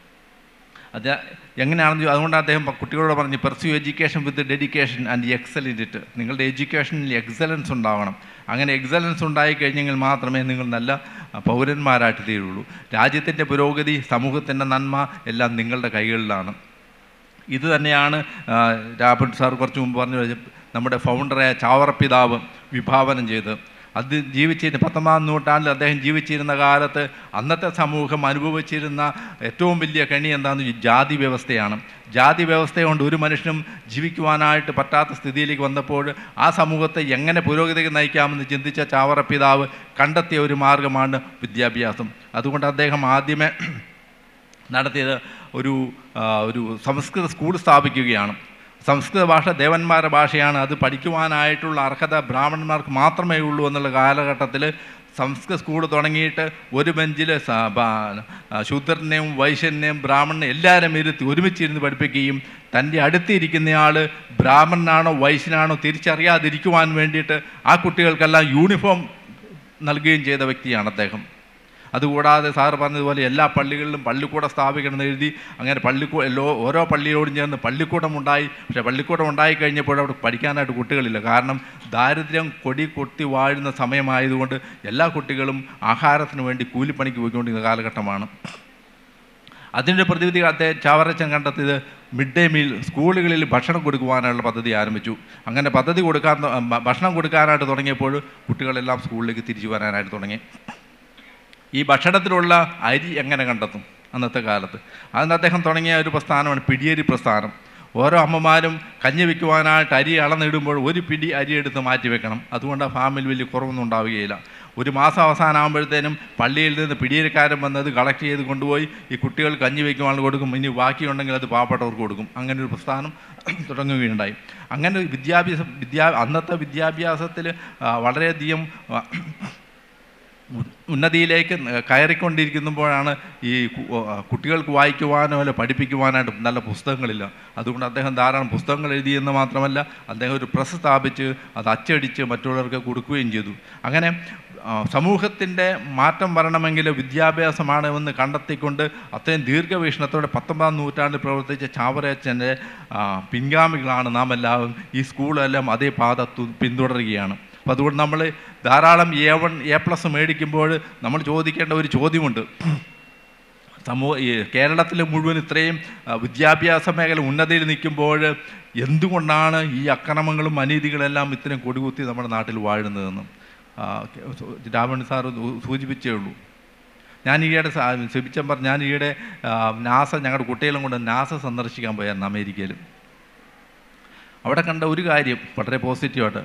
അത് എങ്ങനെയാണെന്ന് ചോ- അതുകൊണ്ട് അദ്ദേഹം പ- കുട്ടികളോട് പറഞ്ഞു pursue education with dedication and excellent it നിങ്ങളുടെ എഡ്യൂക്കേഷനിൽ എക്സലൻസ് ഉണ്ടാവണം അങ്ങനെ എക്സലൻസ് ഉണ്ടായി കഴിഞ്ഞെങ്കിൽ മാത്രമേ നിങ്ങൾ നല്ല അഹ്, പൗരന്മാരായിട്ട് തീരുള്ളൂ രാജ്യത്തിൻ്റെ പുരോഗതി സമൂഹത്തിൻ്റെ നന്മ എല്ലാം നിങ്ങളുടെ കൈകളിലാണ് ഇത് തന്നെയാണ് ആ, രാഘവൻ സാർ കുറച്ച് മുമ്പ് പറഞ്ഞു വെച്ച നമ്മുടെ ഫൗണ്ടറായ ചാവറപ്പിതാവ് വിഭാവനം ചെയ്ത് അത് ജീവിച്ചിരുന്ന പത്തൊമ്പതാം നൂറ്റാണ്ടിൽ അദ്ദേഹം ജീവിച്ചിരുന്ന കാലത്ത് അന്നത്തെ സമൂഹം അനുഭവിച്ചിരുന്ന ഏറ്റവും വലിയ കെണി എന്താണെന്ന് വെച്ചാൽ ജാതി വ്യവസ്ഥയാണ് ജാതി വ്യവസ്ഥ കൊണ്ട് ഒരു മനുഷ്യനും ജീവിക്കുവാനായിട്ട് പറ്റാത്ത സ്ഥിതിയിലേക്ക് വന്നപ്പോൾ ആ സമൂഹത്തെ എങ്ങനെ പുരോഗതിക്ക് നയിക്കാമെന്ന് ചിന്തിച്ച ചാവറപ്പിതാവ് കണ്ടെത്തിയ ഒരു മാർഗമാണ് വിദ്യാഭ്യാസം അതുകൊണ്ട് അദ്ദേഹം ആദ്യമേ നടത്തിയത് ഒരു ആ, ഒരു സംസ്കൃത സ്കൂൾ സ്ഥാപിക്കുകയാണ് സംസ്കൃത ഭാഷ ദേവന്മാരുടെ ഭാഷയാണ് അത് പഠിക്കുവാനായിട്ടുള്ള അർഹത ബ്രാഹ്മണന്മാർക്ക് മാത്രമേ ഉള്ളൂ എന്നുള്ള കാലഘട്ടത്തിൽ സംസ്കൃത സ്കൂൾ തുടങ്ങിയിട്ട് ഒരു ബെഞ്ചിൽ ശൂദ്രനെയും വൈശ്യനെയും ബ്രാഹ്മണനെയും എല്ലാവരും ഇരുത്തി ഒരുമിച്ചിരുന്ന് പഠിപ്പിക്കുകയും തൻ്റെ അടുത്തിരിക്കുന്നയാൾ ബ്രാഹ്മണനാണോ വൈശ്യനാണോ തിരിച്ചറിയാതിരിക്കുവാൻ വേണ്ടിയിട്ട് ആ കുട്ടികൾക്കെല്ലാം യൂണിഫോം നൽകുകയും ചെയ്ത വ്യക്തിയാണ് അദ്ദേഹം അതുകൂടാതെ സാർ പറഞ്ഞതുപോലെ എല്ലാ പള്ളികളിലും പള്ളിക്കൂടം സ്ഥാപിക്കണമെന്ന് എഴുതി അങ്ങനെ പള്ളിക്കൂ എല്ലോ ഓരോ പള്ളിയോടും ചേർന്ന് പള്ളിക്കൂടം ഉണ്ടായി പക്ഷേ പള്ളിക്കൂടം ഉണ്ടായി കഴിഞ്ഞപ്പോൾ അവിടെ പഠിക്കാനായിട്ട് കുട്ടികളില്ല കാരണം ദാരിദ്ര്യം കൊടി കൊട്ടി വാഴുന്ന സമയമായതുകൊണ്ട് എല്ലാ കുട്ടികളും ആഹാരത്തിന് വേണ്ടി കൂലിപ്പണിക്ക് പോയിക്കൊണ്ടിരുന്ന കാലഘട്ടമാണ് അതിൻ്റെ പ്രതിവിധി അദ്ദേഹം ചാവറച്ചൻ കണ്ടെത്തിയത് മിഡ് ഡേ മീൽ സ്കൂളുകളിൽ ഭക്ഷണം കൊടുക്കുവാനുള്ള പദ്ധതി ആരംഭിച്ചു അങ്ങനെ പദ്ധതി കൊടുക്കാൻ ത- ഭ- ഭക്ഷണം കൊടുക്കാനായിട്ട് തുടങ്ങിയപ്പോൾ കുട്ടികളെല്ലാം സ്കൂളിലേക്ക് തിരിച്ചു വരാനായിട്ട് തുടങ്ങി ഈ ഭക്ഷണത്തിലുള്ള അരി എങ്ങനെ കണ്ടെത്തും അന്നത്തെ കാലത്ത് അതിന് അദ്ദേഹം തുടങ്ങിയ ഒരു പ്രസ്ഥാനമാണ് പിടിയേരി പ്രസ്ഥാനം ഓരോ അമ്മമാരും കഞ്ഞി വെക്കുവാനായിട്ട് അരി അളന്നിടുമ്പോൾ ഒരു പിടി അരി എടുത്ത് മാറ്റി വെക്കണം അതുകൊണ്ട് ആ ഫാമിൽ വലിയ കുറവൊന്നും ഉണ്ടാവുകയില്ല ഒരു മാസം അവസാനമാകുമ്പോഴത്തേനും പള്ളിയിൽ നിന്ന് പിടിയേരിക്കാരൻ വന്നത് കളക്ട് ചെയ്ത് കൊണ്ടുപോയി ഈ കുട്ടികൾ കഞ്ഞി വയ്ക്കുവാൻ കൊടുക്കും ഇനി ബാക്കിയുണ്ടെങ്കിൽ അത് പാവപ്പെട്ടവർക്ക് കൊടുക്കും അങ്ങനെ ഒരു പ്രസ്ഥാനം തുടങ്ങുകയുണ്ടായി അങ്ങനെ വിദ്യാഭ്യാസം വിദ്യാ അന്നത്തെ വിദ്യാഭ്യാസത്തിൽ ആ, വളരെയധികം ആ, ഉ- ഉന്നതിയിലേക്ക് ന- കയറിക്കൊണ്ടിരിക്കുമ്പോഴാണ് ഈ കു- ആ, കുട്ടികൾക്ക് വായിക്കുവാനോ അല്ല പഠിപ്പിക്കുവാനായിട്ട് നല്ല പുസ്തകങ്ങളില്ല അതുകൊണ്ട് അദ്ദേഹം ധാരാളം പുസ്തകങ്ങൾ എഴുതിയെന്ന് മാത്രമല്ല അദ്ദേഹം ഒരു പ്രസ് സ്ഥാപിച്ച് അത് അച്ചടിച്ച് മറ്റുള്ളവർക്ക് കൊടുക്കുകയും ചെയ്തു അങ്ങനെ ആ, സമൂഹത്തിൻ്റെ മാറ്റം വരണമെങ്കിൽ വിദ്യാഭ്യാസമാണ് എന്ന് കണ്ടെത്തിക്കൊണ്ട് അത്രയും ദീർഘവീക്ഷണത്തോടെ പത്തൊമ്പതാം നൂറ്റാണ്ടിൽ പ്രവർത്തിച്ച ചാവറയച്ചൻ്റെ ആ, പിൻഗാമികളാണ് നാം എല്ലാവരും ഈ സ്കൂളെല്ലാം അതേ പാത തു- പിന്തുടരുകയാണ് അപ്പോൾ അതുകൊണ്ട് നമ്മൾ ധാരാളം എ വൺ എ പ്ലസ് മേടിക്കുമ്പോൾ നമ്മൾ ചോദിക്കേണ്ട ഒരു ചോദ്യമുണ്ട് സമൂഹ ഈ കേരളത്തിൽ മുഴുവൻ ഇത്രയും ആ, വിദ്യാഭ്യാസ മേഖല ഉന്നതിയിൽ നിൽക്കുമ്പോൾ എന്തുകൊണ്ടാണ് ഈ അക്രമങ്ങളും അനീതികളെല്ലാം ഇത്രയും കൊടികുത്തി നമ്മുടെ നാട്ടിൽ വാഴുന്നതെന്നും ആ, കെ- സു- രാവണൻ സാർ സൂ- സൂചിപ്പിച്ചേ ഉള്ളൂ ഞാൻ ഈയിടെ ശിബിച്ചൻ പറഞ്ഞു ഞാൻ ഈയിടെ ആ, നാസ ഞങ്ങളുടെ കുട്ടികളും കൊണ്ട് നാസ സന്ദർശിക്കാൻ പോയായിരുന്നു അമേരിക്കയിൽ അവിടെ കണ്ട ഒരു കാര്യം വളരെ പോസിറ്റീവായിട്ട്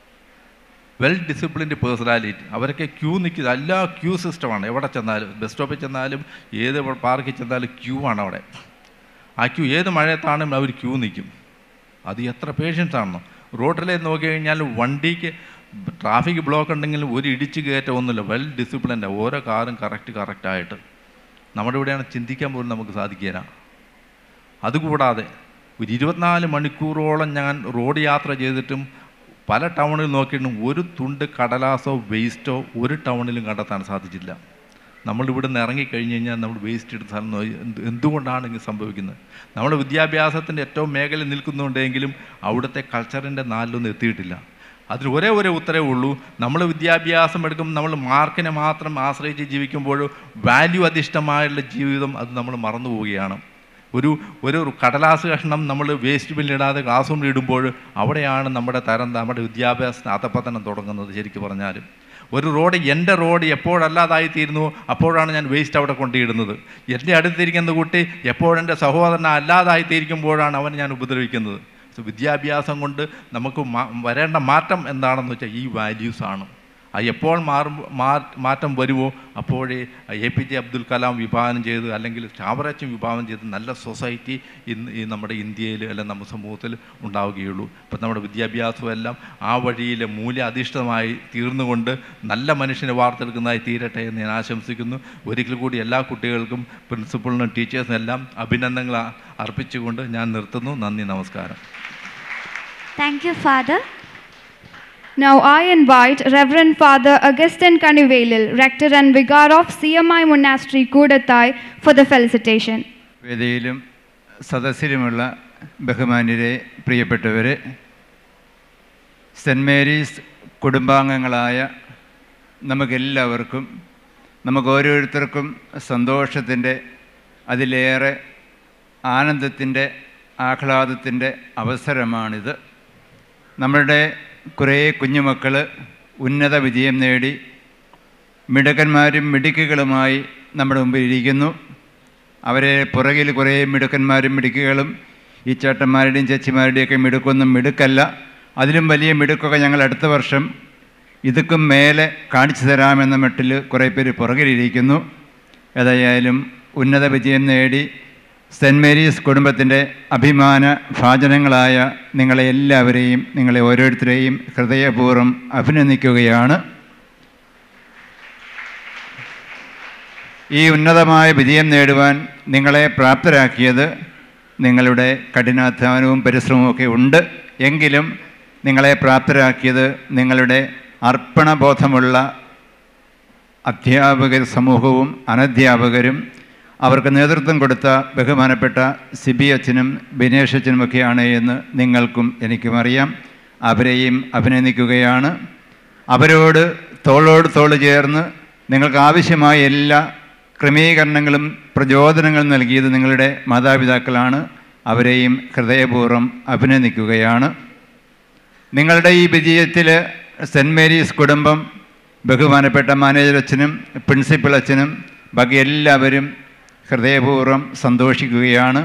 വെൽ ഡിസിപ്ലിൻഡ് പേഴ്സണാലിറ്റി അവരൊക്കെ ക്യൂ നിൽക്കുന്നത് എല്ലാ ക്യൂ സിസ്റ്റമാണ് എവിടെ ചെന്നാലും ബസ് സ്റ്റോപ്പിൽ ചെന്നാലും ഏത് പാർക്കിൽ ചെന്നാലും ക്യൂ ആണ് അവിടെ ആ ക്യൂ ഏത് മഴയത്താണെങ്കിലും അവർ ക്യൂ നിൽക്കും അത് എത്ര പേഷ്യൻസ് ആണെന്നോ റോഡിലെ നോക്കി കഴിഞ്ഞാൽ വണ്ടിക്ക് ട്രാഫിക് ബ്ലോക്ക് ഉണ്ടെങ്കിലും ഒരു ഇടിച്ച് കയറ്റം ഒന്നുമില്ല വെൽ ഡിസിപ്ലിൻഡ് ഓരോ കാറും കറക്റ്റ് കറക്റ്റായിട്ട് നമ്മുടെ ഇവിടെയാണ് ചിന്തിക്കാൻ പോലും നമുക്ക് സാധിക്കില്ല അതുകൂടാതെ ഒരു ഇരുപത്തിനാല് മണിക്കൂറോളം ഞാൻ റോഡ് യാത്ര ചെയ്തിട്ടും പല ടൗണിൽ നോക്കിയിട്ടും ഒരു തുണ്ട് കടലാസോ വേസ്റ്റോ ഒരു ടൗണിലും കണ്ടെത്താൻ സാധിച്ചില്ല നമ്മളിവിടെ നിന്ന് ഇറങ്ങിക്കഴിഞ്ഞ് കഴിഞ്ഞാൽ നമ്മൾ വേസ്റ്റ് എടുത്ത സ്ഥലം നോക്കി എന്ത് എന്തുകൊണ്ടാണ് ഇങ്ങനെ സംഭവിക്കുന്നത് നമ്മൾ വിദ്യാഭ്യാസത്തിൻ്റെ ഏറ്റവും മേഖല നിൽക്കുന്നുണ്ടെങ്കിലും അവിടുത്തെ കൾച്ചറിൻ്റെ നാലിലൊന്നും എത്തിയിട്ടില്ല അതിന് ഒരേ ഒരേ ഉത്തരവേ ഉള്ളൂ നമ്മൾ വിദ്യാഭ്യാസം എടുക്കുമ്പോൾ നമ്മൾ മാർക്കിനെ മാത്രം ആശ്രയിച്ച് ജീവിക്കുമ്പോൾ വാല്യൂ അധിഷ്ഠമായുള്ള ജീവിതം അത് നമ്മൾ മറന്നു പോവുകയാണ് ഒരു ഒരു കടലാസ് കഷ്ണം നമ്മൾ വേസ്റ്റ് ബില്ലിടാതെ ക്ലാസ് റൂമിൽ ഇടുമ്പോൾ അവിടെയാണ് നമ്മുടെ തരം നമ്മുടെ വിദ്യാഭ്യാസത്തിന് അധപ്പതനം തുടങ്ങുന്നത് ശരിക്കും പറഞ്ഞാലും ഒരു റോഡ് എൻ്റെ റോഡ് എപ്പോഴല്ലാതായി തീരുന്നു അപ്പോഴാണ് ഞാൻ വേസ്റ്റ് അവിടെ കൊണ്ടിടുന്നത് എൻ്റെ അടുത്തിരിക്കുന്ന കുട്ടി എപ്പോഴെൻ്റെ സഹോദരൻ അല്ലാതായി തീരുമ്പോഴാണ് അവൻ ഞാൻ ഉപദ്രവിക്കുന്നത് സോ വിദ്യാഭ്യാസം കൊണ്ട് നമുക്ക് മാ- വരേണ്ട മാറ്റം എന്താണെന്ന് വെച്ചാൽ ഈ വാല്യൂസാണ് അത് എപ്പോൾ മാറും മാ- മാറ്റം വരുമോ അപ്പോഴേ A P J Abdul Kalam വിഭാവനം ചെയ്ത് അല്ലെങ്കിൽ ചാവറച്ചൻ വിഭാവനം ചെയ്ത് നല്ല സൊസൈറ്റി ഇന്ന് ഈ നമ്മുടെ ഇന്ത്യയിൽ അല്ലെങ്കിൽ നമ്മുടെ സമൂഹത്തിൽ ഉണ്ടാവുകയുള്ളൂ ഇപ്പം നമ്മുടെ വിദ്യാഭ്യാസവും എല്ലാം ആ വഴിയിൽ മൂല്യാധിഷ്ഠിതമായി തീർന്നുകൊണ്ട് നല്ല മനുഷ്യനെ വാർത്തെടുക്കുന്നതായി തീരട്ടെ എന്ന് ഞാൻ ആശംസിക്കുന്നു ഒരിക്കൽ കൂടി എല്ലാ കുട്ടികൾക്കും പ്രിൻസിപ്പളിനും ടീച്ചേഴ്സിനും എല്ലാം അഭിനന്ദനങ്ങൾ അ- അർപ്പിച്ചുകൊണ്ട് ഞാൻ നിർത്തുന്നു നന്ദി നമസ്കാരം thank you father Now I invite Reverend Father Augustine Kanivelil, Rector and Vicar of CMI Monastery, Kudatai, for the felicitation. വേദിയിലും സദസ്സിലുമുള്ള ബഹുമാന്യരെ പ്രിയപ്പെട്ടവരെ സെൻറ് മേരീസ് കുടുംബാംഗങ്ങളായ നമുക്കെല്ലാവർക്കും നമുക്ക് ഓരോരുത്തർക്കും സന്തോഷത്തിൻ്റെ അതിലേറെ ആനന്ദത്തിൻ്റെ ആഹ്ലാദത്തിൻ്റെ അവസരമാണിത് നമ്മളുടെ കുറേ കുഞ്ഞുമക്കൾ ഉന്നത വിജയം നേടി മിടുക്കന്മാരും മിടുക്കുകളുമായി നമ്മുടെ മുമ്പിൽ ഇരിക്കുന്നു അവരെ പുറകിൽ കുറേ മിടുക്കന്മാരും മിടുക്കുകളും ഈ ചേട്ടന്മാരുടെയും ചേച്ചിമാരുടെയൊക്കെ മിടുക്കൊന്നും മിടുക്കല്ല അതിലും വലിയ മിടുക്കൊക്കെ ഞങ്ങൾ അടുത്ത വർഷം ഇതൊക്കെ മേലെ കാണിച്ചു തരാമെന്ന മട്ടിൽ കുറേ പേര് പുറകിലിരിക്കുന്നു ഏതായാലും ഉന്നത വിജയം നേടി സെൻറ് മേരീസ് കുടുംബത്തിൻ്റെ അഭിമാന ഭാജനങ്ങളായ നിങ്ങളെ എല്ലാവരെയും നിങ്ങളെ ഓരോരുത്തരെയും ഹൃദയപൂർവ്വം അഭിനന്ദിക്കുകയാണ് ഈ ഉന്നതമായ വിജയം നേടുവാൻ നിങ്ങളെ പ്രാപ്തരാക്കിയത് നിങ്ങളുടെ കഠിനാധ്വാനവും പരിശ്രമവും ഒക്കെ ഉണ്ട് എങ്കിലും നിങ്ങളെ പ്രാപ്തരാക്കിയത് നിങ്ങളുടെ അർപ്പണബോധമുള്ള അധ്യാപകർ സമൂഹവും അനധ്യാപകരും അവർക്ക് നേതൃത്വം കൊടുത്ത ബഹുമാനപ്പെട്ട സിബി അച്ഛനും ബിനേഷ് അച്ഛനുമൊക്കെയാണ് എന്ന് നിങ്ങൾക്കും എനിക്കും അറിയാം അവരെയും അഭിനന്ദിക്കുകയാണ് അവരോട് തോളോട് തോള് ചേർന്ന് നിങ്ങൾക്ക് ആവശ്യമായ എല്ലാ ക്രമീകരണങ്ങളും പ്രചോദനങ്ങളും നൽകിയത് നിങ്ങളുടെ മാതാപിതാക്കളാണ് അവരെയും ഹൃദയപൂർവ്വം അഭിനന്ദിക്കുകയാണ് നിങ്ങളുടെ ഈ വിജയത്തിൽ സെൻറ് മേരീസ് കുടുംബം ബഹുമാനപ്പെട്ട മാനേജർ അച്ഛനും പ്രിൻസിപ്പൽ അച്ഛനും ബാക്കി എല്ലാവരും ഹൃദയപൂർവ്വം സന്തോഷിക്കുകയാണ്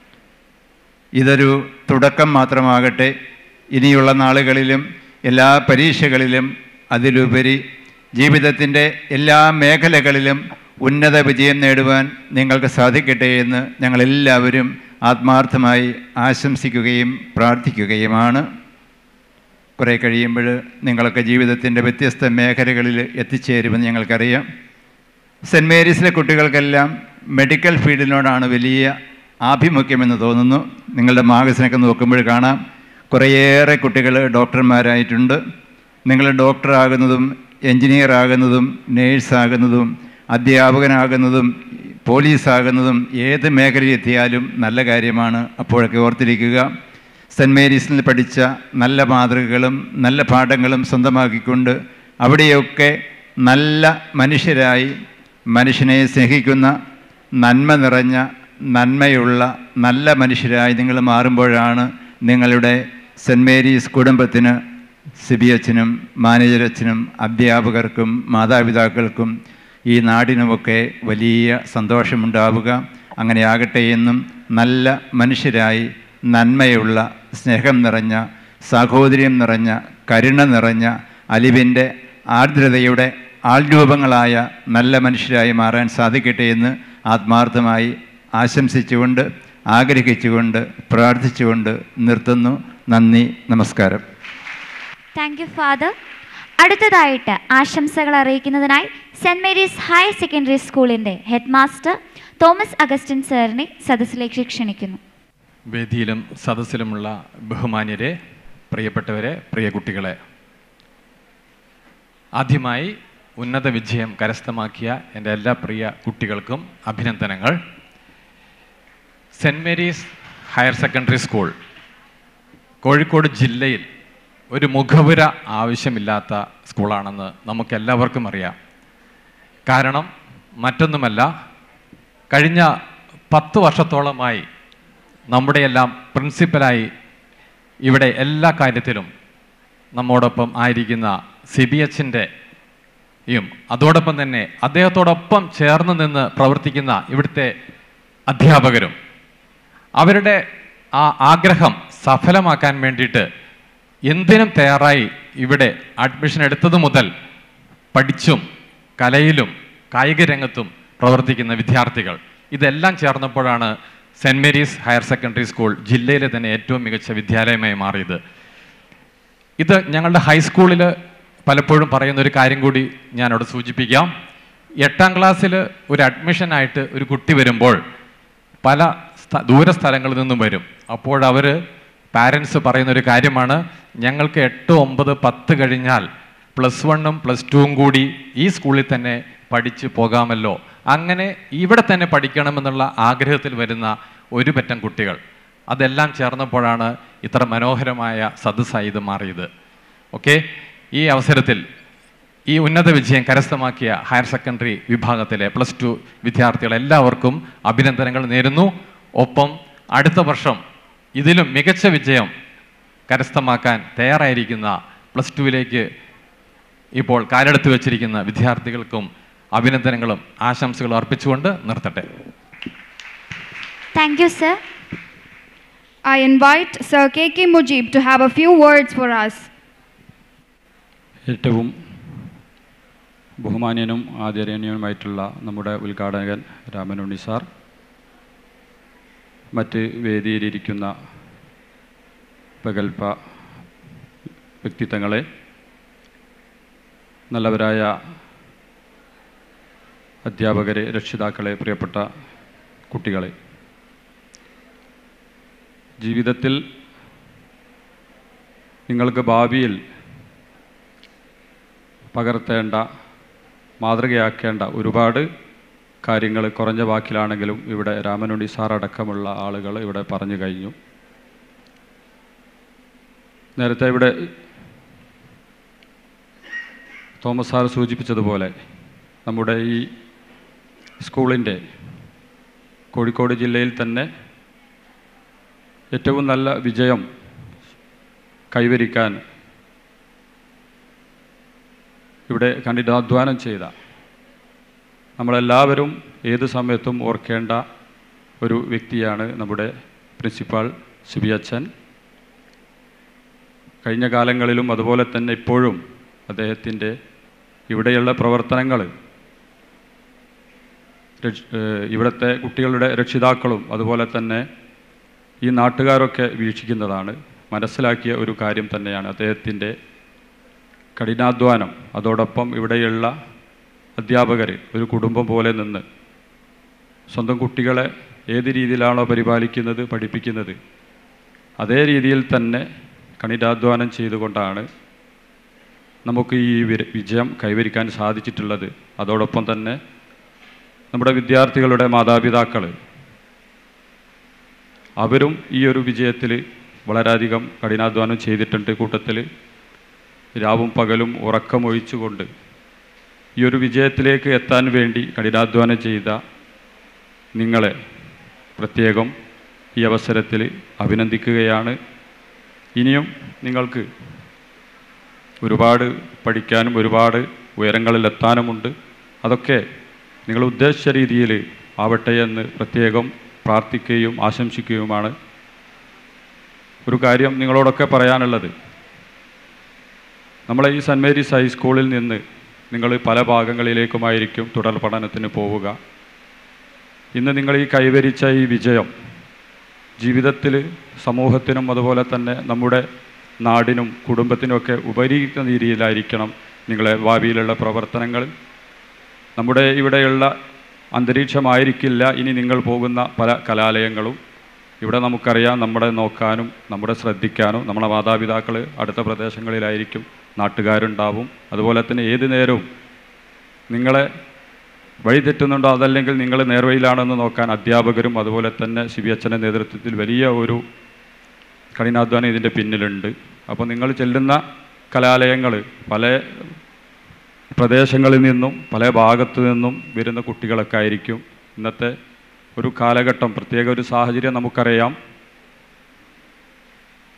ഇതൊരു തുടക്കം മാത്രമാകട്ടെ ഇനിയുള്ള നാളുകളിലും എല്ലാ പരീക്ഷകളിലും അതിലുപരി ജീവിതത്തിൻ്റെ എല്ലാ മേഖലകളിലും ഉന്നത വിജയം നേടുവാൻ നിങ്ങൾക്ക് സാധിക്കട്ടെ എന്ന് ഞങ്ങളെല്ലാവരും ആത്മാർത്ഥമായി ആശംസിക്കുകയും പ്രാർത്ഥിക്കുകയുമാണ് കുറേ കഴിയുമ്പോൾ നിങ്ങളൊക്കെ ജീവിതത്തിൻ്റെ വ്യത്യസ്ത മേഖലകളിൽ എത്തിച്ചേരുമെന്ന് ഞങ്ങൾക്കറിയാം സെൻറ് മേരീസിലെ കുട്ടികൾക്കെല്ലാം മെഡിക്കൽ ഫീൽഡിനോടാണ് വലിയ ആഭിമുഖ്യമെന്ന് തോന്നുന്നു നിങ്ങളുടെ മാഗസിനൊക്കെ നോക്കുമ്പോൾ കാണാം കുറേയേറെ കുട്ടികൾ ഡോക്ടർമാരായിട്ടുണ്ട് നിങ്ങൾ ഡോക്ടറാകുന്നതും എൻജിനീയർ ആകുന്നതും നേഴ്സാകുന്നതും അധ്യാപകനാകുന്നതും പോലീസാകുന്നതും ഏത് മേഖലയിൽ എത്തിയാലും നല്ല കാര്യമാണ് അപ്പോഴൊക്കെ ഓർത്തിരിക്കുക സെൻറ് മേരീസിൽ പഠിച്ച നല്ല മാതൃകകളും നല്ല പാഠങ്ങളും സ്വന്തമാക്കിക്കൊണ്ട് അവിടെയൊക്കെ നല്ല മനുഷ്യരായി മനുഷ്യനെ സ്നേഹിക്കുന്ന നന്മ നിറഞ്ഞ നന്മയുള്ള നല്ല മനുഷ്യരായി നിങ്ങൾ മാറുമ്പോഴാണ് നിങ്ങളുടെ സെൻറ് മേരീസ് കുടുംബത്തിന് സിബി അച്ഛനും മാനേജർ അച്ഛനും അധ്യാപകർക്കും മാതാപിതാക്കൾക്കും ഈ നാടിനുമൊക്കെ വലിയ സന്തോഷമുണ്ടാവുക അങ്ങനെ ആകട്ടെ എന്നും നല്ല മനുഷ്യരായി നന്മയുള്ള സ്നേഹം നിറഞ്ഞ സാഹോദര്യം നിറഞ്ഞ കരുണ നിറഞ്ഞ അലിവിൻ്റെ ആർദ്രതയുടെ ആൾരൂപങ്ങളായ നല്ല മനുഷ്യരായി മാറാൻ സാധിക്കട്ടെ എന്ന് ആത്മാർത്ഥമായി ആശംസിച്ചുകൊണ്ട് ആഗ്രഹിച്ചുകൊണ്ട് പ്രാർത്ഥിച്ചുകൊണ്ട് നിർത്തുന്നു നന്ദി നമസ്കാരം താങ്ക് യു ഫാദർ അടുത്തതായിട്ട് ആശംസകൾ അറിയിക്കുന്നതിനായി സെൻറ് മേരീസ് ഹയർ സെക്കൻഡറി സ്കൂളിൻ്റെ ഹെഡ് മാസ്റ്റർ തോമസ് അഗസ്റ്റിൻ സാറിനെ സദസ്സിലേക്ക് ക്ഷണിക്കുന്നു വേദിയിലും സദസ്സിലുമുള്ള ബഹുമാന്യരെ പ്രിയപ്പെട്ടവരെ പ്രിയ കുട്ടികളെ ആദ്യമായി ഉന്നത വിജയം കരസ്ഥമാക്കിയ എൻ്റെ എല്ലാ പ്രിയ കുട്ടികൾക്കും അഭിനന്ദനങ്ങൾ Saint Mary's higher secondary school Kozhikode ജില്ലയിൽ ഒരു മുഖവുര ആവശ്യമില്ലാത്ത സ്കൂളാണെന്ന് നമുക്കെല്ലാവർക്കും അറിയാം കാരണം മറ്റൊന്നുമല്ല കഴിഞ്ഞ പത്ത് വർഷത്തോളമായി നമ്മുടെയെല്ലാം പ്രിൻസിപ്പലായി ഇവിടെ എല്ലാ കാര്യത്തിലും നമ്മോടൊപ്പം ആയിരിക്കുന്ന സി ബി എച്ചിൻ്റെയും അതോടൊപ്പം തന്നെ അദ്ദേഹത്തോടൊപ്പം ചേർന്ന് നിന്ന് പ്രവർത്തിക്കുന്ന ഇവിടുത്തെ അധ്യാപകരും അവരുടെ ആ ആഗ്രഹം സഫലമാക്കാൻ വേണ്ടിയിട്ട് എന്തിനും തയ്യാറായി ഇവിടെ അഡ്മിഷൻ എടുത്തതു മുതൽ പഠിച്ചും കലയിലും കായിക രംഗത്തും പ്രവർത്തിക്കുന്ന വിദ്യാർത്ഥികൾ ഇതെല്ലാം ചേർന്നപ്പോഴാണ് Saint Mary's higher secondary school ജില്ലയിലെ തന്നെ ഏറ്റവും മികച്ച വിദ്യാലയമായി മാറിയത് ഇത് ഞങ്ങളുടെ ഹൈസ്കൂളിൽ പലപ്പോഴും പറയുന്ന ഒരു കാര്യം കൂടി ഞാനവിടെ സൂചിപ്പിക്കാം എട്ടാം ക്ലാസ്സിൽ ഒരു അഡ്മിഷനായിട്ട് ഒരു കുട്ടി വരുമ്പോൾ പല സ്ഥ- ദൂര സ്ഥലങ്ങളിൽ നിന്നും വരും അപ്പോൾ അവർ പാരൻസ് പറയുന്ന ഒരു കാര്യമാണ് ഞങ്ങൾക്ക് എട്ട് ഒമ്പത് പത്ത് കഴിഞ്ഞാൽ പ്ലസ് വണ്ണും പ്ലസ് ടുവും കൂടി ഈ സ്കൂളിൽ തന്നെ പഠിച്ച് പോകാമല്ലോ അങ്ങനെ ഇവിടെ തന്നെ പഠിക്കണമെന്നുള്ള ആഗ്രഹത്തിൽ വരുന്ന ഒരു പറ്റം കുട്ടികൾ അതെല്ലാം ചേർന്നപ്പോഴാണ് ഇത്ര മനോഹരമായ സദസ്സായി ഇത് മാറിയത് ഓക്കെ ഈ അവസരത്തിൽ ഈ ഉന്നത വിജയം കരസ്ഥമാക്കിയ ഹയർ സെക്കൻഡറി വിഭാഗത്തിലെ പ്ലസ് ടു വിദ്യാർത്ഥികൾ എല്ലാവർക്കും അഭിനന്ദനങ്ങൾ നേരുന്നു ഒപ്പം അടുത്ത വർഷം ഇതിലും മികച്ച വിജയം കരസ്ഥമാക്കാൻ തയ്യാറായിരിക്കുന്ന പ്ലസ് ടുവിലേക്ക് ഇപ്പോൾ കാലെടുത്ത് വെച്ചിരിക്കുന്ന വിദ്യാർത്ഥികൾക്കും അഭിനന്ദനങ്ങളും ആശംസകളും അർപ്പിച്ചുകൊണ്ട് നിർത്തട്ടെ Thank you, sir. I invite Sir K.K. Mujib to have a few words for us. ഏറ്റവും ബഹുമാന്യനും ആദരണീയനുമായിട്ടുള്ള നമ്മുടെ ഉദ്ഘാടകൻ രാമനുണ്ണി സാർ മറ്റ് വേദിയിലിരിക്കുന്ന പ്രഗത്ഭ വ്യക്തിത്വങ്ങളെ നല്ലവരായ അധ്യാപകരെ രക്ഷിതാക്കളെ പ്രിയപ്പെട്ട കുട്ടികളെ ജീവിതത്തിൽ നിങ്ങൾക്ക് ഭാവിയിൽ പകർത്തേണ്ട മാതൃകയാക്കേണ്ട ഒരുപാട് കാര്യങ്ങൾ കുറഞ്ഞ വാക്കിലാണെങ്കിലും ഇവിടെ രാമനുണ്ണി സാർ അടക്കമുള്ള ആളുകൾ ഇവിടെ പറഞ്ഞു കഴിഞ്ഞു നേരത്തെ ഇവിടെ തോമസ് സാർ സൂചിപ്പിച്ചതുപോലെ നമ്മുടെ ഈ സ്കൂളിൻ്റെ കോഴിക്കോട് ജില്ലയിൽ തന്നെ ഏറ്റവും നല്ല വിജയം കൈവരിക്കാൻ ഇവിടെ കഠിനാധ്വാനം ചെയ്ത നമ്മളെല്ലാവരും ഏത് സമയത്തും ഓർക്കേണ്ട ഒരു വ്യക്തിയാണ് നമ്മുടെ പ്രിൻസിപ്പാൾ സിബി അച്ഛൻ കഴിഞ്ഞ കാലങ്ങളിലും അതുപോലെ തന്നെ ഇപ്പോഴും അദ്ദേഹത്തിൻ്റെ ഇവിടെയുള്ള പ്രവർത്തനങ്ങൾ രക്ഷ- ഏഹ് ഇവിടുത്തെ കുട്ടികളുടെ രക്ഷിതാക്കളും അതുപോലെ തന്നെ ഈ നാട്ടുകാരൊക്കെ വീക്ഷിക്കുന്നതാണ് മനസ്സിലാക്കിയ ഒരു കാര്യം തന്നെയാണ് അദ്ദേഹത്തിൻ്റെ കഠിനാധ്വാനം അതോടൊപ്പം ഇവിടെയുള്ള അധ്യാപകർ ഒരു കുടുംബം പോലെ നിന്ന് സ്വന്തം കുട്ടികളെ ഏത് രീതിയിലാണോ പരിപാലിക്കുന്നത് പഠിപ്പിക്കുന്നത് അതേ രീതിയിൽ തന്നെ കഠിനാധ്വാനം ചെയ്തുകൊണ്ടാണ് നമുക്ക് ഈ വിര- വിജയം കൈവരിക്കാൻ സാധിച്ചിട്ടുള്ളത് അതോടൊപ്പം തന്നെ നമ്മുടെ വിദ്യാർത്ഥികളുടെ മാതാപിതാക്കൾ അവരും ഈ ഒരു വിജയത്തിൽ വളരെയധികം കഠിനാധ്വാനം ചെയ്തിട്ടുണ്ട് കൂട്ടത്തിൽ രാവും പകലും ഉറക്കമൊഴിച്ചുകൊണ്ട് ഈ ഒരു വിജയത്തിലേക്ക് എത്താൻ വേണ്ടി കഠിനാധ്വാനം ചെയ്ത നിങ്ങളെ പ്രത്യേകം ഈ അവസരത്തിൽ അഭിനന്ദിക്കുകയാണ് ഇനിയും നിങ്ങൾക്ക് ഒരുപാട് പഠിക്കാനും ഒരുപാട് ഉയരങ്ങളിലെത്താനുമുണ്ട് അതൊക്കെ നിങ്ങൾ ഉദ്ദേശിച്ച രീതിയിൽ ആവട്ടെ എന്ന് പ്രത്യേകം പ്രാർത്ഥിക്കുകയും ആശംസിക്കുകയുമാണ് ഒരു കാര്യം നിങ്ങളോടൊക്കെ പറയാനുള്ളത് നമ്മളെ ഈ സെൻറ് മേരീസ് ഹൈസ്കൂളിൽ നിന്ന് നിങ്ങൾ പല ഭാഗങ്ങളിലേക്കുമായിരിക്കും തുടർ പഠനത്തിന് പോവുക ഇന്ന് നിങ്ങൾ ഈ കൈവരിച്ച ഈ വിജയം ജീവിതത്തിൽ സമൂഹത്തിനും അതുപോലെ തന്നെ നമ്മുടെ നാടിനും കുടുംബത്തിനുമൊക്കെ ഉപരിക്കുന്ന രീതിയിലായിരിക്കണം നിങ്ങളെ ഭാവിയിലുള്ള പ്രവർത്തനങ്ങൾ നമ്മുടെ ഇവിടെയുള്ള അന്തരീക്ഷമായിരിക്കില്ല ഇനി നിങ്ങൾ പോകുന്ന പല കലാലയങ്ങളും ഇവിടെ നമുക്കറിയാം നമ്മളെ നോക്കാനും നമ്മുടെ ശ്രദ്ധിക്കാനും നമ്മുടെ മാതാപിതാക്കൾ അടുത്ത പ്രദേശങ്ങളിലായിരിക്കും നാട്ടുകാരുണ്ടാവും അതുപോലെ തന്നെ ഏത് നേരവും നിങ്ങളെ വഴി തെറ്റുന്നുണ്ടോ അതല്ലെങ്കിൽ നിങ്ങൾ നേർവഴിയിലാണെന്ന് നോക്കാൻ അധ്യാപകരും അതുപോലെ തന്നെ ശിബിയച്ഛൻ്റെ നേതൃത്വത്തിൽ വലിയ ഒരു കഠിനാധ്വാനം ഇതിൻ്റെ പിന്നിലുണ്ട് അപ്പോൾ നിങ്ങൾ ചെല്ലുന്ന കലാലയങ്ങൾ പല പ്രദേശങ്ങളിൽ നിന്നും പല ഭാഗത്തു നിന്നും വരുന്ന കുട്ടികളൊക്കെ ആയിരിക്കും ഇന്നത്തെ ഒരു കാലഘട്ടം പ്രത്യേക ഒരു സാഹചര്യം നമുക്കറിയാം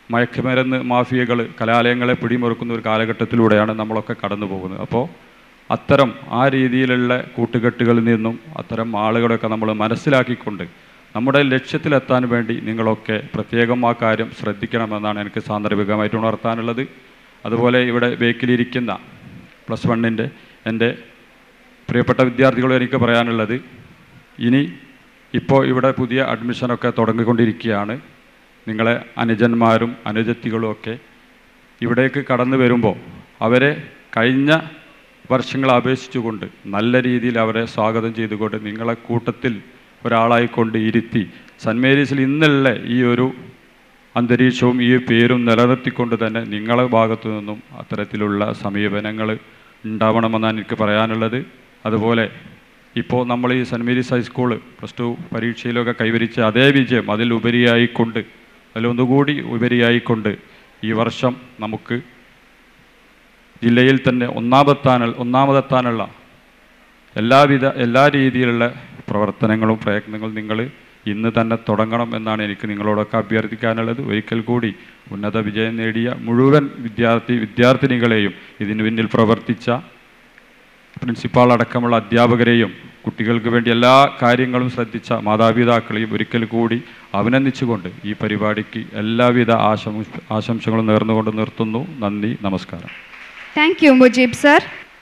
മയക്കുമരുന്ന് മാഫിയകൾ കലാലയങ്ങളെ പിടിമുറുക്കുന്ന ഒരു കാലഘട്ടത്തിലൂടെയാണ് നമ്മളൊക്കെ കടന്നു പോകുന്നത് അപ്പോൾ അത്തരം ആ രീതിയിലുള്ള കൂട്ടുകെട്ടുകളിൽ നിന്നും അത്തരം ആളുകളൊക്കെ നമ്മൾ മനസ്സിലാക്കിക്കൊണ്ട് നമ്മുടെ ലക്ഷ്യത്തിലെത്താൻ വേണ്ടി നിങ്ങളൊക്കെ പ്രത്യേകം ആ കാര്യം ശ്രദ്ധിക്കണമെന്നാണ് എനിക്ക് സാന്ദർഭികമായിട്ട് ഉണർത്താനുള്ളത് അതുപോലെ ഇവിടെ ബേക്കിലിരിക്കുന്ന പ്ലസ് വണ്ണിൻ്റെ എൻ്റെ പ്രിയപ്പെട്ട വിദ്യാർത്ഥികളോട് എനിക്ക് പറയാനുള്ളത് ഇനി ഇപ്പോൾ ഇവിടെ പുതിയ അഡ്മിഷനൊക്കെ തുടങ്ങിക്കൊണ്ടിരിക്കുകയാണ് നിങ്ങളെ അനുജന്മാരും അനുജത്തികളും ഒക്കെ ഇവിടേക്ക് കടന്നു വരുമ്പോൾ അവരെ കഴിഞ്ഞ വർഷങ്ങളെ അപേക്ഷിച്ചുകൊണ്ട് നല്ല രീതിയിൽ അവരെ സ്വാഗതം ചെയ്തുകൊണ്ട് നിങ്ങളെ കൂട്ടത്തിൽ ഒരാളായിക്കൊണ്ട് ഇരുത്തി സെൻറ്റ് മേരീസിൽ ഇന്നുള്ള ഈ ഒരു അന്തരീക്ഷവും ഈ പേരും നിലനിർത്തിക്കൊണ്ട് തന്നെ നിങ്ങളെ ഭാഗത്തു നിന്നും അത്തരത്തിലുള്ള സമീപനങ്ങൾ ഉണ്ടാവണമെന്നാണ് എനിക്ക് പറയാനുള്ളത് അതുപോലെ ഇപ്പോൾ നമ്മൾ ഈ Saint Mary's high school plus two പരീക്ഷയിലൊക്കെ കൈവരിച്ച അതേ വിജയം അതിലുപരിയായിക്കൊണ്ട് അതിലൊന്നുകൂടി ഉപരിയായിക്കൊണ്ട് ഈ വർഷം നമുക്ക് ജില്ലയിൽ തന്നെ ഒന്നാമതെത്താനുള്ള ഒന്നാമതെത്താനുള്ള എല്ലാവിധ എല്ലാ രീതിയിലുള്ള പ്രവർത്തനങ്ങളും പ്രയത്നങ്ങളും നിങ്ങൾ ഇന്ന് തന്നെ തുടങ്ങണം എന്നാണ് എനിക്ക് നിങ്ങളോടൊക്കെ അഭ്യർത്ഥിക്കാനുള്ളത് ഒരിക്കൽ കൂടി ഉന്നത വിജയം നേടിയ മുഴുവൻ വിദ്യാർത്ഥി വിദ്യാർത്ഥിനികളെയും ഇതിനു പിന്നിൽ പ്രവർത്തിച്ച പ്രിൻസിപ്പാൾ അടക്കമുള്ള അധ്യാപകരെയും കുട്ടികൾക്ക് വേണ്ടി എല്ലാ കാര്യങ്ങളും ശ്രദ്ധിച്ച മാതാപിതാക്കളെയും ഒരിക്കൽ കൂടി അഭിനന്ദിച്ചുകൊണ്ട് ഈ പരിപാടിക്ക് എല്ലാവിധ ആശംസ ആശംസകളും നേർന്നുകൊണ്ട് നിർത്തുന്നു നന്ദി നമസ്കാരം Thank you, Mujib sir.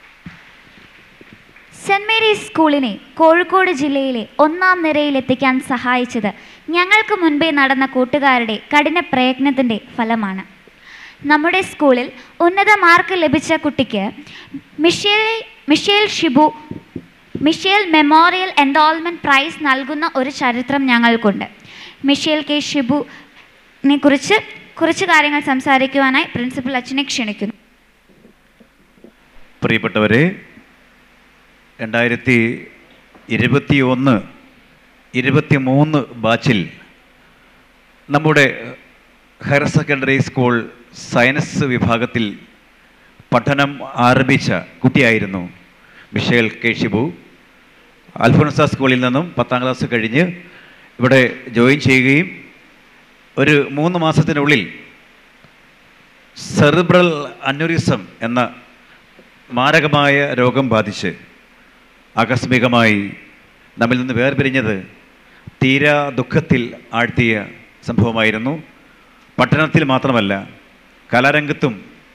Saint Mary's സ്കൂളിനെ കോഴിക്കോട് ജില്ലയിലെ ഒന്നാം നിരയിലെത്തിക്കാൻ സഹായിച്ചത് ഞങ്ങൾക്ക് മുൻപേ നടന്ന കൂട്ടുകാരുടെ കഠിന പ്രയത്നത്തിൻ്റെ ഫലമാണ് നമ്മുടെ സ്കൂളിൽ ഉന്നത മാർക്ക് ലഭിച്ച കുട്ടിക്ക് Michelle Michelle Shibu Michelle memorial endowment prize നൽകുന്ന ഒരു ചരിത്രം ഞങ്ങൾക്കുണ്ട് മിഷേൽ കെ ഷിബുവിനെ കുറിച്ച് കുറച്ച് കാര്യങ്ങൾ സംസാരിക്കുവാനായി പ്രിൻസിപ്പൽ അച്ഛനെ ക്ഷണിക്കുന്നു പ്രിയപ്പെട്ടവരെ രണ്ടായിരത്തി ഇരുപത്തി ഒന്ന് ഇരുപത്തി മൂന്ന് ബാച്ചിൽ നമ്മുടെ ഹയർ സെക്കൻഡറി സ്കൂൾ സയൻസ് വിഭാഗത്തിൽ പഠനം ആരംഭിച്ച കുട്ടിയായിരുന്നു മിഷേൽ കെ ഷിബു അൽഫോൻസ സ്കൂളിൽ നിന്നും പത്താം ക്ലാസ് കഴിഞ്ഞ് ഇവിടെ ജോയിൻ ചെയ്യുകയും ഒരു മൂന്ന് മാസത്തിനുള്ളിൽ സെറിബ്രൽ അന്യൂറിസം എന്ന മാരകമായ രോഗം ബാധിച്ച് ആകസ്മികമായി നമ്മിൽ നിന്ന് വേർപിരിഞ്ഞത് തീരാ ദുഃഖത്തിൽ ആഴ്ത്തിയ സംഭവമായിരുന്നു പട്ടണത്തിൽ മാത്രമല്ല കലാരംഗത്തും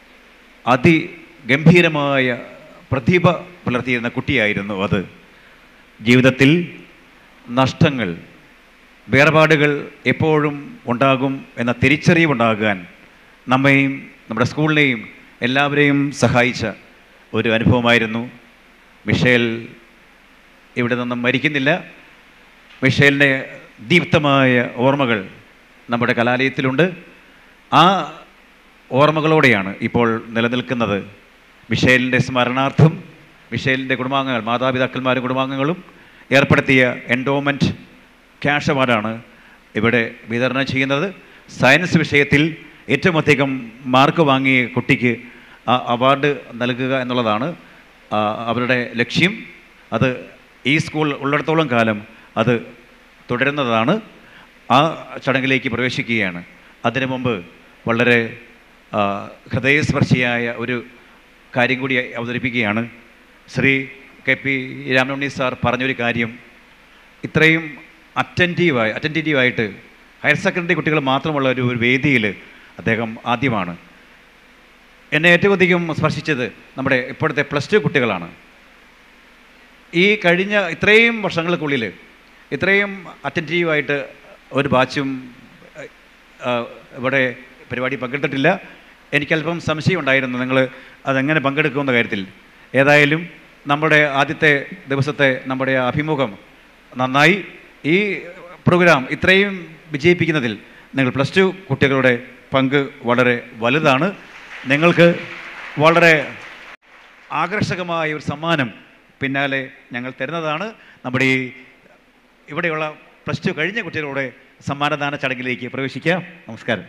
അതിഗംഭീരമായ പ്രതിഭ പുലർത്തിയിരുന്ന കുട്ടിയായിരുന്നു അത് ജീവിതത്തിൽ നഷ്ടങ്ങൾ വേർപാടുകൾ എപ്പോഴും ഉണ്ടാകും എന്ന തിരിച്ചറിവുണ്ടാകാൻ നമ്മെയും നമ്മുടെ സ്കൂളിനെയും എല്ലാവരെയും സഹായിച്ച ഒരു അനുഭവമായിരുന്നു മിഷേൽ ഇവിടെ നിന്നും മരിക്കുന്നില്ല മിഷേലിൻ്റെ ദീപ്തമായ ഓർമ്മകൾ നമ്മുടെ കലാലയത്തിലുണ്ട് ആ ഓർമ്മകളോടെയാണ് ഇപ്പോൾ നിലനിൽക്കുന്നത് മിഷേലിൻ്റെ സ്മരണാർത്ഥം മിഷേലിൻ്റെ കുടുംബാംഗങ്ങൾ മാതാപിതാക്കന്മാരും കുടുംബാംഗങ്ങളും ഏർപ്പെടുത്തിയ എൻഡോമെൻറ്റ് ക്യാഷ് അവാർഡാണ് ഇവിടെ വിതരണം ചെയ്യുന്നത് സയൻസ് വിഷയത്തിൽ ഏറ്റവും അധികം മാർക്ക് വാങ്ങിയ കുട്ടിക്ക് ആ അവാർഡ് നൽകുക എന്നുള്ളതാണ് ആ, അവരുടെ ലക്ഷ്യം അത് ഈ സ്കൂൾ ഉള്ളിടത്തോളം കാലം അത് തുടരുന്നതാണ് ആ ചടങ്ങിലേക്ക് പ്രവേശിക്കുകയാണ് അതിനു മുമ്പ് വളരെ ആ, ഹൃദയസ്പർശിയായ ഒരു കാര്യം കൂടി അവതരിപ്പിക്കുകയാണ് Shri K P Ramanunni sir പറഞ്ഞൊരു കാര്യം ഇത്രയും അറ്റൻറ്റീവായി അറ്റൻറ്റീവായിട്ട് ഹയർ സെക്കൻഡറി കുട്ടികൾ മാത്രമുള്ള ഒരു ഒരു വേദിയിൽ അദ്ദേഹം ആദ്യമാണ് എന്നെ ഏറ്റവും അധികം സ്പർശിച്ചത് നമ്മുടെ ഇപ്പോഴത്തെ പ്ലസ് ടു കുട്ടികളാണ് ഈ കഴിഞ്ഞ ഇത്രയും വർഷങ്ങൾക്കുള്ളിൽ ഇത്രയും അറ്റൻറ്റീവായിട്ട് ഒരു ബാച്ചും ആ, ഇവിടെ പരിപാടി പങ്കെടുത്തിട്ടില്ല എനിക്കല്പം സംശയമുണ്ടായിരുന്നു നിങ്ങൾ അതെങ്ങനെ പങ്കെടുക്കുമെന്ന കാര്യത്തിൽ ഏതായാലും നമ്മുടെ ആദ്യത്തെ ദിവസത്തെ നമ്മുടെ അഭിമുഖം നന്നായി ഈ പ്രോഗ്രാം ഇത്രയും വിജയിപ്പിക്കുന്നതിൽ നിങ്ങൾ പ്ലസ് ടു കുട്ടികളുടെ പങ്ക് വളരെ വലുതാണ് നിങ്ങൾക്ക് വളരെ ആകർഷകമായ ഒരു സമ്മാനം പിന്നാലെ ഞങ്ങൾ തരുന്നതാണ് നമ്മുടെ ഈ ഇവിടെയുള്ള പ്ലസ് ടു കഴിഞ്ഞ കുട്ടികളുടെ സമ്മാനദാന ചടങ്ങിലേക്ക് പ്രവേശിക്കാം നമസ്കാരം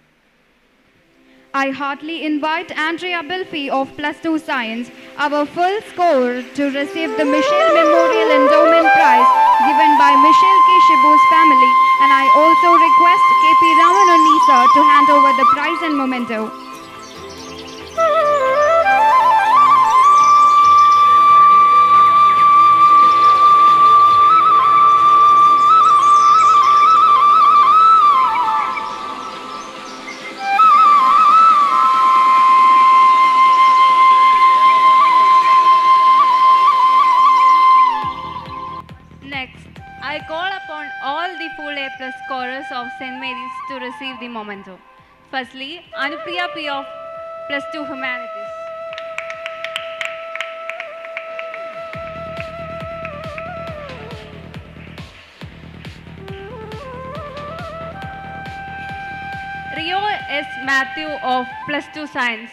I heartily invite Andrea Bilfi of Plus 2 Science, our full score, to receive the Michelle Memorial Endowment Prize given by Michelle K. Shibu's family And I also request KP Raman Onisa to hand over the prize and memento. Next, I call upon all the full A plus scorers of St. Mary's to receive the memento. Firstly, Anupriya P of plus 2 Humanities. Rio S. Matthew of plus 2 Science.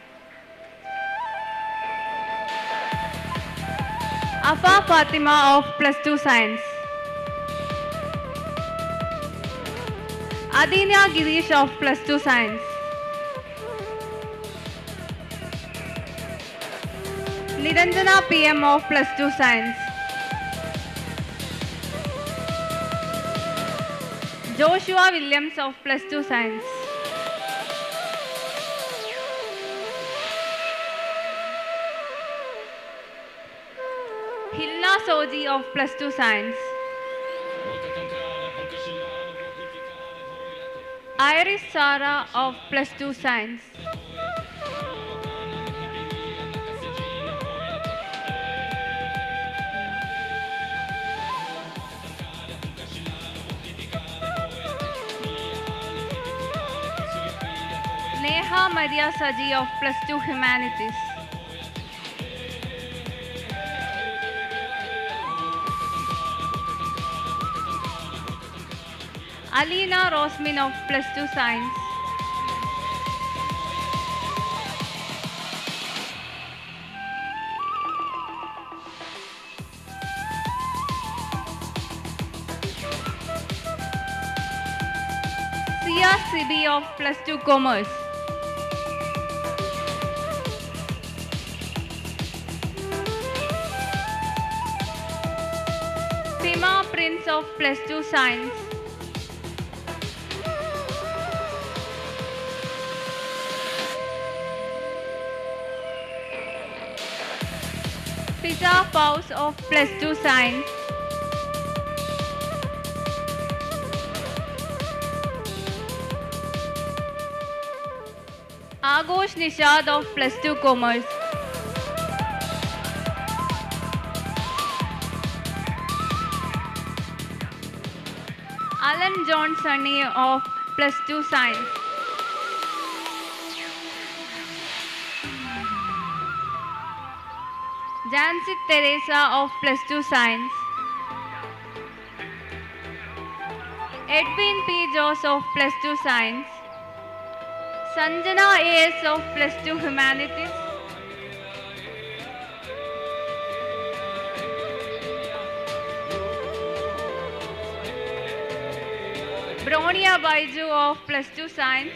Afa Fatima of plus 2 Science. Adinya Girish of plus 2 Science. Niranjana PM of plus 2 Science. Joshua Williams of plus 2 Science. Hilna Soji of plus 2 Science. Iris Sara of plus 2 Science. Neha Maria Saji of plus 2 Humanities. Alina Rosmin of plus 2 Science. Sia Sibi of plus 2 Commerce. Sima Prince of plus 2 Science. Pizza Paus of plus 2 Science. Aghosh Nishad of plus 2 Commerce. Alan John Sunny of plus 2 Science. Jansit Teresa of plus 2 Science. Edwin P. Joss of plus 2 Science. Sanjana AS of plus 2 Humanities. Bronia Baiju of plus 2 Science.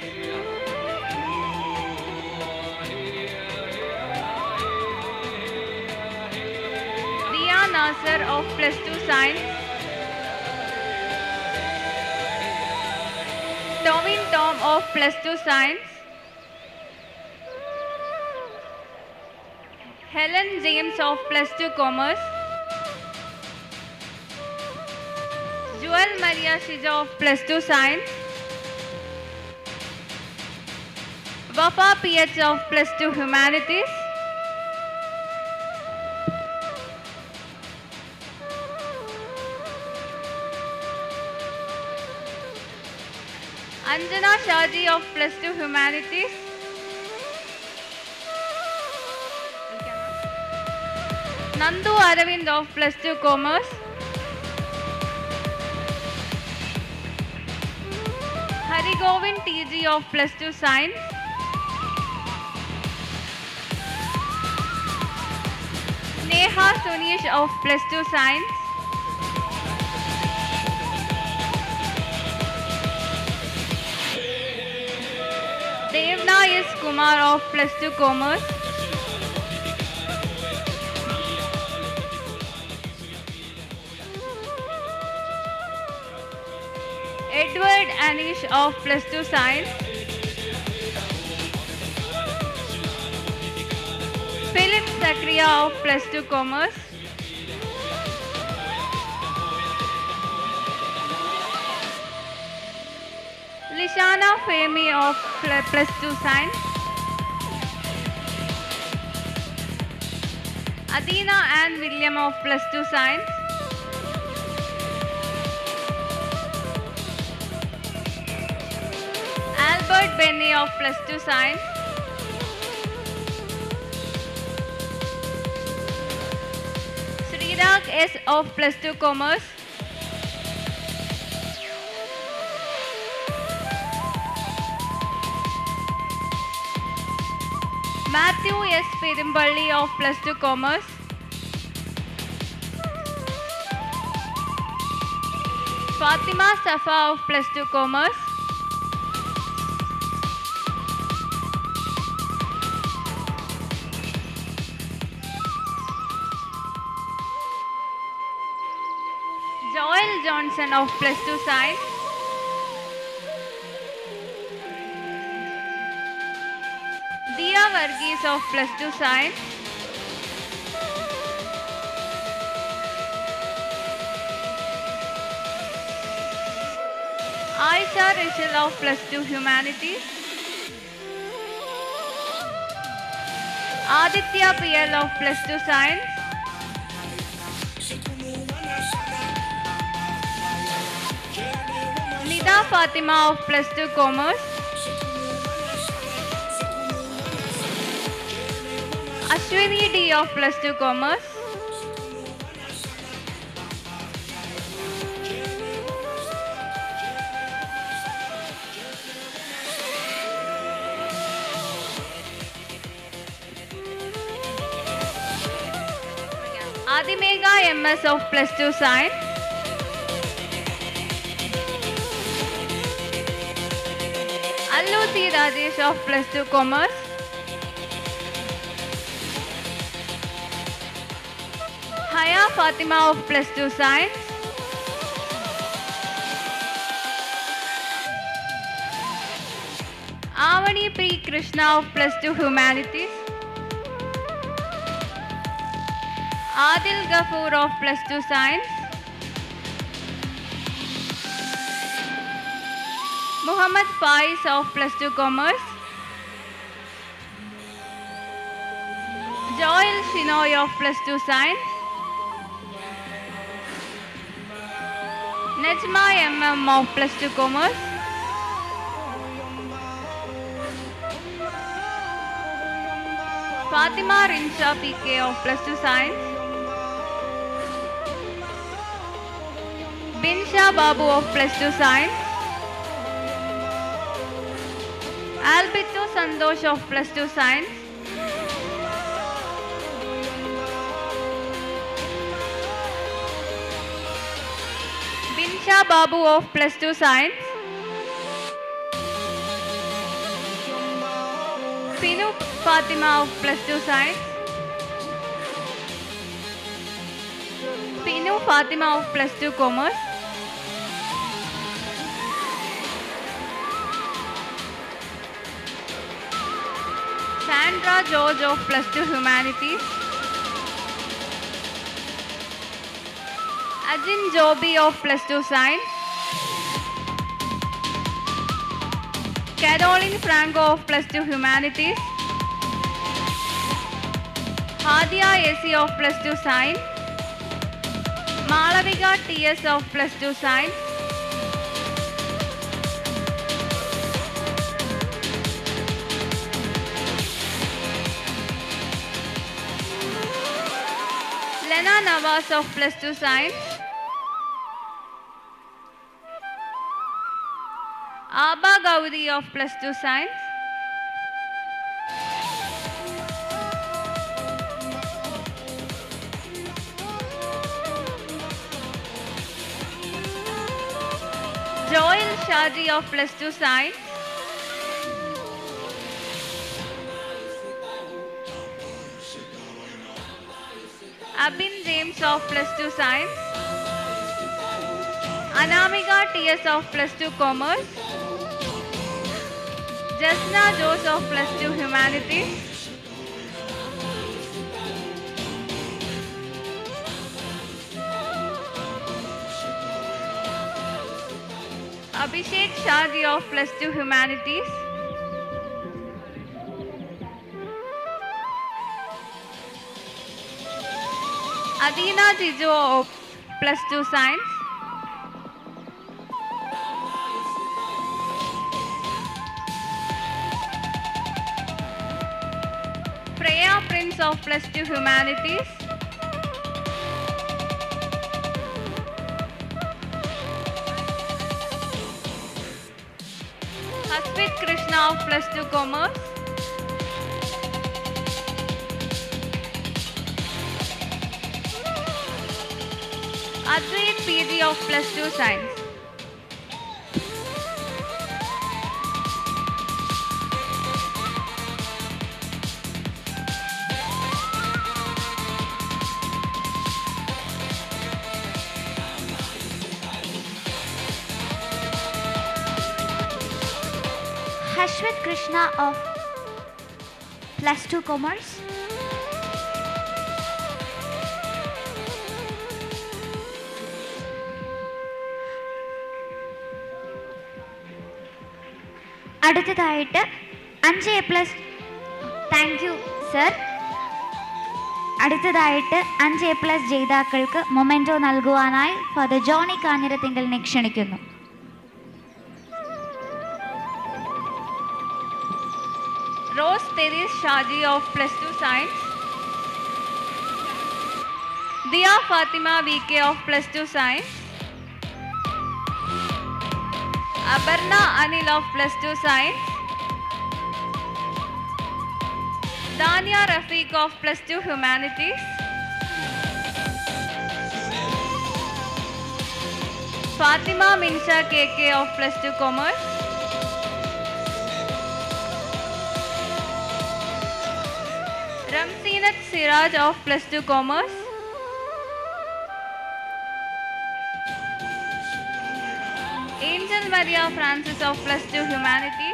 Dia Nasser of plus 2 Science. Tovin Tom of plus 2 Science. Helen James of plus 2 Commerce. Joel Maria Shija of plus 2 Science. Wafa PH of plus 2 Humanities. Anjana Shaji of plus 2 Humanities. Nandu Aravind of plus 2 Commerce. Hari Govind TG of plus 2 Science. Neha Sunish of plus 2 Science. Devna S. Kumar of plus 2 Commerce. Albert Anish of plus 2 science. Philip Sakria of plus 2 commerce. Lishana Femi of pl- plus 2 science. Adina and William of plus 2 science. Albert Benny of plus 2 science. Srirag S of plus 2 commerce. Matthew S. Perumpalli of plus 2 commerce. Fatima Safa of plus 2 commerce. Joel Johnson of plus 2 science. Dia Varghese of plus 2 science. Aisha Rachel of plus 2 humanities. Aditya PL of plus 2 science. Nida Fatima of plus 2 commerce. Ashwini D of plus 2 commerce. Adimega MS of plus 2 science. Alluti Rajesh of plus 2 commerce. Haya Fatima of plus 2 science. Avani Pri Krishna of plus 2 humanities. Adil Ghafoor of plus 2 science. Muhammad Faiz of plus 2 commerce. Joel Shinoy of plus 2 science. Najma MM of plus 2 commerce. Fatima Rinsha PK of plus 2 science. Binsha Babu of plus 2 science. Albito Sandosh of plus 2 science. Binsha Babu of plus 2 science. Pinu Fatima of plus 2 science. Pinu Fatima of plus 2 commerce. Sandra George of plus 2 humanities. Ajin Joby of plus 2 science. Caroline Franco of plus 2 humanities. Hadia AC of plus 2 science. Malavika TS of plus 2 science. Lena Navas of plus 2 science. Abba Gaudi of plus 2 science. Joel Shaji of plus 2 science. Abin James of plus 2 science. Anamika TS of plus 2 Commerce. Jasna Jose of plus 2 Humanities. Abhishek Shadi of plus 2 Humanities. Adina Jijo of plus 2 Science. Freya Prince of plus 2 Humanities. Haspit Krishna of plus 2 Commerce. Advait PG of plus 2 Science. Hashwat Krishna of plus 2 Commerce. അടുത്തതായിട്ട് അഞ്ച് A plus thank you sir അടുത്തതായിട്ട് അഞ്ച് എ പ്ലസ് ജേതാക്കൾക്ക് മൊമെൻറ്റോ നൽകുവാനായി ഫാദർ ജോണി കാഞ്ഞിരത്തിങ്കലിനെ ക്ഷണിക്കുന്നു Rose Teris Shaji of plus 2 Science. Dia Fatima VK of plus 2 Science. Abarna Anil of plus 2 Science. Dania Rafiq of plus 2 Humanities. Fatima Minsha KK of plus 2 Commerce. Ramseenat Siraj of plus 2 Commerce. Angel Maria Francis of plus 2 Humanities.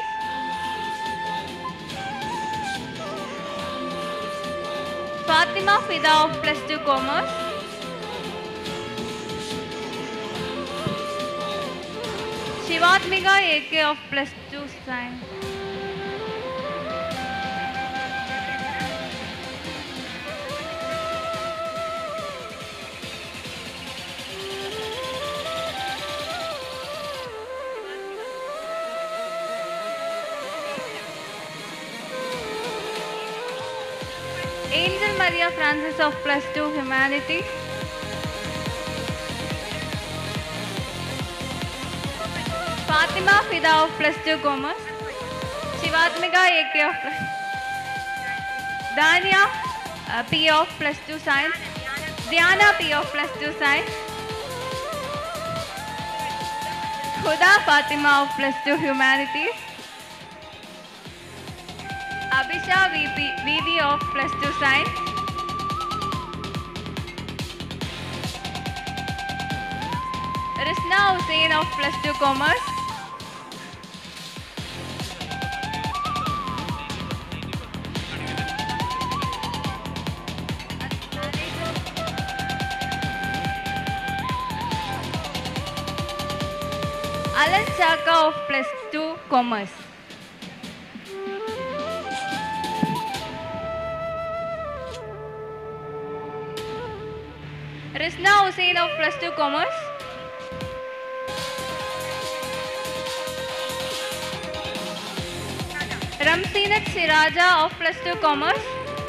Fatima Fida of plus 2 Commerce. Shivatmika AK of plus 2 Science. Angel Maria Francis of plus 2 Humanity. Fatima Fida of plus 2 Commerce. Shivatmika AK of plus. Dania uh, P of plus 2 Science. Diana P of plus 2 Science. Huda Fatima of plus 2 Humanities. Abhisha VP, VV of plus 2 science. Risna Hussain of plus 2 commerce. Alan Chaka of plus 2 commerce. Risna Hussain of plus 2 commerce. Ramseenat Siraja of plus 2 commerce.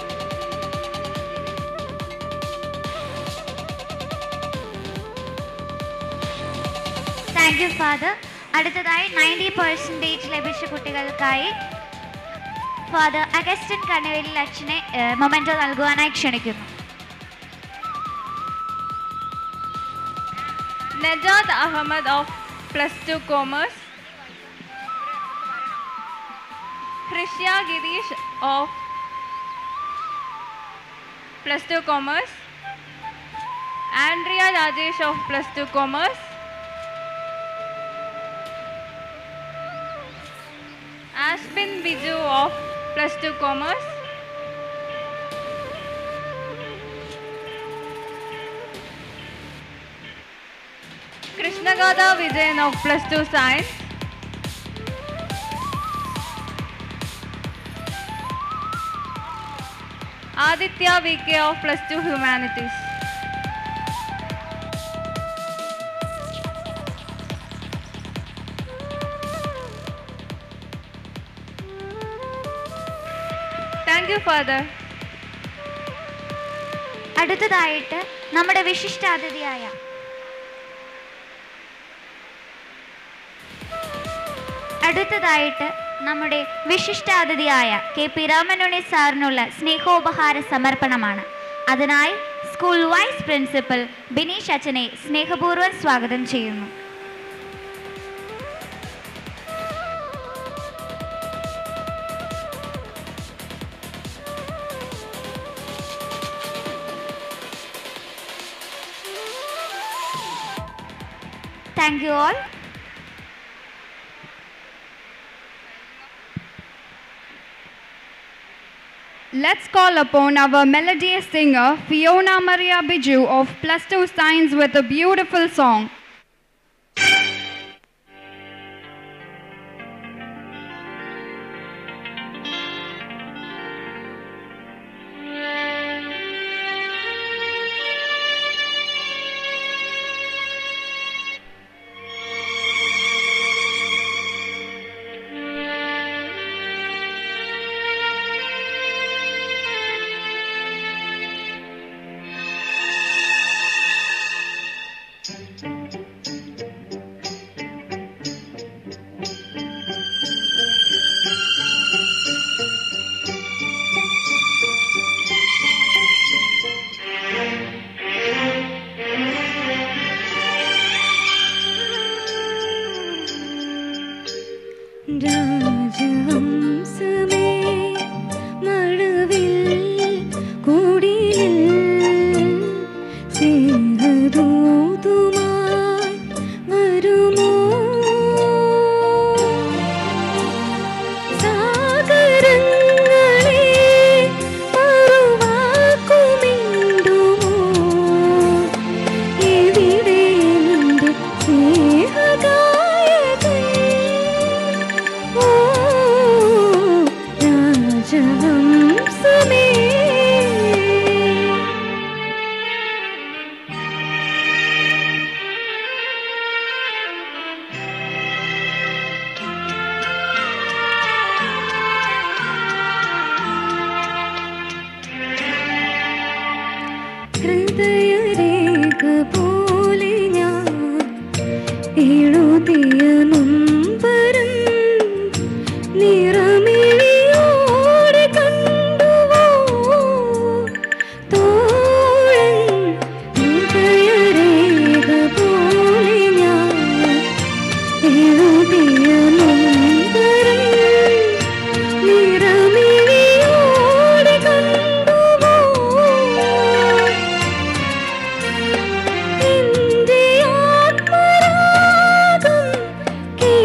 Thank you father അടുത്തതായി നയൻറ്റി പെർസെൻറ്റേജ് ലഭിച്ച കുട്ടികൾക്കായി ഫാദർ അഗസ്റ്റിൻ കണ്ണുവേലിൽ അച്ഛനെ മൊമെൻറ്റോ നൽകുവാനായി ക്ഷണിക്കുന്നു Najat Ahmad of plus 2 commerce. Krishya Girish of plus 2 commerce. Andrea Rajesh of plus 2 commerce. Ashpin Biju of Plus 2 Commerce. Krishnagada Vijayan of Plus 2 Science. Aditya VK of Plus 2 Humanities. Thank you, Father. അടുത്തതായിട്ട് നമ്മുടെ വിശിഷ്ടാതിഥിയായ അടുത്തതായിട്ട് നമ്മുടെ വിശിഷ്ടാതിഥിയായ കെ പി രാമനുണ്ണി സാറിനുള്ള സ്നേഹോപഹാര സമർപ്പണമാണ് അതിനായി സ്കൂൾ വൈസ് പ്രിൻസിപ്പൽ ബിനീഷ് അച്ഛനെ സ്നേഹപൂർവ്വം സ്വാഗതം ചെയ്യുന്നു thank you all Let's call upon our melodious singer Fiona Maria Biju of Plus 2 Science with a beautiful song. രാജഹംസമേ മഴവിൽ കുടിലിൽ സ്നേഹദൂതുമായി വരുമോ സാഗരങ്ങളെ മറുവാക്കുമിണ്ടുമോ എവിടെ എൻ്റെ സ്നേഹഗായകൻ ഓ രാജഹംസമേ ഹൃദയരേഖ പോലെ ഞാൻ എഴുതിയ നൊമ്പരം നിറമിഴിയോടെ കണ്ടുവോ തോഴൻ ഹൃദയരേഖ പോലെ ഞാൻ എഴുതിയ നൊമ്പരം നിറമിഴിയോടെ കണ്ടുവോ എന്റെ ആത്മരാഗം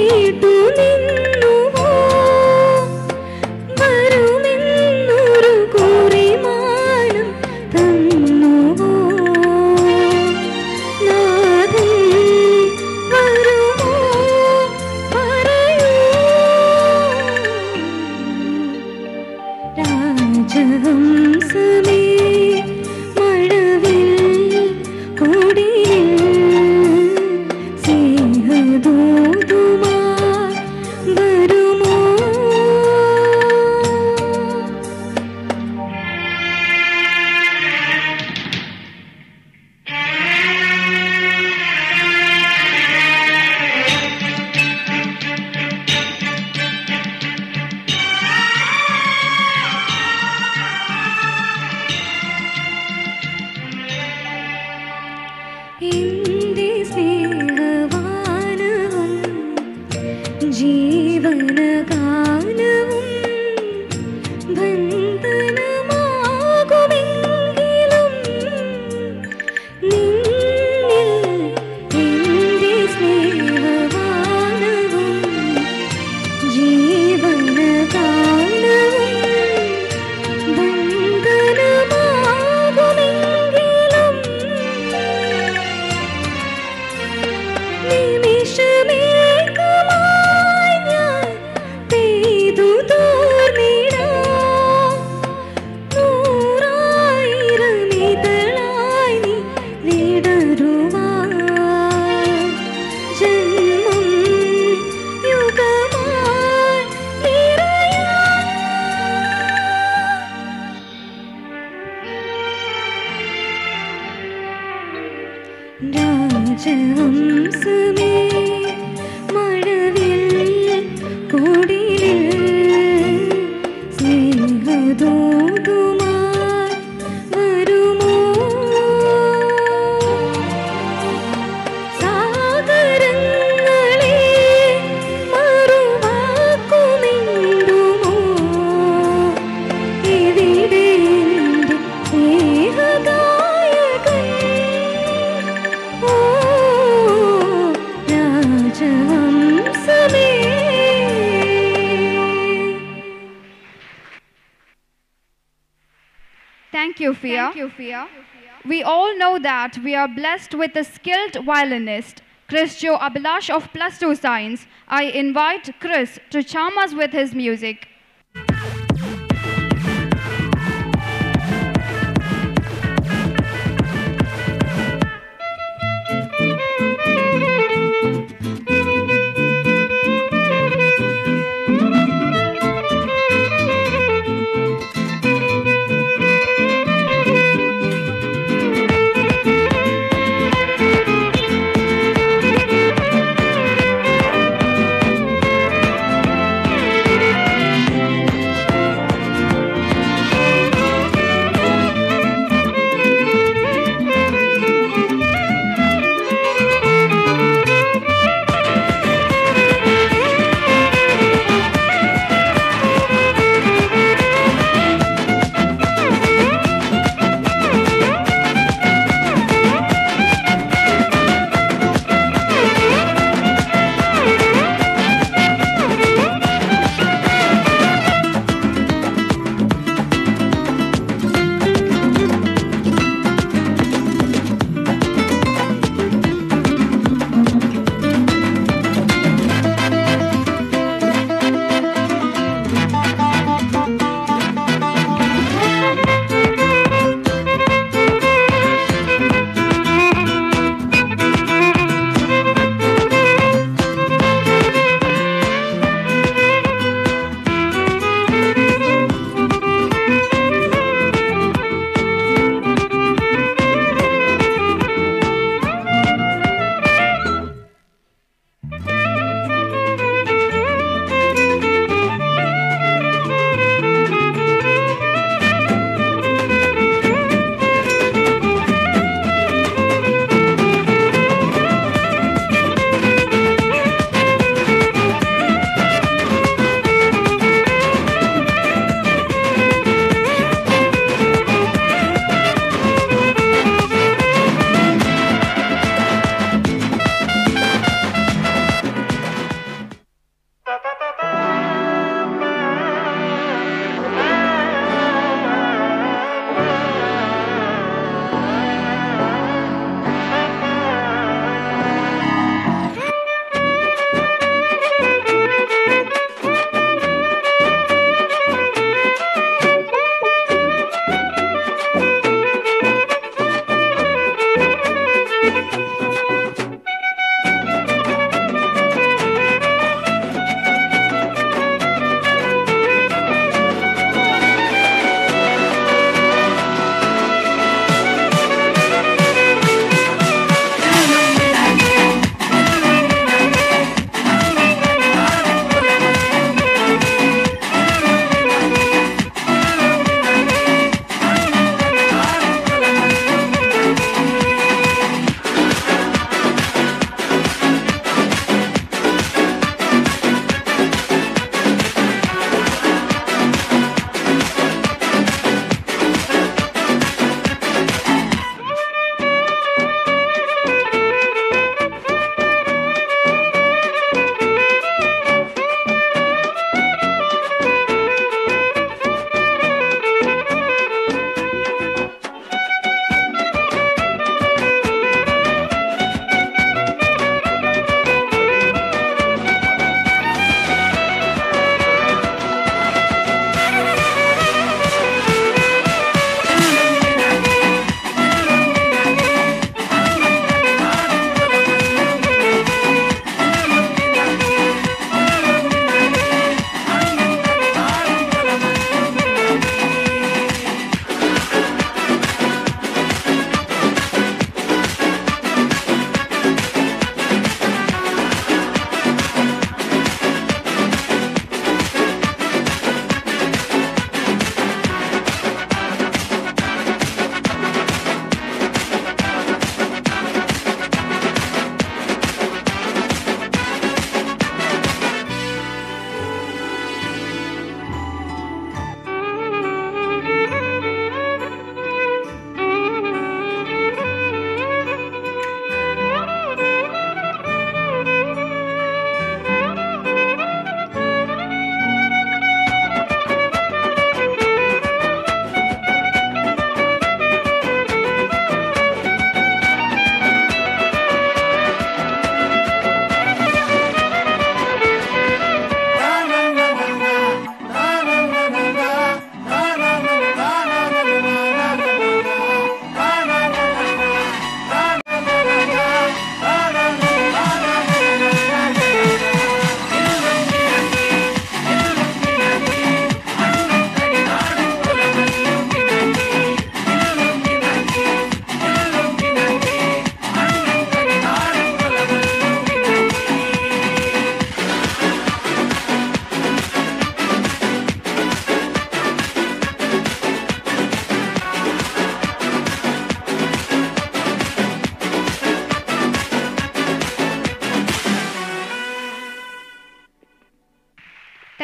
രാജഹംസമേ മഴവിൽ കുടിലിൽ സ്നേഹദൂതുമായി വരുമോ സാഗരങ്ങളെ മറുവാക്കുമിണ്ടുമോ എവിടെ എൻ്റെ സ്നേഹഗായകൻ ഓ രാജഹംസമേ Thank you, Fia. We all know that we are blessed with a skilled violinist, Chris Joe Abhilash of Plus Two Science. I invite Chris to charm us with his music. ും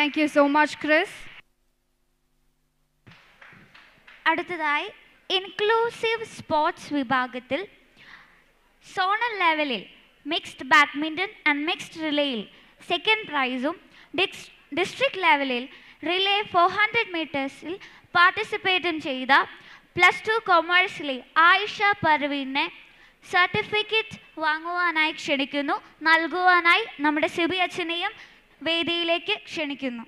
Thank you so much, Chris. അടുത്തതായി ഇൻക്ലൂസീവ് സ്പോർട്സ് വിഭാഗത്തിൽ സോണൽ ലെവലിൽ മിക്സ്ഡ് ബാഡ്മിൻ്റൺ ആൻഡ് മിക്സ്ഡ് റിലേയിൽ സെക്കൻഡ് പ്രൈസും ഡിസ്ട്രിക്ട് ലെവലിൽ റിലേ ഫോർ ഹൺഡ്രഡ് മീറ്റേഴ്സിൽ പാർട്ടിസിപ്പേറ്റും ചെയ്ത പ്ലസ് ടു കൊമേഴ്സിലെ ആയിഷ പർവീനെ സർട്ടിഫിക്കറ്റ് വാങ്ങുവാനായി ക്ഷണിക്കുന്നു നൽകുവാനായി നമ്മുടെ സിബി അച്ഛനെയും വേദിയിലേക്ക് ക്ഷണിക്കുന്നു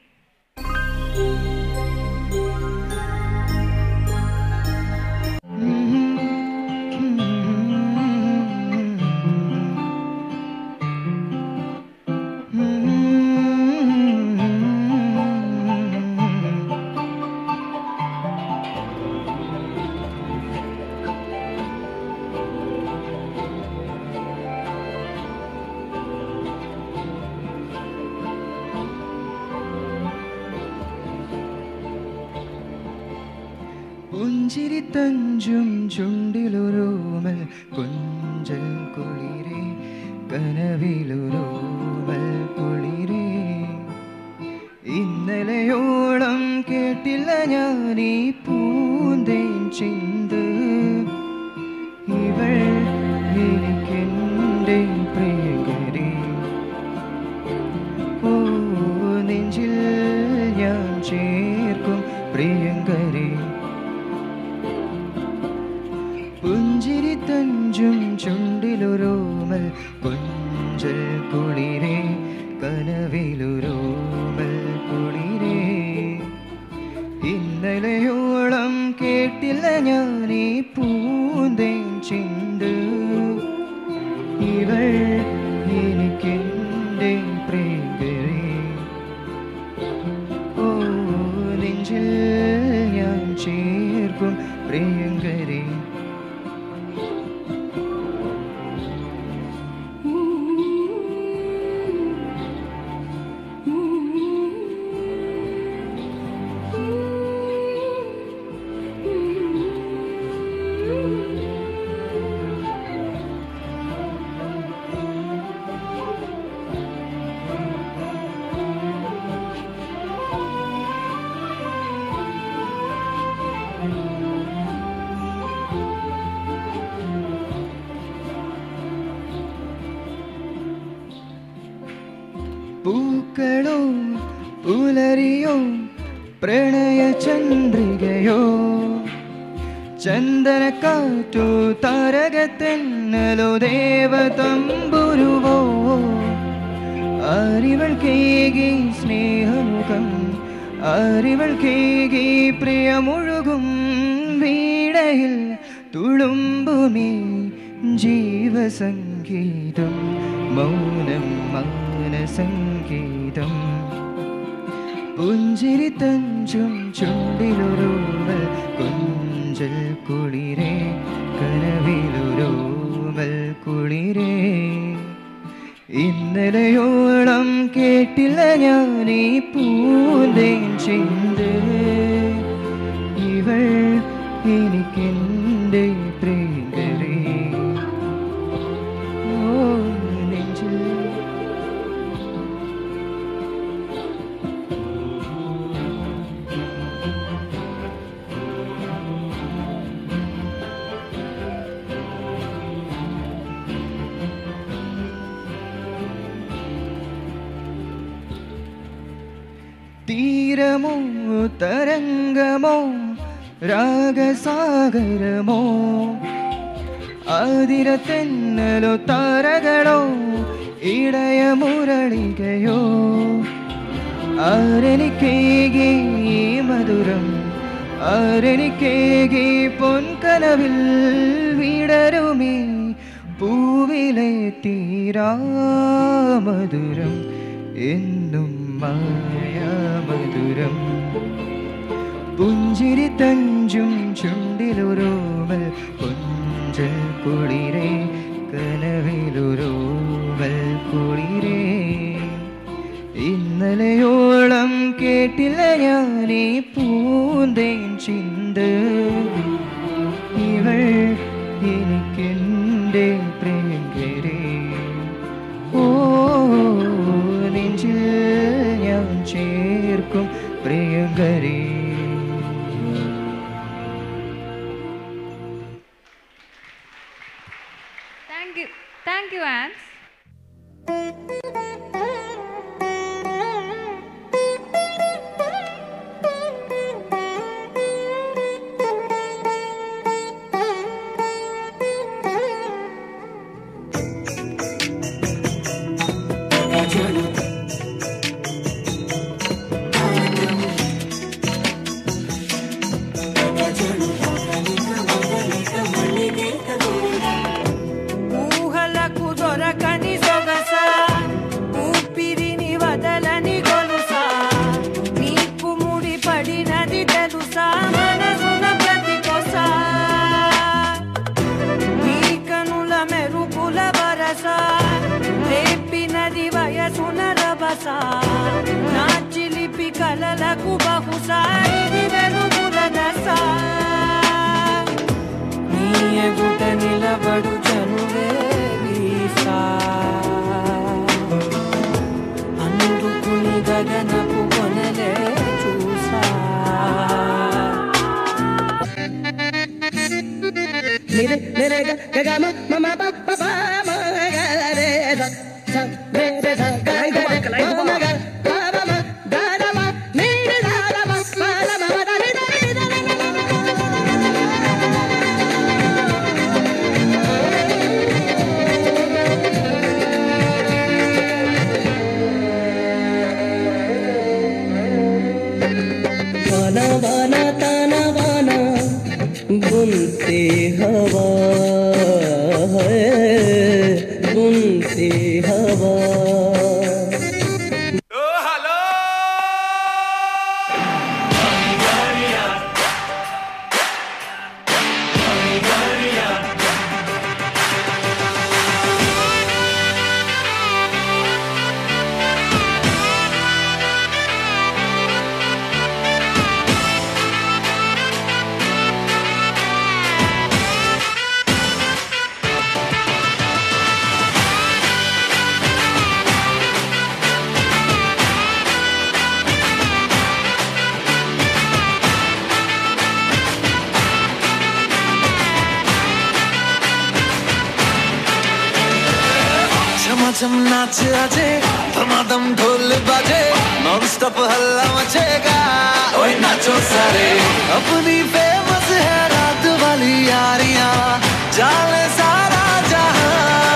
പുഞ്ചിരി തഞ്ചും ചുണ്ടിലൊരുമൽ കൊഞ്ചൽ കുളിരേ കനവിലൊരുമൽ കുളിരേ ഇന്നലെയോളം കേട്ടില്ല ഞാൻ ഈ പൂന്തേൻ ചിന്ത് ഇവൾ എനിക്കെൻ്റെ പ്രിയകരി ഓ നെഞ്ചിൽ ഞാൻ ചേർക്കും പ്രിയങ്കരി പുഞ്ചിരി തഞ്ചും ചുണ്ടിലൊരോമൽ കൊഞ്ചൽ കുളിരേ കനവിലൊരോമൽ കുളിരേ ഇന്നലെയോളം കേട്ടില്ല ഞാൻ ഈ പൂന്തേൻ ചിന്ത് ഇവൾ എനിക്കെൻ്റെ പ്രിയങ്കരി ഓ നെഞ്ചിൽ ഞാൻ ചേർക്കും പ്രിയങ്കരി പൂക്കളോ പുലരിയോ പ്രണയ ചന്ദ്രികയോ ചന്ദനക്കാറ്റോ താരകത്തെന്നലോ ദേവതമ്പുരുവോ അറിവൾ കേകി സ്നേഹമുഖം അറിവൾ കേകി പ്രിയമൊഴുകും വീടയിൽ തുളുമ്പുമേ ജീവസംഗീതം മൗനം മൗനസംഗീതം പുഞ്ചിരി തഞ്ചും ചുണ്ടിലൊരുവൽ കൊഞ്ചൽ കുളിരേ കനവിലൊരുവൽ കുളിരേ ഇന്നലെയോളം കേട്ടില്ല ഞാൻ ഈ പൂന്തേൻ ചിന്ത് ഇവൾ എനിക്കെൻ്റെ പ്രിയങ്കരി ഓ നെഞ്ചിൽ തീരമോ തരംഗമോ രാഗസാഗരമോ ആതിരത്തെന്നലോ താരകളോ ഇടയ മുരളികയോ ആരെനിക്കേകി ഈ മധുരം ആരെനിക്കേകി പൊൻകനവിൽ വിടരുമേ പൂവിലെ തീരാമധുരം എന്നും മായാമധുരം പുഞ്ചിരി തഞ്ചും ചുണ്ടിലൊരോമൽ കൊഞ്ചൽ കുളിരേ കനവിലൊരോമൽ കുളിരേ ഇന്നലെയോളം കേട്ടില്ല ഞാൻ ഈ പൂന്തേൻ ചിന്ത് ഇവൾ എനിക്കെൻ്റെ പ്രിയങ്കരേ ഓ നെഞ്ചിൽ ഞാൻ ചേർ Thank you. Thank you, Ants. ఊహలకు దొరకని సొగస ఊపిరిని వదలని గొలుసా నీకు ముడి పడినది తెలుసా మనసున ప్రతి కొస నీ కనుల మెరుపుల వరస రేపినది వయసున రభస నా చిలిపి కలలకు బహుశా ఇది వెలుగుల దశ నీ ఎదుట నిలబడు చనువే వీసా అందుకుని గగనపు కొనలే చూసా నిరే నిరే గ గ గ మ మ మ ప ప ప మ గ రే స స రే రే స గ గ రే మ మ గ ప ప మ గ ర మ ని రే ర ర మ ప ర మ మ ద ని ద ని ద ని वाना वाना ताना वाना बुनते हवा है बुनते हवा झमाझम नाच आजे धमाधम ढोल बाजे नॉन स्टॉप हल्ला मचेगा ओए नाचो सारे अपनी फेमस है रात वाली यारियां जाले सारा जहां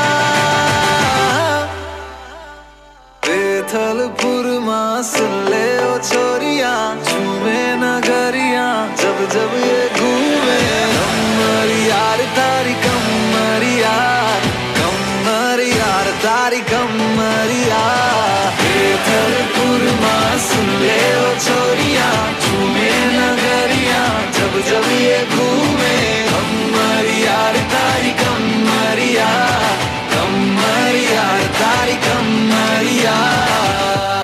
बेथलपुर माँ सुन ले ओ छोरिया झूमे नगरिया जब जब ये घूमे कमर यार तारी कमर यार कमर यार तारी कमर यार बेथलपुर माँ सुन ले ओ छोरिया झूमे नगरिया जब जब ये घूमे कमर यार तारी कमर यार कमर यार तारी कमर यार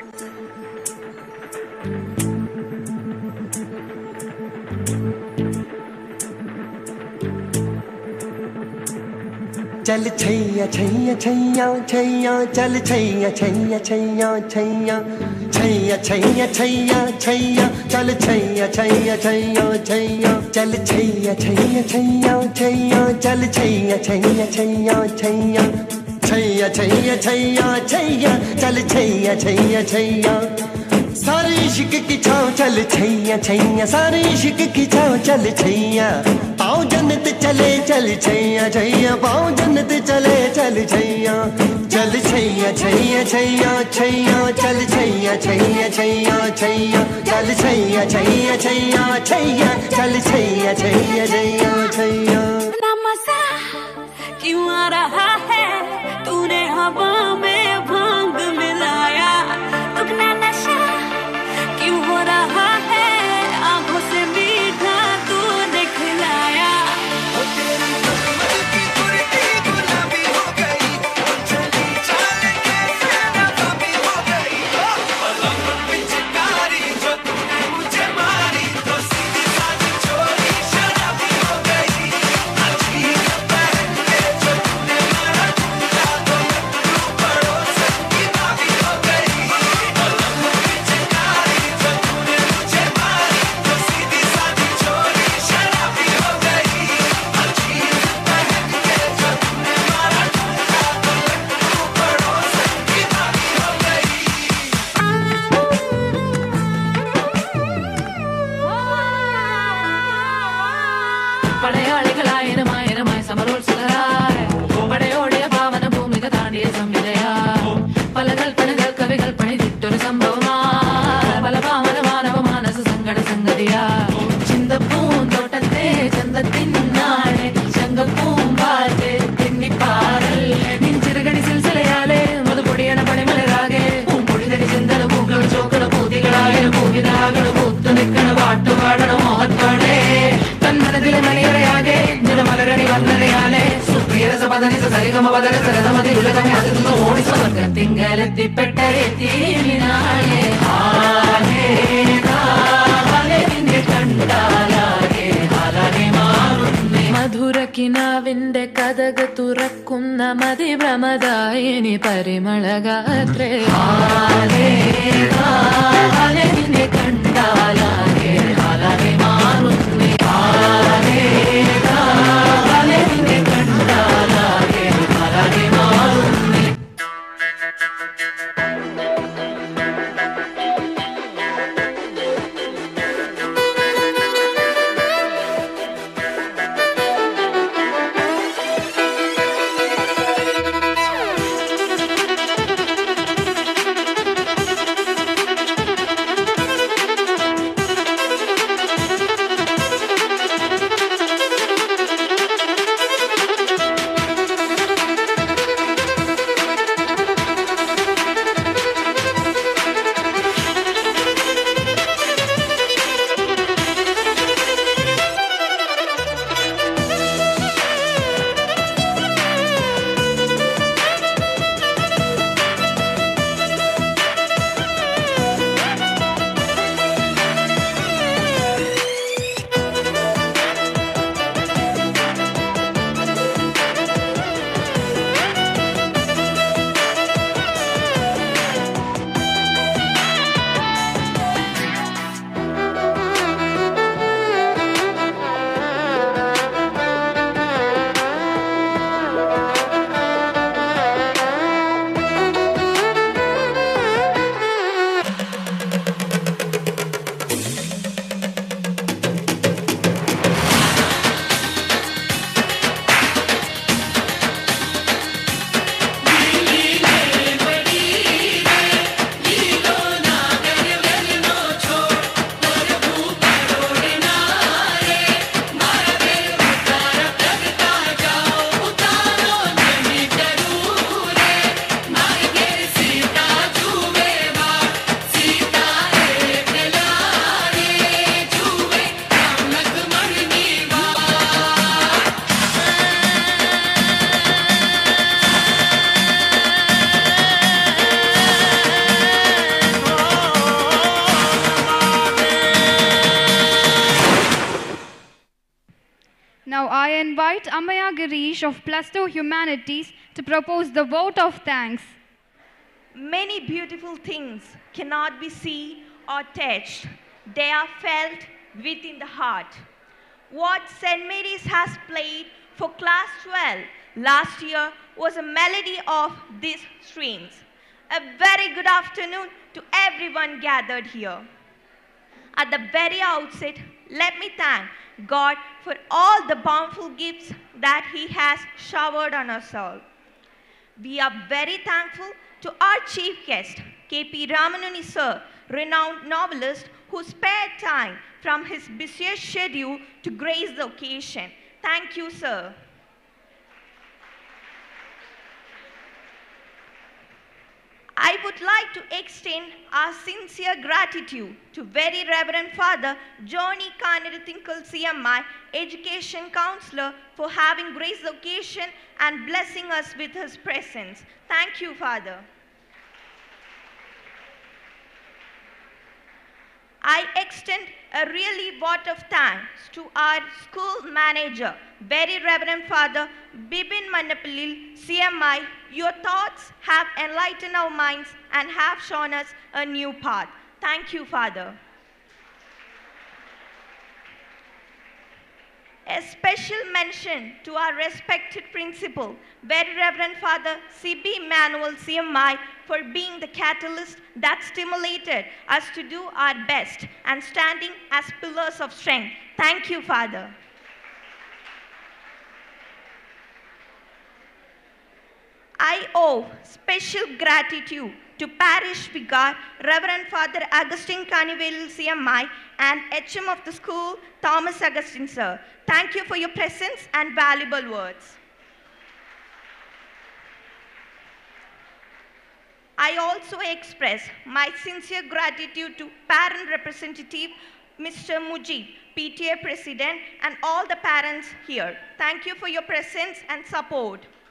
चल छैया छैया छैया छैया चल छैया छैया छैया छैया छैया छैया छैया छैया चल छैया छैया छैया छैया चल छैया छैया छैया छैया चल छैया छैया छैया छैया छैया छैया छैया छैया चल छैया छैया छैया सारे इश्क की छाँव चल छैया छैया सारे इश्क की छाँव चल छैया पाओ जन्नत चले चल छैया छैया पाओ जन्नत चले चल छैया चल छैया छैया छैया छैया चल छैया छैया छैया छैया चल छैया छैया छैया छैया चल छैया छैया छैया छैया नमसा क्यों आ रहा है तूने हवा में भांग मिलाया दुगना नशा क्यों हो रहा है आंखों से मीठा तूने खिलाया मुझे मारी तो सीधी सादी चोरी शराबी हो गई പദനിസ സരിഗമ പദന സരതമതി ഉലകമേ അതിൽ നിന്ന് ഓടി സ്വർഗത്തിങ്കലെത്തിപ്പെട്ടരെത്തിനാളെ ആലേ നാളെ നിന്നെ കണ്ടാലാകെ ആലാകെ മാറുന്നേ മധുരക്കിനാവിന്റെ കഥക് തുറക്കുന്ന മതിഭ്രമദായിനി പരിമളഗാത്രേ ആലേ നാളെ നിന്നെ കണ്ടാലാകെ ആലാകെ മാറുന്നേ ആലേ നാളെ നിന്നെ കണ്ടാലാകെ ആലാകെ മാറുന്നേ Now I invite Amaya Girish of Plus 2 Humanities to propose the vote of thanks. Many beautiful things cannot be seen or touched. They are felt within the heart. What St. Mary's has played for class 12 last year was a melody of these streams. A very good afternoon to everyone gathered here. At the very outset, let me thank God for all the bountiful gifts that He has showered on us all. We are very thankful to our chief guest, K.P. Ramanuni sir, renowned novelist who spared time from his busiest schedule to grace the occasion. Thank you, sir. I would like to extend our sincere gratitude to Very Reverend Father Johnny Kanirthinkal CMI, Education Counselor, for having graced the occasion and blessing us with his presence. Thank you, Father. I extend a really vote of thanks to our school manager, Very Reverend Father Bibin Manapalil, CMI. Your thoughts have enlightened our minds and have shown us a new path. Thank you, Father. A special mention to our respected principal, Very Reverend Father C.B. Manuel CMI, for being the catalyst that stimulated us to do our best and standing as pillars of strength. Thank you, Father. I owe special gratitude to Parish Vicar, Reverend Father Augustine Carnival CMI, and HM of the school, Thomas Augustine, sir. Thank you for your presence and valuable words. I also express my sincere gratitude to parent representative Mr. Mujib, PTA president, and all the parents here. Thank you for your presence and support.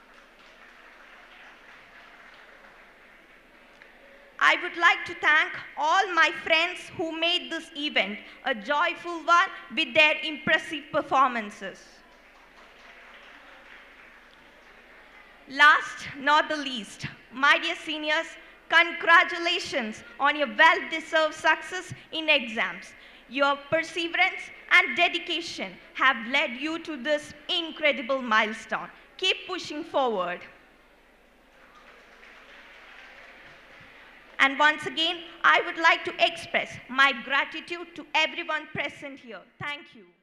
I would like to thank all my friends who made this event a joyful one with their impressive performances. Last not the least, my dear seniors, congratulations on your well deserved success in exams. Your perseverance and dedication have led you to this incredible milestone. Keep pushing forward. And once again, I would like to express my gratitude to everyone present here. Thank you.